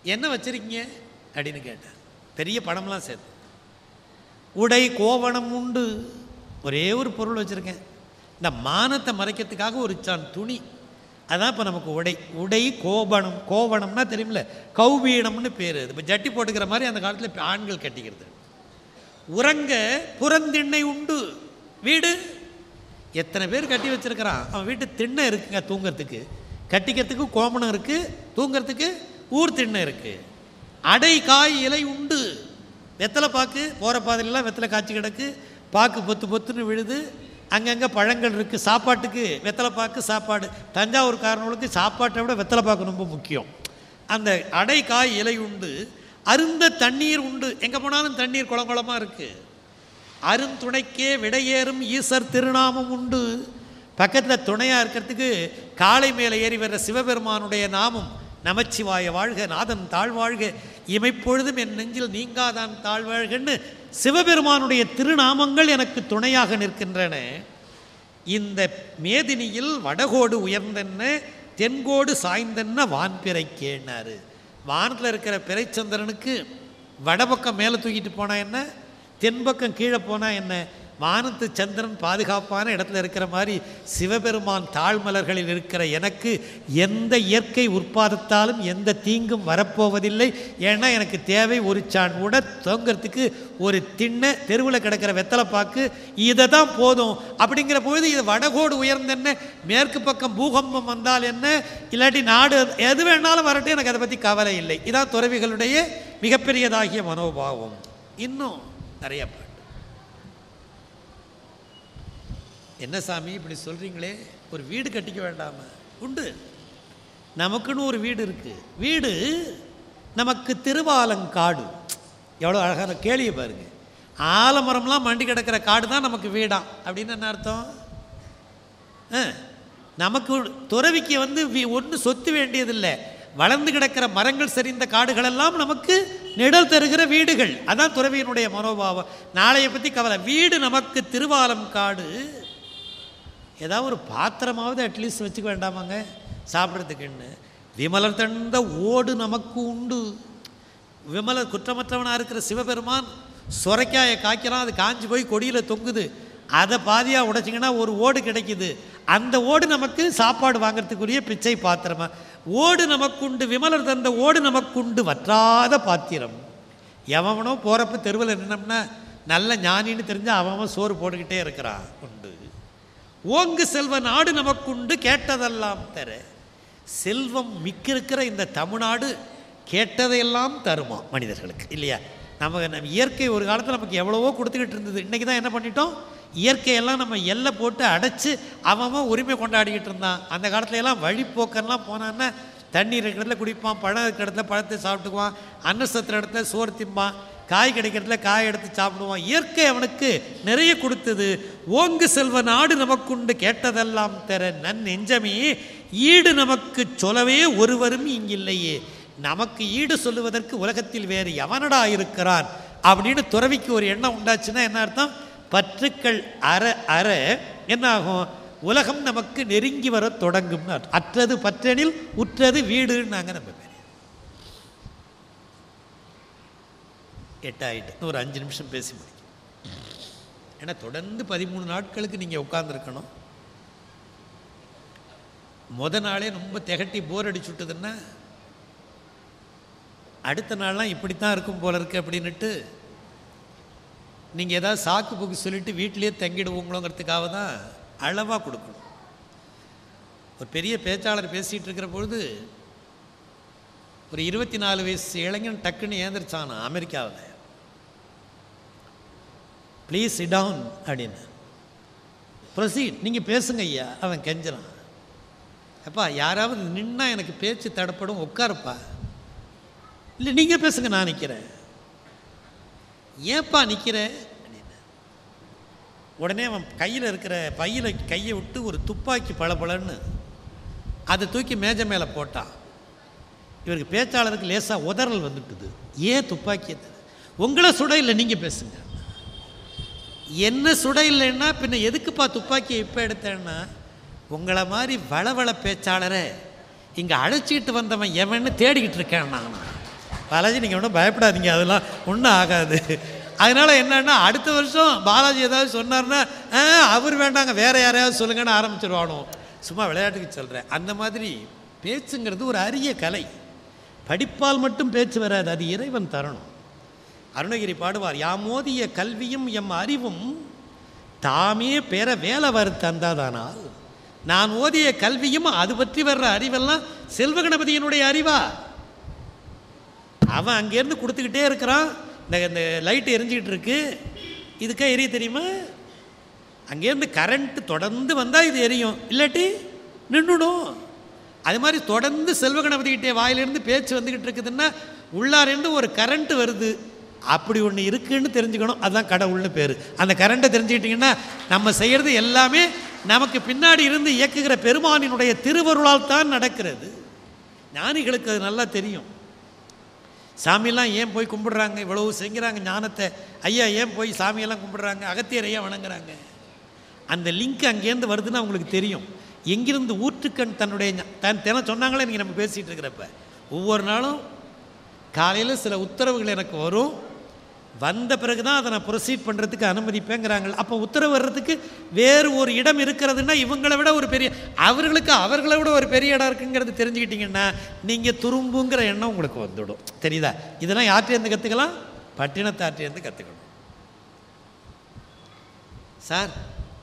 என்ன வச்சிருக்கீங்க அப்படின்னு கேட்டேன் பெரிய பணம்லாம் சேர்த்து உடை கோவணம் உண்டு ஒரே ஒரு பொருள் வச்சுருக்கேன் இந்த மானத்தை மறைக்கிறதுக்காக ஒரு சான் துணி அதான் இப்போ நமக்கு உடை உடை கோபணம் கோவணம்னா தெரியுமில்ல கௌபீனம்னு பேர் இப்போ ஜட்டி போட்டுக்கிற மாதிரி அந்த காலத்தில் இப்ப ஆண்கள் கட்டிக்கிறது உறங்க புறந்திண்ணை உண்டு வீடு எத்தனை பேர் கட்டி வச்சிருக்கிறான் அவன் வீட்டு திண்ணை இருக்குங்க தூங்கிறதுக்கு கட்டிக்கிறதுக்கு கோமணம் இருக்குது தூங்கிறதுக்கு ஊர் திண்ணை இருக்குது அடை காய் இலை உண்டு வெத்தலை பாக்கு போகிற பாதையிலலாம் வெத்தலை காய்ச்சி கிடக்கு பாக்கு பொத்து பொத்துன்னு விழுது அங்கங்கே பழங்கள் இருக்குது சாப்பாட்டுக்கு வெத்தலை பாக்கு சாப்பாடு தஞ்சாவூர் காரணங்களுக்கு சாப்பாட்டை விட வெத்தலை பாக்கு ரொம்ப முக்கியம் அந்த அடை காய் இலை உண்டு அருந்த தண்ணீர் உண்டு எங்கே போனாலும் தண்ணீர் குளங்குளமாக இருக்குது அருந்துணைக்கே விடையேறும் ஈசர் திருநாமம் உண்டு பக்கத்தில் துணையாக இருக்கிறதுக்கு காளை மேலே ஏறி வர்ற சிவபெருமானுடைய நாமம் நமச்சிவாய வாழ்க நாதன் தாழ்வாழ்க இமைப்பொழுதும் என் நெஞ்சில் நீங்காதான் தாழ்வாழ்கன்னு சிவபெருமானுடைய திருநாமங்கள் எனக்கு துணையாக நிற்கின்றன இந்த மேதினியில் வடகோடு உயர்ந்தென்ன தென்கோடு சாய்ந்தென்ன வான்பிறைக்கேன்னாரு வானத்தில் இருக்கிற பிறைச்சந்திரனுக்கு வடபக்கம் மேலே தூக்கிட்டு போனால் என்ன தென்பக்கம் கீழே போனால் என்ன வானத்து சந்திரன் பாதுகாப்பான இடத்துல இருக்கிற மாதிரி சிவபெருமான் தாழ்மலர்களில் இருக்கிற எனக்கு எந்த இயற்கை உற்பாதத்தாலும் எந்த தீங்கும் வரப்போவதில்லை ஏன்னா எனக்கு தேவை ஒரு சான் உட தொங்கிறதுக்கு ஒரு திண்ணை தெருவில் கிடக்கிற வெத்தலை பாக்கு இதை தான் போதும் அப்படிங்கிற பொழுது இது வடகோடு உயர்ந்தென்ன மேற்கு பக்கம் பூகம்பம் வந்தால் என்ன இல்லாட்டி நாடு எது வேணாலும் வரட்டும் எனக்கு அதை பற்றி கவலை இல்லை இதான் துறவிகளுடைய மிகப்பெரியதாகிய மனோபாவம் இன்னும் நிறைய பாட்டு என்ன சாமி இப்படி சொல்கிறீங்களே ஒரு வீடு கட்டிக்க வேண்டாமா உண்டு நமக்குன்னு ஒரு வீடு இருக்குது வீடு நமக்கு திருவாலங்காடு எவ்வளோ அழகான கேளிய பாருங்க ஆலமரம்லாம் மண்டி கிடக்கிற காடு தான் நமக்கு வீடாம் அப்படின்னு என்ன அர்த்தம் ஆ, நமக்கு துறவிக்கு வந்து ஒன்றும் சொத்து வேண்டியதில்லை வளர்ந்து கிடக்கிற மரங்கள் சரிந்த காடுகளெல்லாம் நமக்கு நிழல் தருகிற வீடுகள் அதான் துறவியினுடைய மனோபாவம் நாளைய பற்றி கவலை வீடு நமக்கு திருவாலம் காடு ஏதாவது ஒரு பாத்திரமாவது அட்லீஸ்ட் வச்சுக்க வேண்டாமாங்க சாப்பிட்றதுக்குன்னு விமலர் தந்த ஓடு நமக்கு உண்டு விமலர் குற்றமற்றவனாக இருக்கிற சிவபெருமான் சுரைக்காயை காய்க்கிறான் அது காஞ்சி போய் கொடியில் தொங்குது அதை பாதியாக உடைச்சிங்கன்னா ஒரு ஓடு கிடைக்குது அந்த ஓடு நமக்கு சாப்பாடு வாங்குறதுக்குரிய பிச்சை பாத்திரமா ஓடு நமக்குண்டு விமலர் தந்த ஓடு நமக்குண்டு வற்றாத பாத்திரம் எவனோ போகிறப்ப தெருவில் நின்னோம்னா நல்ல ஞானின்னு தெரிஞ்சு அவன் அவன் சோறு போட்டுக்கிட்டே இருக்கிறான் உண்டு ஓங்கு செல்வ நாடு நமக்குண்டு கேட்டதெல்லாம் தர செல்வம் மிக்கிருக்கிற இந்த தமிழ்நாடு கேட்டதையெல்லாம் தருமா மனிதர்களுக்கு இல்லையா நம்ம நம்ம இயற்கை ஒரு காலத்தில் நமக்கு எவ்வளவோ கொடுத்துக்கிட்டு இருந்தது இன்றைக்கி தான் என்ன பண்ணிட்டோம் இயற்கையெல்லாம் நம்ம எல்லை போட்டு அடைச்சி அவன் அவன் உரிமை கொண்டாடிக்கிட்டு இருந்தான் அந்த காலத்துல எல்லாம் வழிப்போக்கெல்லாம் போனான்னா தண்ணீர் இருக்கிற இடத்துல குடிப்பான் பழம் இருக்கிற இடத்துல பழத்தை சாப்பிட்டுக்குவான் அன்ன சத்துற இடத்துல சோறு திம்பான் காய் கிடைக்கிறதுல காய் எடுத்து சாப்பிடுவான் இயற்கை அவனுக்கு நிறைய கொடுத்தது ஓங்கு செல்வ நாடு நமக்குண்டு கேட்டதெல்லாம் தர நன் நெஞ்சமே ஈடு நமக்கு சொல்லவே ஒருவரும் இங்கில்லையே நமக்கு ஈடு சொல்லுவதற்கு உலகத்தில் வேறு எவனடா இருக்கிறான் அப்படின்னு துறவிக்கு ஒரு எண்ணம் உண்டாச்சுன்னா என்ன அர்த்தம் பற்றுக்கள் அற அற என்ன ஆகும் உலகம் நமக்கு நெருங்கி வர தொடங்கும்னு அர்த்தம். அற்றது பற்றெனில் உற்றது வீடுன்னாங்க நம்ம பேர் எட்டாயிட்டு இன்னும் ஒரு அஞ்சு நிமிஷம் பேசி முடிக்கும் ஏன்னா தொடர்ந்து பதிமூணு நாட்களுக்கு நீங்கள் உட்காந்துருக்கணும் முத நாளே ரொம்ப திகட்டி போர் அடிச்சுட்டுதுன்னா அடுத்த நாள்லாம் இப்படி தான் இருக்கும் போல இருக்கு அப்படின்னுட்டு நீங்கள் ஏதாவது சாக்கு போக்கு சொல்லிட்டு வீட்டிலேயே தங்கிடுவோங்களோங்கிறதுக்காக தான் அளவாக கொடுக்கணும் ஒரு பெரிய பேச்சாளர் பேசிகிட்டு இருக்கிற பொழுது ஒரு இருபத்தி நாலு வயசு இளைஞன் டக்குன்னு ஏந்திரிச்சானா அமெரிக்காவில் ப்ளீஸ் டவுன் அப்படின்னு ப்ரொசீட் நீங்கள் பேசுங்க ஐயா அவன் கெஞ்சிறான் அப்பா யாராவது நின்னா எனக்கு பேச்சு தடப்படும் உட்காருப்பா இல்லை நீங்கள் பேசுங்க நான் நிற்கிறேன் ஏன்ப்பா நிற்கிற அப்படின்னு உடனே அவன் கையில் இருக்கிற பையில் கையை விட்டு ஒரு துப்பாக்கி பளபளன்னு அதை தூக்கி மேஜை மேலே போட்டான் இவருக்கு பேச்சாளருக்கு லேசாக உதறல் வந்துட்டுது ஏன் துப்பாக்கி உங்களை சுட இல்லை நீங்கள் பேசுங்க என்ன சுட இல்லைன்னா பின்ன எதுக்குப்பா துப்பாக்கியை இப்போ எடுத்தேன்னா உங்களை மாதிரி வளவள பேச்சாளரை இங்கே அழைச்சிட்டு வந்தவன் எவன்னு தேடிக்கிட்டு இருக்கேன் நான் பாலாஜி நீங்கள் ஒன்றும் பயப்படாதீங்க அதெல்லாம் ஒன்றும் ஆகாது அதனால் என்னன்னா அடுத்த வருஷம் பாலாஜி ஏதாவது சொன்னார்னா "ஆ, அவர் வேண்டாங்க வேற யாரையாவது சொல்லுங்கன்னு ஆரம்பிச்சிருவானோ சும்மா விளையாட்டுக்கு சொல்கிறேன் அந்த மாதிரி பேச்சுங்கிறது ஒரு அரிய கலை படிப்பால் மட்டும் பேச்சு வராது அது இறைவன் தரணும் அருணகிரி பாடுவார் யாமோதிய கல்வியும் எம் அறிவும் தாமே பெற வேலை வரு தந்தாதானால் நான் ஓதிய கல்வியும் அது பற்றி வர்ற அறிவெல்லாம் செல்வகணபதியினுடைய அறிவா அவன் அங்கேருந்து கொடுத்துக்கிட்டே இருக்கிறான் இந்த இந்த லைட் எரிஞ்சிக்கிட்டு இருக்கு இதுக்கே எரிய தெரியுமா அங்கேருந்து கரண்ட் தொடர்ந்து வந்தால் இது எரியும் இல்லாட்டி நின்றுடும் அது மாதிரி தொடர்ந்து செல்வகணபதிக்கிட்டே வாயிலிருந்து பேச்சு வந்துக்கிட்டு இருக்குதுன்னா உள்ளாரேருந்து ஒரு கரண்ட் வருது அப்படி ஒன்று இருக்குன்னு தெரிஞ்சுக்கணும் அதுதான் கடவுள்னு பேர் அந்த கரண்ட்டை தெரிஞ்சுக்கிட்டிங்கன்னா நம்ம செய்கிறது எல்லாமே நமக்கு பின்னாடி இருந்து இயக்குகிற பெருமானினுடைய திருவருளால் தான் நடக்கிறது ஞானிகளுக்கு அது நல்லா தெரியும் சாமியெல்லாம் ஏன் போய் கும்பிடுறாங்க இவ்வளவு செய்கிறாங்க ஞானத்தை ஐயா ஏன் போய் சாமியெல்லாம் கும்பிடுறாங்க அகத்தியர் ஐயா வணங்குறாங்க அந்த லிங்க் அங்கேருந்து வருதுன்னு அவங்களுக்கு தெரியும் எங்கிருந்து ஊற்றுக்கண் தன்னுடைய ஞ- தன் தினம் சொன்னாங்களே நீங்கள் நம்ம பேசிகிட்டு இருக்கிறப்ப ஒவ்வொரு நாளும் காலையில் சில உத்தரவுகள் எனக்கு வரும் வந்த பிறகு தான் அதை நான் ப்ரொசீட் பண்ணுறதுக்கு அனுமதிப்பேங்கிறாங்க அப்போ உத்தரவு வர்றதுக்கு வேறு ஒரு இடம் இருக்கிறதுன்னா இவங்களை விட ஒரு பெரிய அவர்களுக்கு அவர்களை விட ஒரு பெரிய இடம் இருக்குங்கிறது தெரிஞ்சுக்கிட்டிங்கன்னா நீங்கள் துரும்புங்கிற எண்ணம் உங்களுக்கு வந்துடும் தெரியுதா இதெல்லாம் யார்கிட்டேருந்து கற்றுக்கலாம் பட்டினத்தார்ட்டேருந்து கற்றுக்கணும் சார்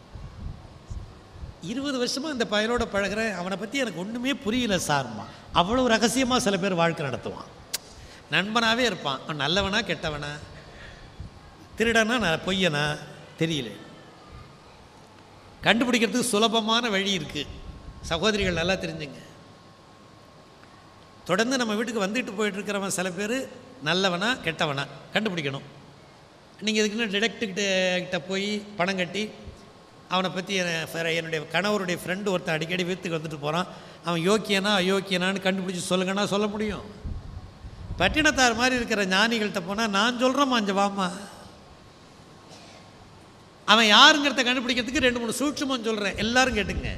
இருபது வருஷமாக இந்த பையனோட பழகுறேன் அவனை பற்றி எனக்கு ஒன்றுமே புரியல சார்மா அவ்வளோ ரகசியமாக சில பேர் வாழ்க்கை நடத்துவான் நண்பனாகவே இருப்பான் அவன் நல்லவனா கெட்டவனா திருடனா நான் பொய்யனா தெரியல கண்டுபிடிக்கிறதுக்கு சுலபமான வழி இருக்குது சகோதரிகள் நல்லா தெரிஞ்சுங்க தொடர்ந்து நம்ம வீட்டுக்கு வந்துட்டு போயிட்டு இருக்கிறவன் சில பேர் நல்லவனா கெட்டவனா கண்டுபிடிக்கணும் நீங்கள் இதுக்குன்னு டிடெக்டிவ்கிட்ட கிட்ட போய் பணம் கட்டி அவனை பற்றி என்னுடைய கணவருடைய ஃப்ரெண்டு ஒருத்தன் அடிக்கடி வீட்டுக்கு வந்துட்டு போகிறான் அவன் யோக்கியனா அயோக்கியனான்னு கண்டுபிடிச்சி சொல்லுங்கன்னா சொல்ல முடியும் பட்டினத்தார் மாதிரி இருக்கிற ஞானிகள்கிட்ட போனால் நான் சொல்கிறேன் அஞ்சு வாமா அவன் யாருங்கிறத கண்டுபிடிக்கிறதுக்கு ரெண்டு மூணு சூட்சமும் சொல்கிறேன் எல்லாரும் கேட்டுங்க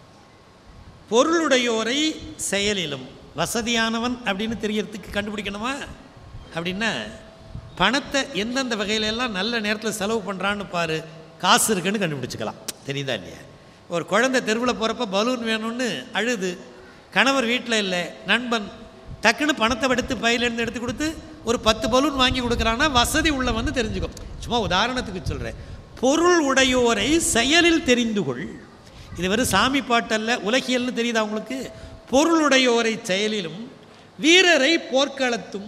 பொருளுடையோரை செயலிலும் வசதியானவன் அப்படின்னு தெரியறதுக்கு கண்டுபிடிக்கணுமா அப்படின்னா பணத்தை எந்தெந்த வகையில எல்லாம் நல்ல நேரத்தில் செலவு பண்ணுறான்னு பாரு காசு இருக்குன்னு கண்டுபிடிச்சிக்கலாம் தெரியுதா இல்லையா ஒரு குழந்தை தெருவில் போகிறப்ப பலூன் வேணும்னு அழுது கணவர் வீட்டில் இல்லை நண்பன் டக்குன்னு பணத்தை எடுத்து பையிலேருந்து எடுத்து கொடுத்து ஒரு பத்து பலூன் வாங்கி கொடுக்குறான்னா வசதி உள்ள வந்து தெரிஞ்சுக்கும் சும்மா உதாரணத்துக்கு சொல்கிறேன் பொருள் உடையோரை செயலில் தெரிந்து கொள் இது வெறும் சாமி பாட்டல்ல உலகியல்னு தெரியுதா உங்களுக்கு பொருளுடையோரை செயலிலும் வீரரை போர்க்களத்தும்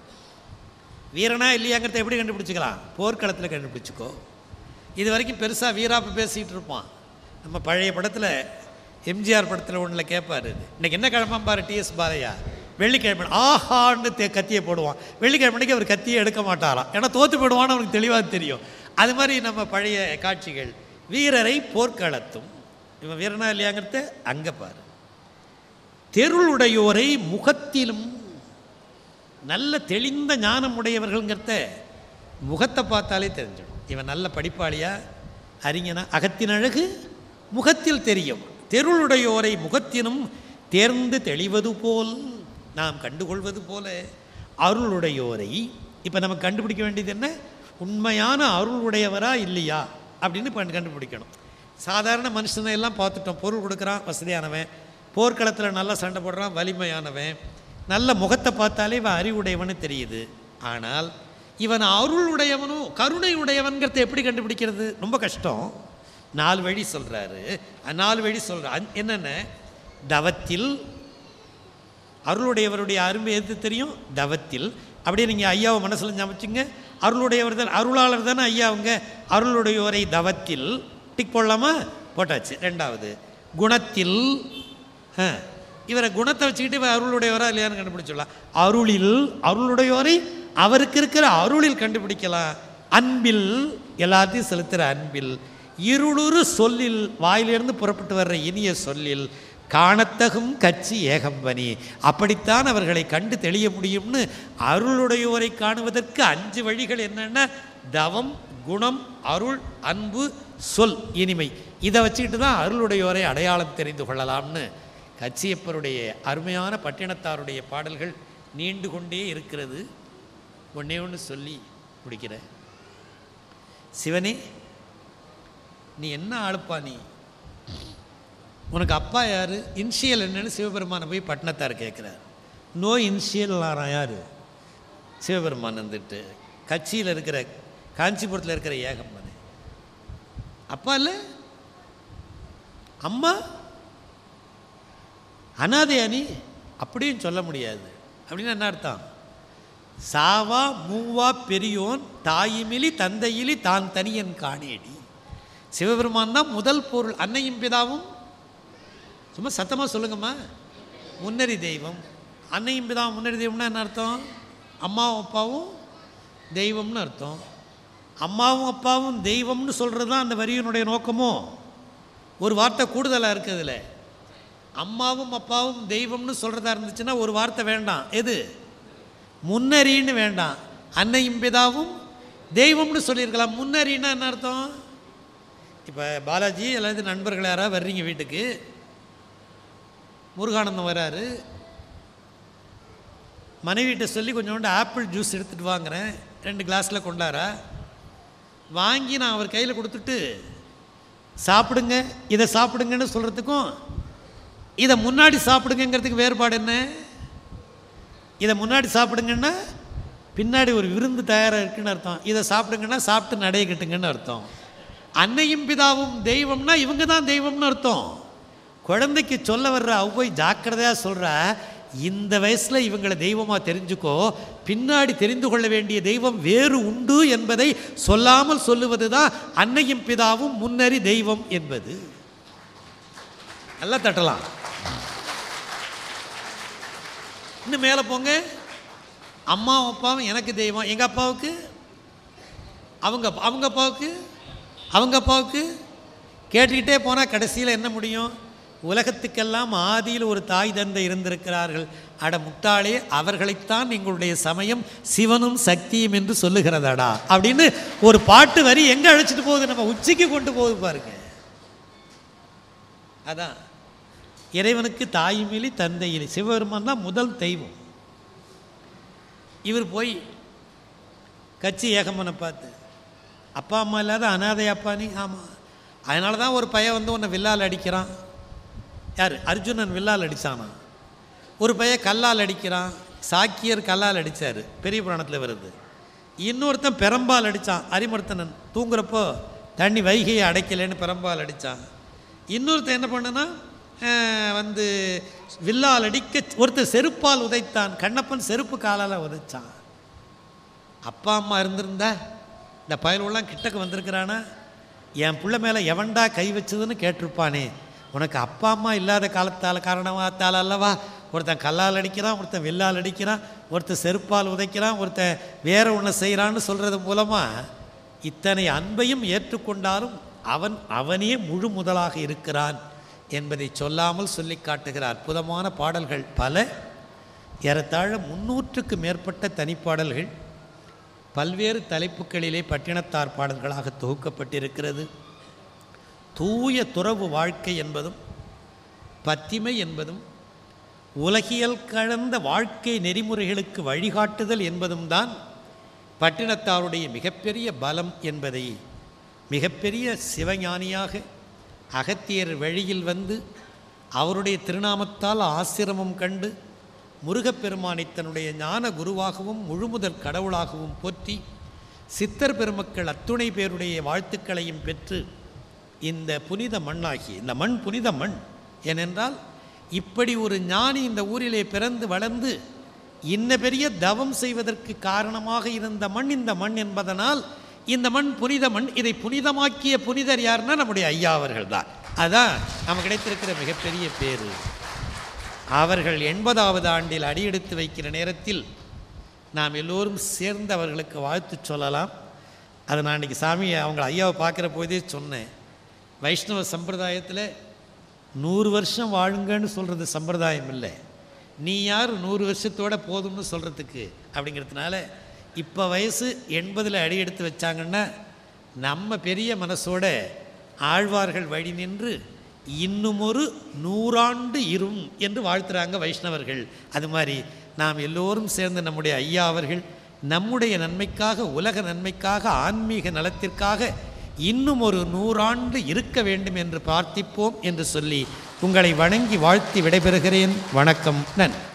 வீரனா இல்லையாங்கிறத எப்படி கண்டுபிடிச்சிக்கலாம் போர்க்களத்தில் கண்டுபிடிச்சிக்கோ இது வரைக்கும் பெருசாக வீராப்பு பேசிகிட்டு இருப்பான் நம்ம பழைய படத்தில் எம்ஜிஆர் படத்தில் ஒன்றில் கேட்பாரு இன்னைக்கு என்ன கிழமை பாரு டிஎஸ் பாலையா வெள்ளிக்கிழமை ஆஹான்னு தே கத்தியை போடுவான் வெள்ளிக்கிழமைக்கு அவர் கத்தியை எடுக்க மாட்டாராம் ஏன்னா தோற்று போடுவான்னு அவனுக்கு தெளிவாக தெரியும் அது மாதிரி நம்ம பழைய காட்சிகள் வீரரை போர்க்களத்தும் இவன் வீரனா இல்லையாங்கிறத அங்கே பாரு தெருளுடையோரை முகத்திலும் நல்ல தெளிந்த ஞானம் உடையவர்கள்ங்கிறத முகத்தை பார்த்தாலே தெரிஞ்சிடும் இவன் நல்ல படிப்பாளியா அறிஞனா அகத்தின் அழகு முகத்தில் தெரியும் தெருளுடையோரை முகத்தினும் தேர்ந்து தெளிவது போல் நாம் கண்டுகொள்வது போல அருளுடையோரை இப்போ நம்ம கண்டுபிடிக்க வேண்டியது என்ன உண்மையான அருள் உடையவரா இல்லையா அப்படின்னு இப்போ கண்டுபிடிக்கணும் சாதாரண மனுஷனை எல்லாம் பார்த்துட்டோம் பொருள் கொடுக்குறான் வசதியானவன் போர்க்களத்தில் நல்லா சண்டை போடுறான் வலிமையானவன் நல்ல முகத்தை பார்த்தாலே இவன் அறிவுடையவனு தெரியுது ஆனால் இவன் அருள் உடையவனும் கருணை உடையவன்கிறத எப்படி கண்டுபிடிக்கிறது ரொம்ப கஷ்டம் நாலு வழி சொல்கிறாரு நாலு வழி சொல்கிறான் என்னென்ன தவத்தில் அருளுடையவருடைய அருமை எது தெரியும் தவத்தில் அப்படியே நீங்கள் ஐயாவை மனசில் ஞாபகிச்சுங்க அருளுடையவர் தான் அருளாளர் தானே ஐயா அவங்க அருளுடையோரை தவத்தில் டிக் போடலாமா போட்டாச்சு ரெண்டாவது குணத்தில் ஆ, இவரை குணத்தை வச்சுக்கிட்டு இவர் அருளுடையவரா இல்லையான்னு கண்டுபிடிச்சிடலாம் அருளில் அருளுடையோரை அவருக்கு இருக்கிற அருளில் கண்டுபிடிக்கலாம் அன்பில் எல்லாத்தையும் செலுத்துகிற அன்பில் இருளுரு சொல்லில் வாயிலிருந்து புறப்பட்டு வர்ற இனிய சொல்லில் காணத்தகும் கட்சி ஏகம்பனி அப்படித்தான் அவர்களை கண்டு தெளிய முடியும்னு அருளுடையோரை காணுவதற்கு அஞ்சு வழிகள் என்னென்ன தவம் குணம் அருள் அன்பு சொல் இனிமை இதை வச்சுக்கிட்டு தான் அருளுடையோரை அடையாளம் தெரிந்து கொள்ளலாம்னு கச்சியப்பருடைய அருமையான பட்டினத்தாருடைய பாடல்கள் நீண்டு கொண்டே இருக்கிறது ஒன்றே ஒன்று சொல்லி முடிக்கிறேன் சிவனே நீ என்ன ஆளுப்பா நீ உனக்கு அப்பா யார் இன்ஷியல் என்னன்னு சிவபெருமானை போய் பட்டினத்தார் கேட்குறார் நோ இன்ஷியல் யார் சிவபெருமான் வந்துட்டு கட்சியில் இருக்கிற காஞ்சிபுரத்தில் இருக்கிற ஏகம்பனே அப்பா இல்லை அம்மா அனாதையா நீ அப்படியும் சொல்ல முடியாது அப்படின்னு என்ன அர்த்தம் சாவா மூவா பெரியோன் தாயிமிலி தந்தையிலி தான் தனியன் காணேடி சிவபெருமான் தான் முதல் பொருள் அன்னையும் பிதாவும் சும்மா சத்தமாக சொல்லுங்கம்மா முன்னறி தெய்வம் அன்னையும் பிதாவும் முன்னறி தெய்வம்னா என்ன அர்த்தம் அம்மாவும் அப்பாவும் தெய்வம்னு அர்த்தம் அம்மாவும் அப்பாவும் தெய்வம்னு சொல்கிறது தான் அந்த வரியினுடைய நோக்கமோ ஒரு வார்த்தை கூடுதலாக இருக்குதுல அம்மாவும் அப்பாவும் தெய்வம்னு சொல்கிறதா இருந்துச்சுன்னா ஒரு வார்த்தை வேண்டாம் எது முன்னறின்னு வேண்டாம் அன்னையும் பிதாவும் தெய்வம்னு சொல்லியிருக்கலாம் முன்னறின்னா என்ன அர்த்தம் இப்போ பாலாஜி அல்லது நண்பர்கள் யாராவது வர்றீங்க வீட்டுக்கு முருகானந்தம் வராரு மனைவிட்ட சொல்லி கொஞ்சோண்டு ஆப்பிள் ஜூஸ் எடுத்துகிட்டு வாங்குறேன் ரெண்டு கிளாஸில் கொண்டாரா வாங்கி நான் அவர் கையில் கொடுத்துட்டு சாப்பிடுங்க இதை சாப்பிடுங்கன்னு சொல்கிறதுக்கும் இதை முன்னாடி சாப்பிடுங்கங்கிறதுக்கு வேறுபாடு என்ன இதை முன்னாடி சாப்பிடுங்கன்னா பின்னாடி ஒரு விருந்து தயாராக இருக்குன்னு அர்த்தம் இதை சாப்பிடுங்கன்னா சாப்பிட்டு நடைய கட்டுங்கன்னு அர்த்தம் அன்னையும் பிதாவும் தெய்வம்னா இவங்க தான் தெய்வம்னு அர்த்தம் குழந்தைக்கு சொல்ல வர்ற அவ்வை ஜாக்கிரதையாக சொல்கிற இந்த வயசில் இவங்களை தெய்வமாக தெரிஞ்சுக்கோ பின்னாடி தெரிந்து கொள்ள வேண்டிய தெய்வம் வேறு உண்டு என்பதை சொல்லாமல் சொல்லுவது தான் அன்னையும் பிதாவும் முன்னறி தெய்வம் என்பது நல்லா தட்டலாம் இன்னும் மேலே போங்க அம்மாவும் அப்பாவும் எனக்கு தெய்வம் எங்கள் அப்பாவுக்கு அவங்க அவங்க அப்பாவுக்கு அவங்க அப்பாவுக்கு கேட்டுக்கிட்டே போனால் கடைசியில் என்ன முடியும் உலகத்துக்கெல்லாம் ஆதியில் ஒரு தாய் தந்தை இருந்திருக்கிறார்கள் அட முட்டாளே அவர்களைத்தான் எங்களுடைய சமயம் சிவனும் சக்தியும் என்று சொல்லுகிறதாடா அப்படின்னு ஒரு பாட்டு வரி எங்கே அழைச்சிட்டு போகுது நம்ம உச்சிக்கு கொண்டு போகுது பாருங்க அதான் இறைவனுக்கு தாயுமிலி தந்தையிலி சிவபெருமான் தான் முதல் தெய்வம் இவர் போய் கட்சி ஏகம்மனை பார்த்து அப்பா அம்மா இல்லாத அனாதை அப்பா நீ ஆமாம் அதனால தான் ஒரு பையன் வந்து உன்னை வில்லால் அடிக்கிறான் யார் அர்ஜுனன் வில்லால் அடித்தானா ஒரு பையன் கல்லால் அடிக்கிறான் சாக்கியர் கல்லால் அடித்தார் பெரிய புராணத்தில் வருது இன்னொருத்தன் பெரம்பால் அடித்தான் அரிமர்த்தனன் தூங்குறப்போ தண்ணி வைகையை அடைக்கலைன்னு பெரம்பால் அடித்தான் இன்னொருத்தன் என்ன பண்ணுனா அஹ், வந்து வில்லால் அடிக்க ஒருத்தர் செருப்பால் உதைத்தான் கண்ணப்பன் செருப்பு காலால் உதைச்சான் அப்பா அம்மா இருந்திருந்தா இந்த பயலுலாம் கிட்டக்கு வந்திருக்கிறானா என் புள்ள மேலே எவன்டா கை வச்சதுன்னு கேட்டிருப்பானே உனக்கு அப்பா அம்மா இல்லாத காலத்தால் காரணத்தால் அல்லவா ஒருத்தன் கல்லால் அடிக்கிறான் ஒருத்தன் வில்லால் அடிக்கிறான் ஒருத்தன் செருப்பால் உதைக்கிறான் ஒருத்தன் வேற ஒன்று செய்கிறான்னு சொல்கிறது மூலமாக இத்தனை அன்பையும் ஏற்றுக்கொண்டாலும் அவன் அவனே முழு முதலாக இருக்கிறான் என்பதை சொல்லாமல் சொல்லி காட்டுகிற அற்புதமான பாடல்கள் பல ஏறத்தாழ முன்னூற்றுக்கு மேற்பட்ட தனிப்பாடல்கள் பல்வேறு தலைப்புகளிலே பட்டினத்தார் பாடல்களாக தொகுக்கப்பட்டிருக்கிறது தூய துறவு வாழ்க்கை என்பதும் பத்திமை என்பதும் உலகியல் கலந்த வாழ்க்கை நெறிமுறைகளுக்கு வழிகாட்டுதல் என்பதும் தான் பட்டினத்தாருடைய மிகப்பெரிய பலம் என்பதை மிகப்பெரிய சிவஞானியாக அகத்தியர் வழியில் வந்து அவருடைய திருநாமத்தால் ஆசிரமம் கண்டு முருகப்பெருமானை தன்னுடைய ஞான குருவாகவும் முழுமுதற் கடவுளாகவும் போற்றி சித்தர் பெருமக்கள் அத்துணை பேருடைய வாழ்த்துக்களையும் பெற்று இந்த புனித மண்ணாகி இந்த மண் புனித மண் ஏனென்றால் இப்படி ஒரு ஞானி இந்த ஊரிலே பிறந்து வளர்ந்து இன்ன பெரிய தவம் செய்வதற்கு காரணமாக இருந்த மண் இந்த மண் என்பதனால் இந்த மண் புனித மண் இதை புனிதமாக்கிய புனிதர் யாருன்னா நம்முடைய ஐயா அவர்கள் தான் அதான் நமக்கு கிடைத்திருக்கிற மிகப்பெரிய பேரு அவர்கள் எண்பதாவது ஆண்டில் அடியெடுத்து வைக்கிற நேரத்தில் நாம் எல்லோரும் சேர்ந்து அவர்களுக்கு வாழ்த்து சொல்லலாம் அதை நான் இன்றைக்கி சாமி அவங்க ஐயாவை பார்க்குற போதே சொன்னேன் வைஷ்ணவ சம்பிரதாயத்தில் நூறு வருஷம் வாழுங்கன்னு சொல்கிறது சம்பிரதாயம் இல்லை நீ யார் நூறு வருஷத்தோட போதும்னு சொல்கிறதுக்கு அப்படிங்கிறதுனால இப்போ வயசு எண்பதில் அடி எடுத்து வச்சாங்கன்னா நம்ம பெரிய மனசோட ஆழ்வார்கள் வழி நின்று இன்னும் ஒரு நூறாண்டு இரும் என்று வாழ்த்துறாங்க வைஷ்ணவர்கள் அது மாதிரி நாம் எல்லோரும் சேர்ந்து நம்முடைய ஐயா அவர்கள் நம்முடைய நன்மைக்காக உலக நன்மைக்காக ஆன்மீக நலத்திற்காக இன்னும் ஒரு நூறாண்டு இருக்க வேண்டும் என்று பிரார்த்திப்போம் என்று சொல்லி உங்களை வணங்கி வாழ்த்தி விடைபெறுகிறேன் வணக்கம் நன்றி